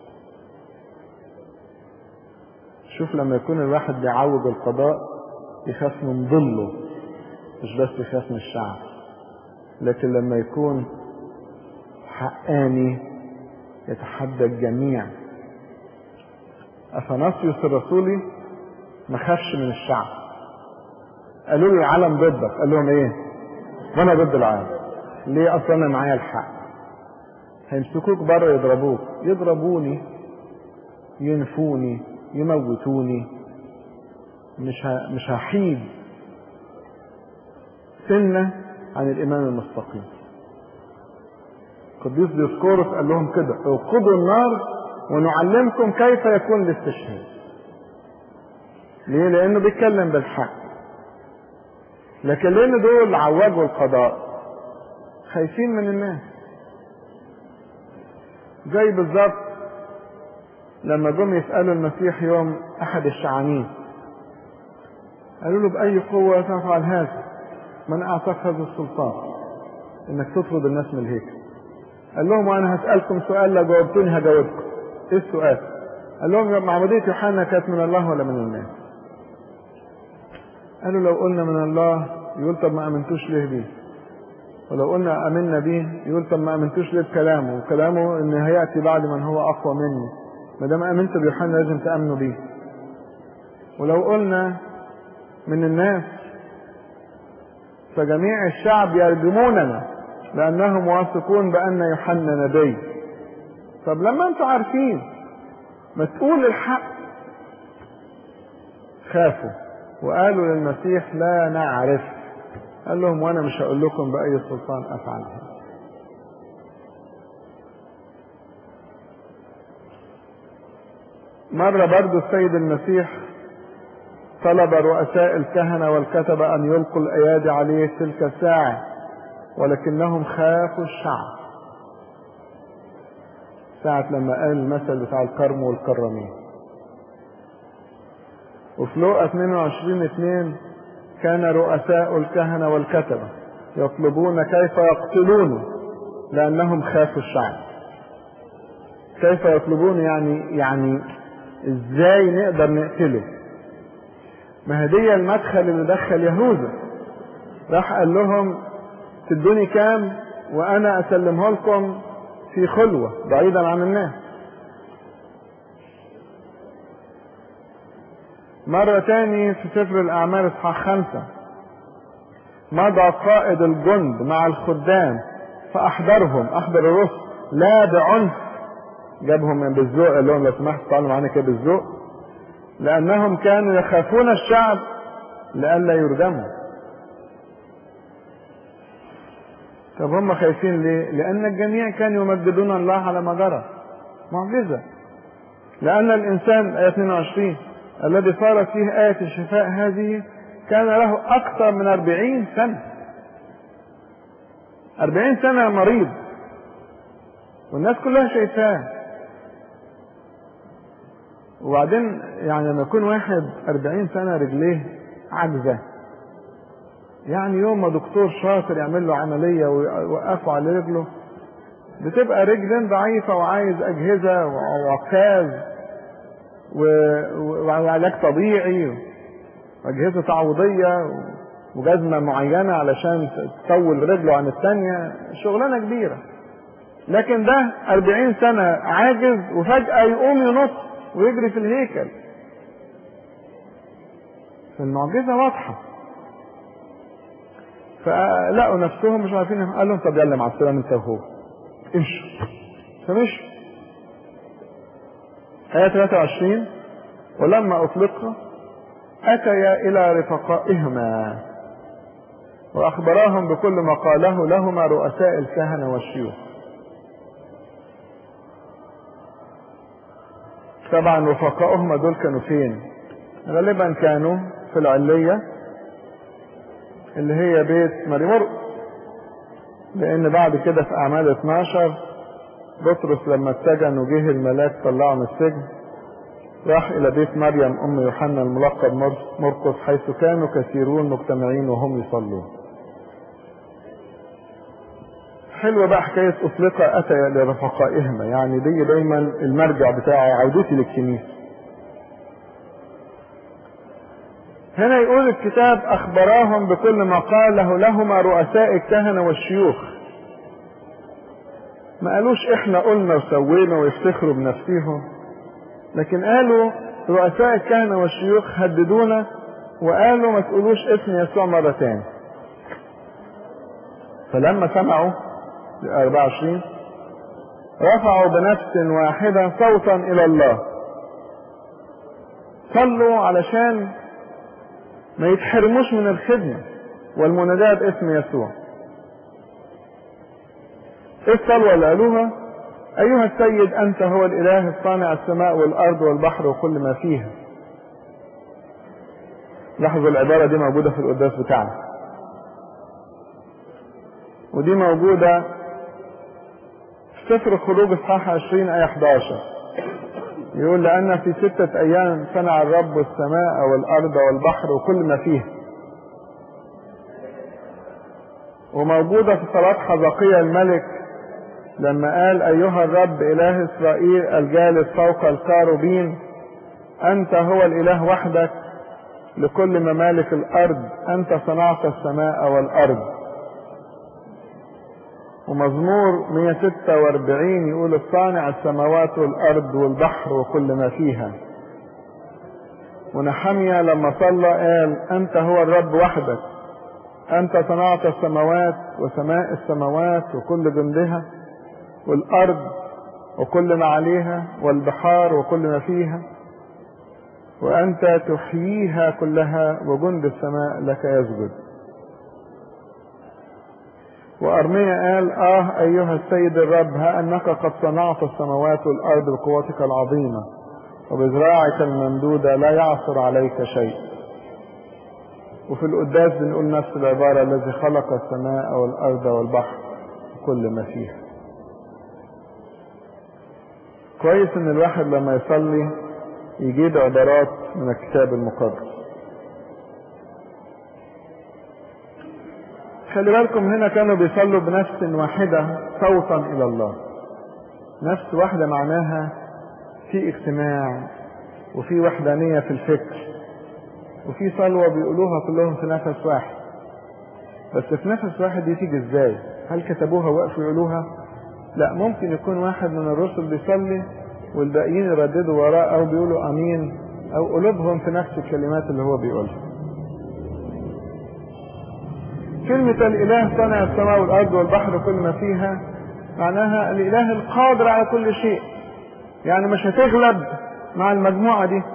Speaker 1: شوف لما يكون الواحد بيعوج القضاء يخاف من ظله مش بس يخاف من الشعب لكن لما يكون حقاني يتحدى الجميع أثناسيوس الرسولي ما خافش من الشعب قالوا له العالم ضدك قال لهم ايه وانا ضد العالم ليه اصلا انا معايا الحق هيمسكوك بره يضربوك يضربوني ينفوني يموتوني مش ه... مش هحيد سنة عن الإمام المستقيم قديس ديسكورس قال لهم كده اوقدوا النار ونعلمكم كيف يكون الاستشهاد ليه لانه بيتكلم بالحق لكن لان دول عوجوا القضاء خايفين من الناس زي بالظبط لما جم يسألوا المسيح يوم أحد الشعانين قالوا له بأي قوة تفعل هذا من أعطاك هذا السلطان إنك تطرد الناس من الهيكل قال لهم وأنا هسألكم سؤال لو جاوبتوني هجاوبكم إيه السؤال؟ قال لهم معمودية يوحنا كانت من الله ولا من الناس؟ قالوا لو قلنا من الله يقول طب ما امنتوش ليه بيه ولو قلنا امنا بيه يقول طب ما امنتوش ليه بكلامه وكلامه ان هياتي بعد من هو اقوى مني ما دام امنت بيوحنا لازم تامنوا بيه ولو قلنا من الناس فجميع الشعب يرجموننا لانهم واثقون بان يوحنا نبي طب لما انتوا عارفين ما تقول الحق خافوا وقالوا للمسيح لا نعرف قال لهم وانا مش هقول لكم باي سلطان افعل هذا مرة برضو السيد المسيح طلب رؤساء الكهنة والكتبة أن يلقوا الأيادي عليه تلك الساعة ولكنهم خافوا الشعب ساعة لما قال المثل بتاع الكرم والكرمين وفي لوقا 22 2 كان رؤساء الكهنة والكتبة يطلبون كيف يقتلونه لأنهم خافوا الشعب كيف يطلبون يعني يعني ازاي نقدر نقتله ما هدية المدخل اللي دخل يهوذا راح قال لهم تدوني كام وانا اسلمه لكم في خلوة بعيدا عن الناس مرة تاني في سفر الأعمال إصحاح خمسة مضى قائد الجند مع الخدام فأحضرهم أحضر الرسل لا بعنف جابهم من بالذوق قال لهم لو سمحت تعالوا معانا كده بالذوق لأنهم كانوا يخافون الشعب لئلا يرجموا طب هم خايفين ليه؟ لأن الجميع كانوا يمجدون الله على ما جرى معجزة لأن الإنسان آية 22 الذي صارت فيه آية الشفاء هذه كان له أكثر من أربعين سنة أربعين سنة مريض والناس كلها شايفاه وبعدين يعني لما يكون واحد أربعين سنة رجليه عجزة يعني يوم ما دكتور شاطر يعمل له عملية ويوقفه على رجله بتبقى رجلين ضعيفة وعايز أجهزة وعكاز وعلاج طبيعي وأجهزة تعويضية وجزمة معينة علشان تطول رجله عن الثانية شغلانة كبيرة لكن ده أربعين سنة عاجز وفجأة يقوم ينط ويجري في الهيكل فالمعجزة واضحة فلقوا نفسهم مش عارفين قال لهم طب يلا مع السلامة انت وهو امشوا فمشوا آية 23 ولما أطلق أتيا إلى رفقائهما وأخبراهم بكل ما قاله لهما رؤساء الكهنة والشيوخ طبعا رفقائهما دول كانوا فين غالبا كانوا في العلية اللي هي بيت ماري مرقس لأن بعد كده في أعمال 12 بطرس لما اتجن وجه الملاك طلعه من السجن راح إلى بيت مريم أم يوحنا الملقب مرقس حيث كانوا كثيرون مجتمعين وهم يصلون. حلوة بقى حكاية أطلق أتى لرفقائهما يعني دي دايما المرجع بتاعه عودتي للكنيسة. هنا يقول الكتاب أخبراهم بكل ما قاله لهما رؤساء الكهنة والشيوخ ما قالوش احنا قلنا وسوينا ويفتخروا بنفسهم لكن قالوا رؤساء الكهنة والشيوخ هددونا وقالوا ما تقولوش اسم يسوع مرة تاني فلما سمعوا 24 رفعوا بنفس واحدة صوتا إلى الله صلوا علشان ما يتحرموش من الخدمة والمناداة باسم يسوع ايه الصلوة اللي قالوها ايها السيد انت هو الاله الصانع السماء والارض والبحر وكل ما فيها لاحظوا العبارة دي موجودة في القداس بتاعنا ودي موجودة في سفر الخروج اصحاح 20 آية 11 يقول لأن في ستة أيام صنع الرب السماء والأرض والبحر وكل ما فيه وموجودة في صلاة حزقية الملك لما قال أيها الرب إله إسرائيل الجالس فوق الكاروبين أنت هو الإله وحدك لكل ممالك الأرض أنت صنعت السماء والأرض ومزمور 146 يقول الصانع السماوات والأرض والبحر وكل ما فيها ونحميا لما صلى قال أنت هو الرب وحدك أنت صنعت السماوات وسماء السماوات وكل جندها والأرض وكل ما عليها والبحار وكل ما فيها وأنت تحييها كلها وجند السماء لك يسجد وأرميا قال آه أيها السيد الرب ها أنك قد صنعت السماوات والأرض بقوتك العظيمة وبذراعك الممدودة لا يعثر عليك شيء وفي القداس بنقول نفس العبارة الذي خلق السماء والأرض والبحر وكل ما فيها كويس ان الواحد لما يصلي يجيب عبارات من الكتاب المقدس خلي بالكم هنا كانوا بيصلوا بنفس واحدة صوتا إلى الله نفس واحدة معناها في اجتماع وفي وحدانية في الفكر وفي صلوة بيقولوها كلهم في نفس واحد بس في نفس واحد دي تيجي ازاي هل كتبوها وقفوا يقولوها لا ممكن يكون واحد من الرسل بيصلي والباقيين يرددوا وراه او بيقولوا امين او قلوبهم في نفس الكلمات اللي هو بيقولها كلمة الإله صنع السماء والأرض والبحر وكل ما فيها معناها الإله القادر على كل شيء يعني مش هتغلب مع المجموعة دي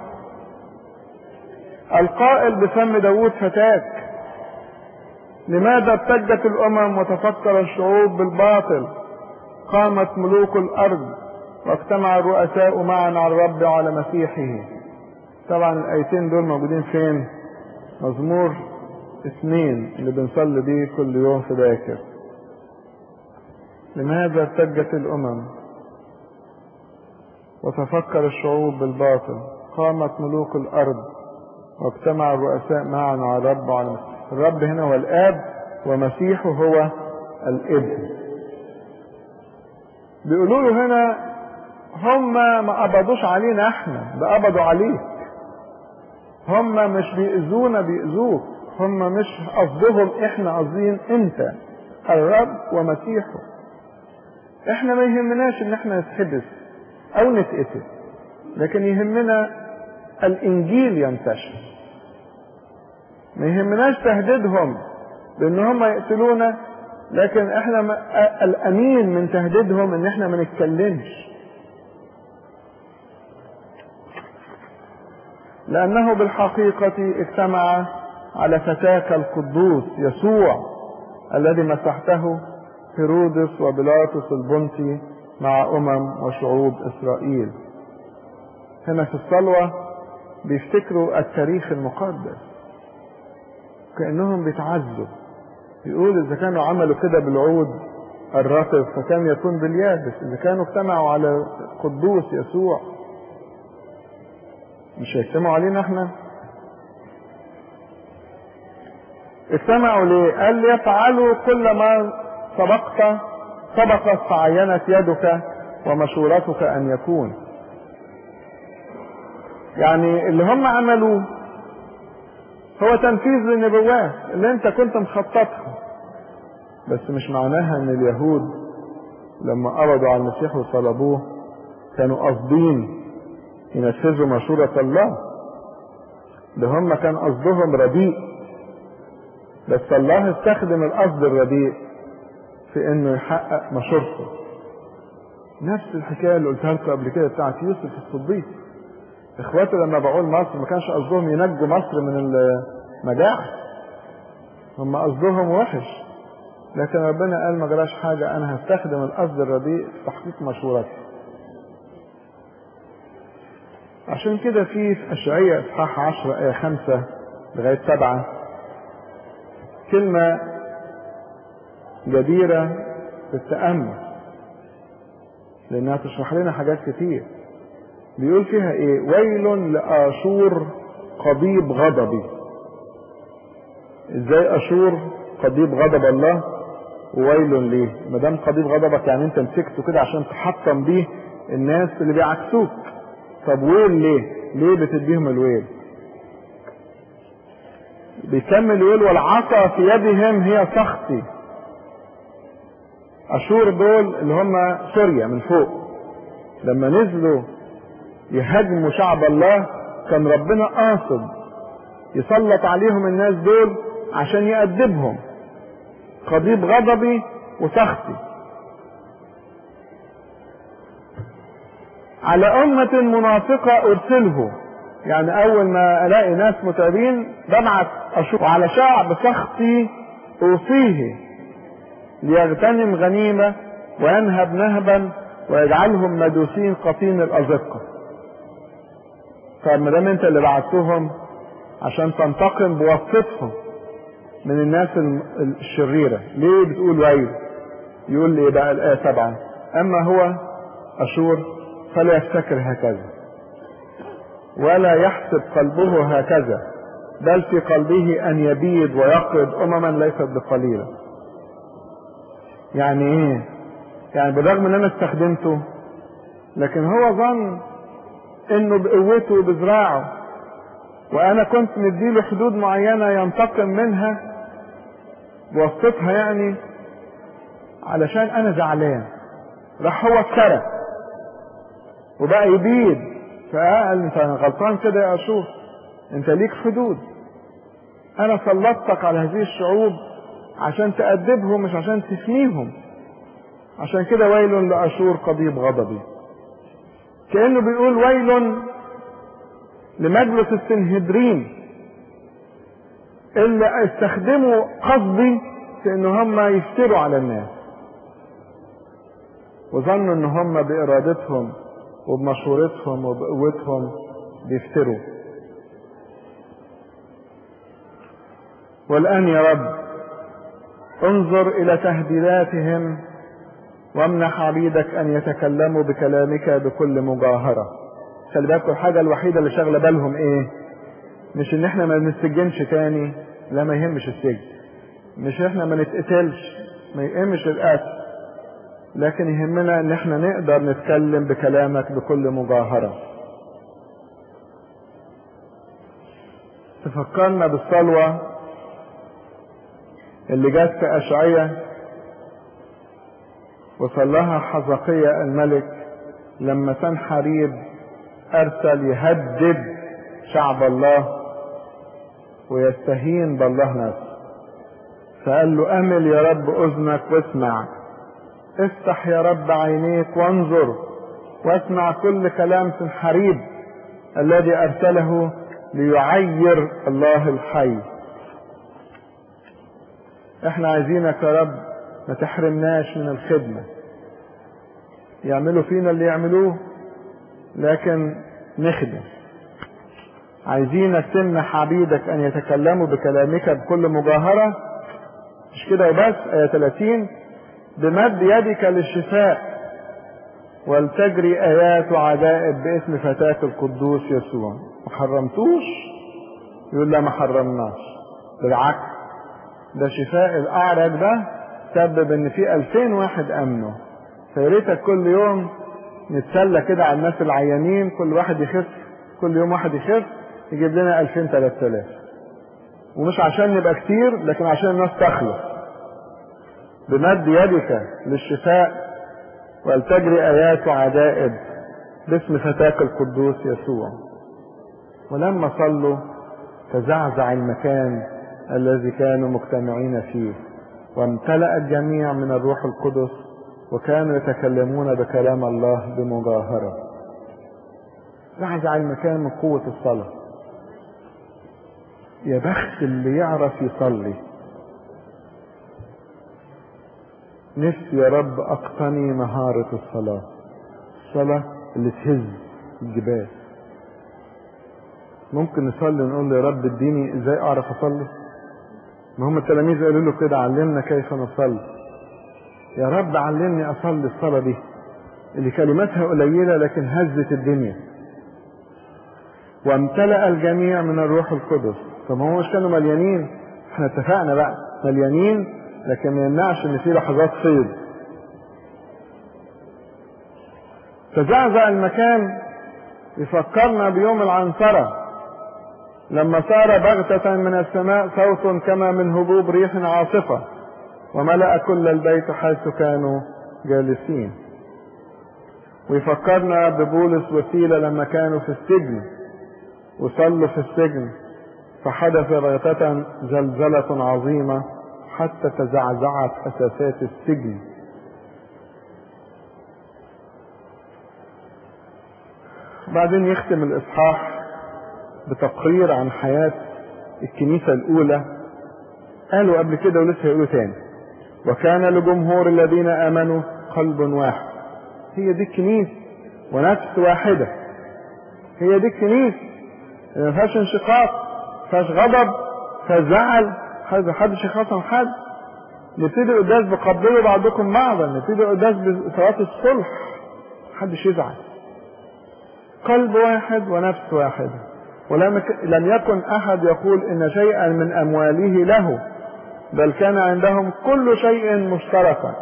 Speaker 1: القائل بفم داوود فتاك لماذا ابتجت الأمم وتفكر الشعوب بالباطل قامت ملوك الأرض واجتمع الرؤساء معا على الرب وعلى مسيحه طبعا الآيتين دول موجودين فين مزمور اثنين اللي بنصلي بيه كل يوم في باكر لماذا ارتجت الأمم وتفكر الشعوب بالباطل قامت ملوك الأرض واجتمع الرؤساء معا على الرب وعلى مسيحه الرب هنا هو الآب ومسيحه هو الابن بيقولوا له هنا هم ما قبضوش علينا احنا ده قبضوا عليك هم مش بيأذونا بيأذوك هم مش قصدهم احنا قصدين انت الرب ومسيحه احنا ما يهمناش ان احنا نتحبس او نتقتل لكن يهمنا الانجيل ينتشر ما يهمناش تهديدهم بان هم يقتلونا لكن احنا الامين من تهديدهم ان احنا ما نتكلمش لانه بالحقيقة اجتمع على فتاك القدوس يسوع الذي مسحته هيرودس وبيلاطس البنطي مع امم وشعوب اسرائيل هنا في الصلوة بيفتكروا التاريخ المقدس كأنهم بيتعزوا يقول إذا كانوا عملوا كده بالعود الرطب فكان يكون باليابس إذا كانوا اجتمعوا على قدوس يسوع مش هيجتمعوا علينا احنا اجتمعوا ليه قال ليفعلوا كل ما سبقت سبقت فعينت يدك ومشورتك ان يكون يعني اللي هم عملوه هو تنفيذ للنبوات اللي انت كنت مخططها بس مش معناها ان اليهود لما قبضوا على المسيح وصلبوه كانوا قاصدين ينفذوا مشورة الله ده هم كان قصدهم رديء بس الله استخدم القصد الرديء في انه يحقق مشورته نفس الحكايه اللي قلتها لكم قبل كده بتاعت يوسف الصديق اخواته لما باعوا مصر ما كانش قصدهم ينجوا مصر من المجاعة هم قصدهم وحش لكن ربنا قال ما جراش حاجة انا هستخدم القصد الرديء في تحقيق مشورتي عشان كده في في اشعياء اصحاح 10 ايه 5 لغاية 7 كلمة جديرة بالتأمل لأنها تشرح لنا حاجات كتير بيقول فيها ايه ويل لآشور قضيب غضبي ازاي اشور قضيب غضب الله وويل ليه ما دام قضيب غضبك يعني انت مسكته كده عشان تحطم بيه الناس اللي بيعكسوك طب ويل ليه ليه بتديهم الويل بيكمل يقول والعصا في يدهم هي سخطي اشور دول اللي هم سوريا من فوق لما نزلوا يهاجموا شعب الله كان ربنا قاصد يسلط عليهم الناس دول عشان يأدبهم قضيب غضبي وسخطي على أمة منافقة أرسله يعني أول ما ألاقي ناس متعبين ببعت أشوف وعلى شعب سخطي أوصيه ليغتنم غنيمة وينهب نهبا ويجعلهم مدوسين قطين الأزقة طب ما دام انت اللي بعتهم عشان تنتقم بواسطتهم من الناس الشريرة ليه بتقول ويل يقول لي بقى الآية سبعة أما هو أشور فلا يفتكر هكذا ولا يحسب قلبه هكذا بل في قلبه أن يبيد ويقرض أمما ليست بقليلة يعني إيه يعني بالرغم أن أنا استخدمته لكن هو ظن انه بقوته وبذراعه وانا كنت مديله حدود معينة ينتقم منها بواسطتها يعني علشان انا زعلان راح هو اتسرق وبقى يبيد فقال انت غلطان كده يا اشور انت ليك حدود انا سلطتك على هذه الشعوب عشان تأدبهم مش عشان تفنيهم عشان كده ويل لأشور قضيب غضبي كأنه بيقول ويل لمجلس السنهدرين اللي استخدموا قصدي في ان هم يفتروا على الناس وظنوا ان هم بارادتهم وبمشورتهم وبقوتهم بيفتروا والان يا رب انظر الى تهديداتهم وامنح عبيدك ان يتكلموا بكلامك بكل مجاهرة خلي بالكم الحاجة الوحيدة اللي شاغلة بالهم ايه مش ان احنا ما نسجنش تاني لا ما يهمش السجن مش احنا ما نتقتلش ما يهمش القتل لكن يهمنا ان احنا نقدر نتكلم بكلامك بكل مجاهرة تفكرنا بالصلوة اللي جت في أشعية وصلاها حزقية الملك لما سنحريب أرسل يهدد شعب الله ويستهين بالله نفسه فقال له أمل يا رب أذنك واسمع افتح يا رب عينيك وانظر واسمع كل كلام سنحريب الذي أرسله ليعير الله الحي احنا عايزينك يا رب ما تحرمناش من الخدمة يعملوا فينا اللي يعملوه لكن نخدم عايزينك تمنح عبيدك ان يتكلموا بكلامك بكل مجاهرة مش كده وبس آية 30 بمد يدك للشفاء ولتجري آيات وعجائب باسم فتاك القدوس يسوع ما حرمتوش يقول لا ما حرمناش بالعكس ده شفاء الأعرج ده سبب ان في 2000 واحد امنوا فياريتك كل يوم نتسلى كده على الناس العيانين كل واحد يخف كل يوم واحد يخف يجيب لنا 2000 3000 ومش عشان نبقى كتير لكن عشان الناس تخلص بمد يدك للشفاء ولتجري ايات وعجائب باسم فتاك القدوس يسوع ولما صلوا تزعزع المكان الذي كانوا مجتمعين فيه وامتلأ الجميع من الروح القدس وكانوا يتكلمون بكلام الله بمجاهرة زعزع المكان من قوة الصلاة يا بخت اللي يعرف يصلي نفسي يا رب اقتني مهارة الصلاة الصلاة اللي تهز الجبال ممكن نصلي ونقول له يا رب اديني ازاي اعرف اصلي ما هم التلاميذ قالوا له كده علمنا كيف نصلي يا رب علمني اصلي الصلاه دي اللي كلماتها قليله لكن هزت الدنيا وامتلأ الجميع من الروح القدس طب هو مش كانوا مليانين احنا اتفقنا بقى مليانين لكن ما يمنعش ان في لحظات فيض تزعزع المكان يفكرنا بيوم العنصره لما صار بغتة من السماء صوت كما من هبوب ريح عاصفة وملأ كل البيت حيث كانوا جالسين ويفكرنا ببولس وسيلة لما كانوا في السجن وصلوا في السجن فحدث بغتة زلزلة عظيمة حتى تزعزعت أساسات السجن بعدين يختم الإصحاح بتقرير عن حياة الكنيسة الأولى قالوا قبل كده ولسه هيقولوا تاني وكان لجمهور الذين آمنوا قلب واحد هي دي الكنيسة ونفس واحدة هي دي الكنيسة ما فيهاش انشقاق ما فيهاش غضب ما فيهاش زعل حد حدش يخاصم حد نبتدي قداس بقبلوا بعضكم بعضا نبتدي قداس بصلاة الصلح محدش يزعل قلب واحد ونفس واحدة ولم لم يكن احد يقول ان شيئا من امواله له بل كان عندهم كل شيء مشتركا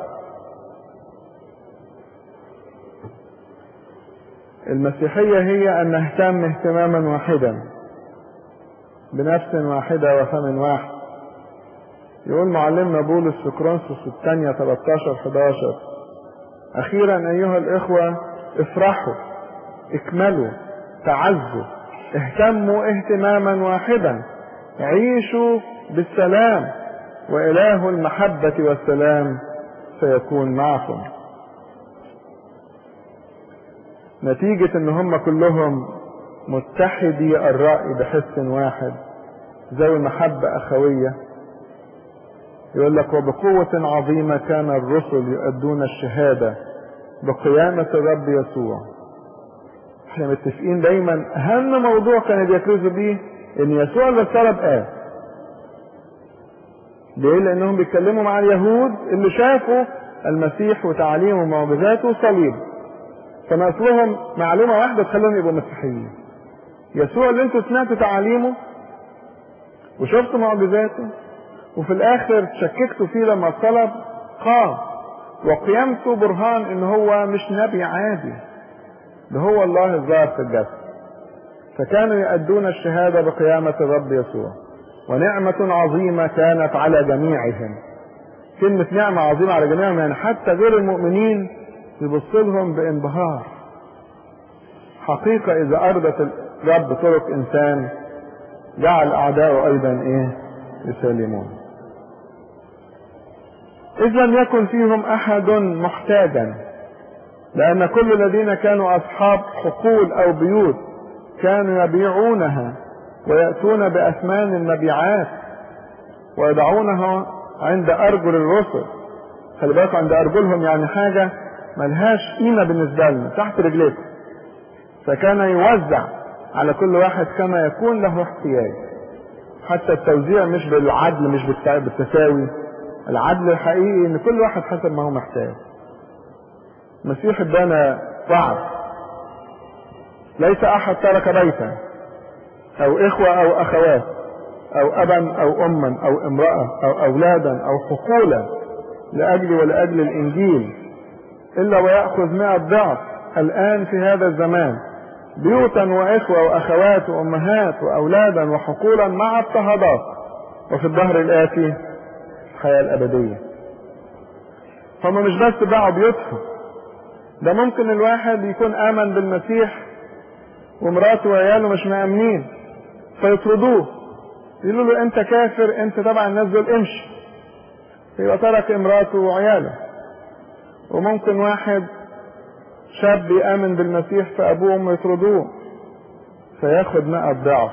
Speaker 1: المسيحيه هي ان نهتم اهتماما واحدا بنفس واحده وفم واحد يقول معلمنا بولس في كرونسوس الثانية 13 11 أخيرا أيها الإخوة افرحوا اكملوا تعزوا اهتموا اهتماما واحدا عيشوا بالسلام وإله المحبة والسلام سيكون معكم نتيجة ان هم كلهم متحدي الرأي بحس واحد ذوي محبة أخوية يقول لك وبقوة عظيمة كان الرسل يؤدون الشهادة بقيامة الرب يسوع احنا متفقين دايما اهم موضوع كانوا بيكرزوا بيه ان يسوع اللي اتصلب قال ليه لانهم بيتكلموا مع اليهود اللي شافوا المسيح وتعاليمه ومعجزاته وصليبه فناقص لهم معلومه واحده تخليهم يبقوا مسيحيين يسوع اللي انتوا سمعتوا تعاليمه وشفتوا معجزاته وفي الاخر شككتوا فيه لما اتصلب قام وقيامته برهان ان هو مش نبي عادي ده هو الله الظاهر في الجسد فكانوا يؤدون الشهادة بقيامة الرب يسوع ونعمة عظيمة كانت على جميعهم كلمة نعمة عظيمة على جميعهم يعني حتى غير المؤمنين يبص لهم بانبهار حقيقة إذا أرضت الرب طرق إنسان جعل أعداؤه أيضا إيه يسلمون إذ لم يكن فيهم أحد محتاجا لأن كل الذين كانوا أصحاب حقول أو بيوت كانوا يبيعونها ويأتون بأثمان المبيعات ويضعونها عند أرجل الرسل خلي بالكم عند أرجلهم يعني حاجة ملهاش قيمة بالنسبة لنا تحت رجليكم فكان يوزع على كل واحد كما يكون له احتياج حتى التوزيع مش بالعدل مش بالتساوي العدل الحقيقي ان كل واحد حسب ما هو محتاج المسيح ادانا وعد ليس احد ترك بيتا او اخوة او اخوات او ابا او اما او امرأة او اولادا او حقولا لاجلي ولاجل الانجيل الا ويأخذ مئة ضعف الان في هذا الزمان بيوتا واخوة واخوات وامهات واولادا وحقولا مع اضطهادات وفي الظهر الاتي الحياة الابدية هم مش بس باعوا بيوتهم ده ممكن الواحد يكون امن بالمسيح ومراته وعياله مش مأمنين فيطردوه يقولوا له انت كافر انت تبع الناس دول امشي يبقى ترك امراته وعياله وممكن واحد شاب يآمن بالمسيح فأبوه وأمه يطردوه فياخد مئة ضعف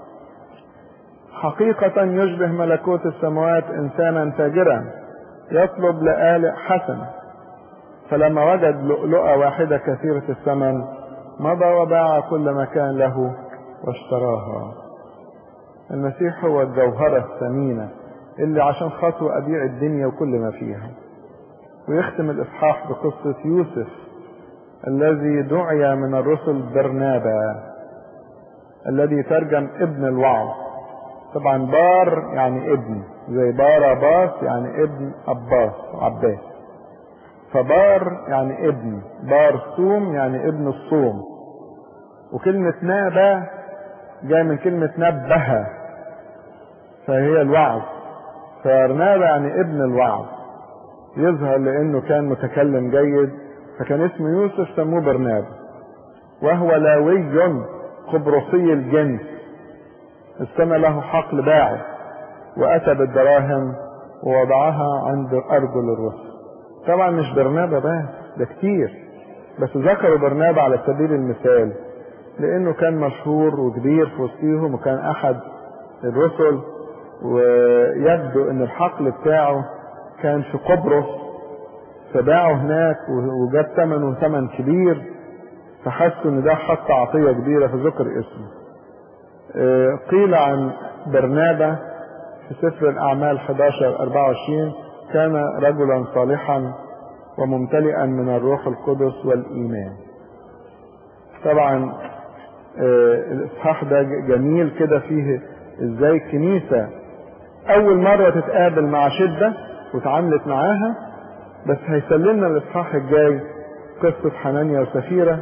Speaker 1: حقيقة يشبه ملكوت السماوات إنسانا تاجرا يطلب لآلئ حسن فلما وجد لؤلؤة واحدة كثيرة الثمن مضى وباع كل ما كان له واشتراها المسيح هو الجوهرة الثمينة اللي عشان خاطره أبيع الدنيا وكل ما فيها ويختم الإصحاح بقصة يوسف الذي دعي من الرسل برنابا الذي ترجم ابن الوعظ طبعا بار يعني ابن زي بار باس يعني ابن عباس عباس فبار يعني ابن بار صوم يعني ابن الصوم وكلمة نابا جاي من كلمة نبه فهي الوعظ فارنابا يعني ابن الوعظ يظهر لانه كان متكلم جيد فكان اسمه يوسف سموه برنابا وهو لاوي قبرصي الجنس استمى له حقل باعه واتى بالدراهم ووضعها عند ارجل الرسل طبعا مش برنابا بس ده كتير بس ذكروا برنابا على سبيل المثال لانه كان مشهور وكبير في وسطيهم وكان احد الرسل ويبدو ان الحقل بتاعه كان في قبرص فباعه هناك وجاب ثمنه ثمن كبير فحسوا ان ده حط عطية كبيرة فذكر اسمه قيل عن برنابا في سفر الاعمال 11 24 كان رجلا صالحا وممتلئا من الروح القدس والايمان طبعا الاصحاح ده جميل كده فيه ازاي الكنيسة اول مرة تتقابل مع شدة وتعاملت معاها بس هيسلمنا الاصحاح الجاي قصة حنانيا وسفيرة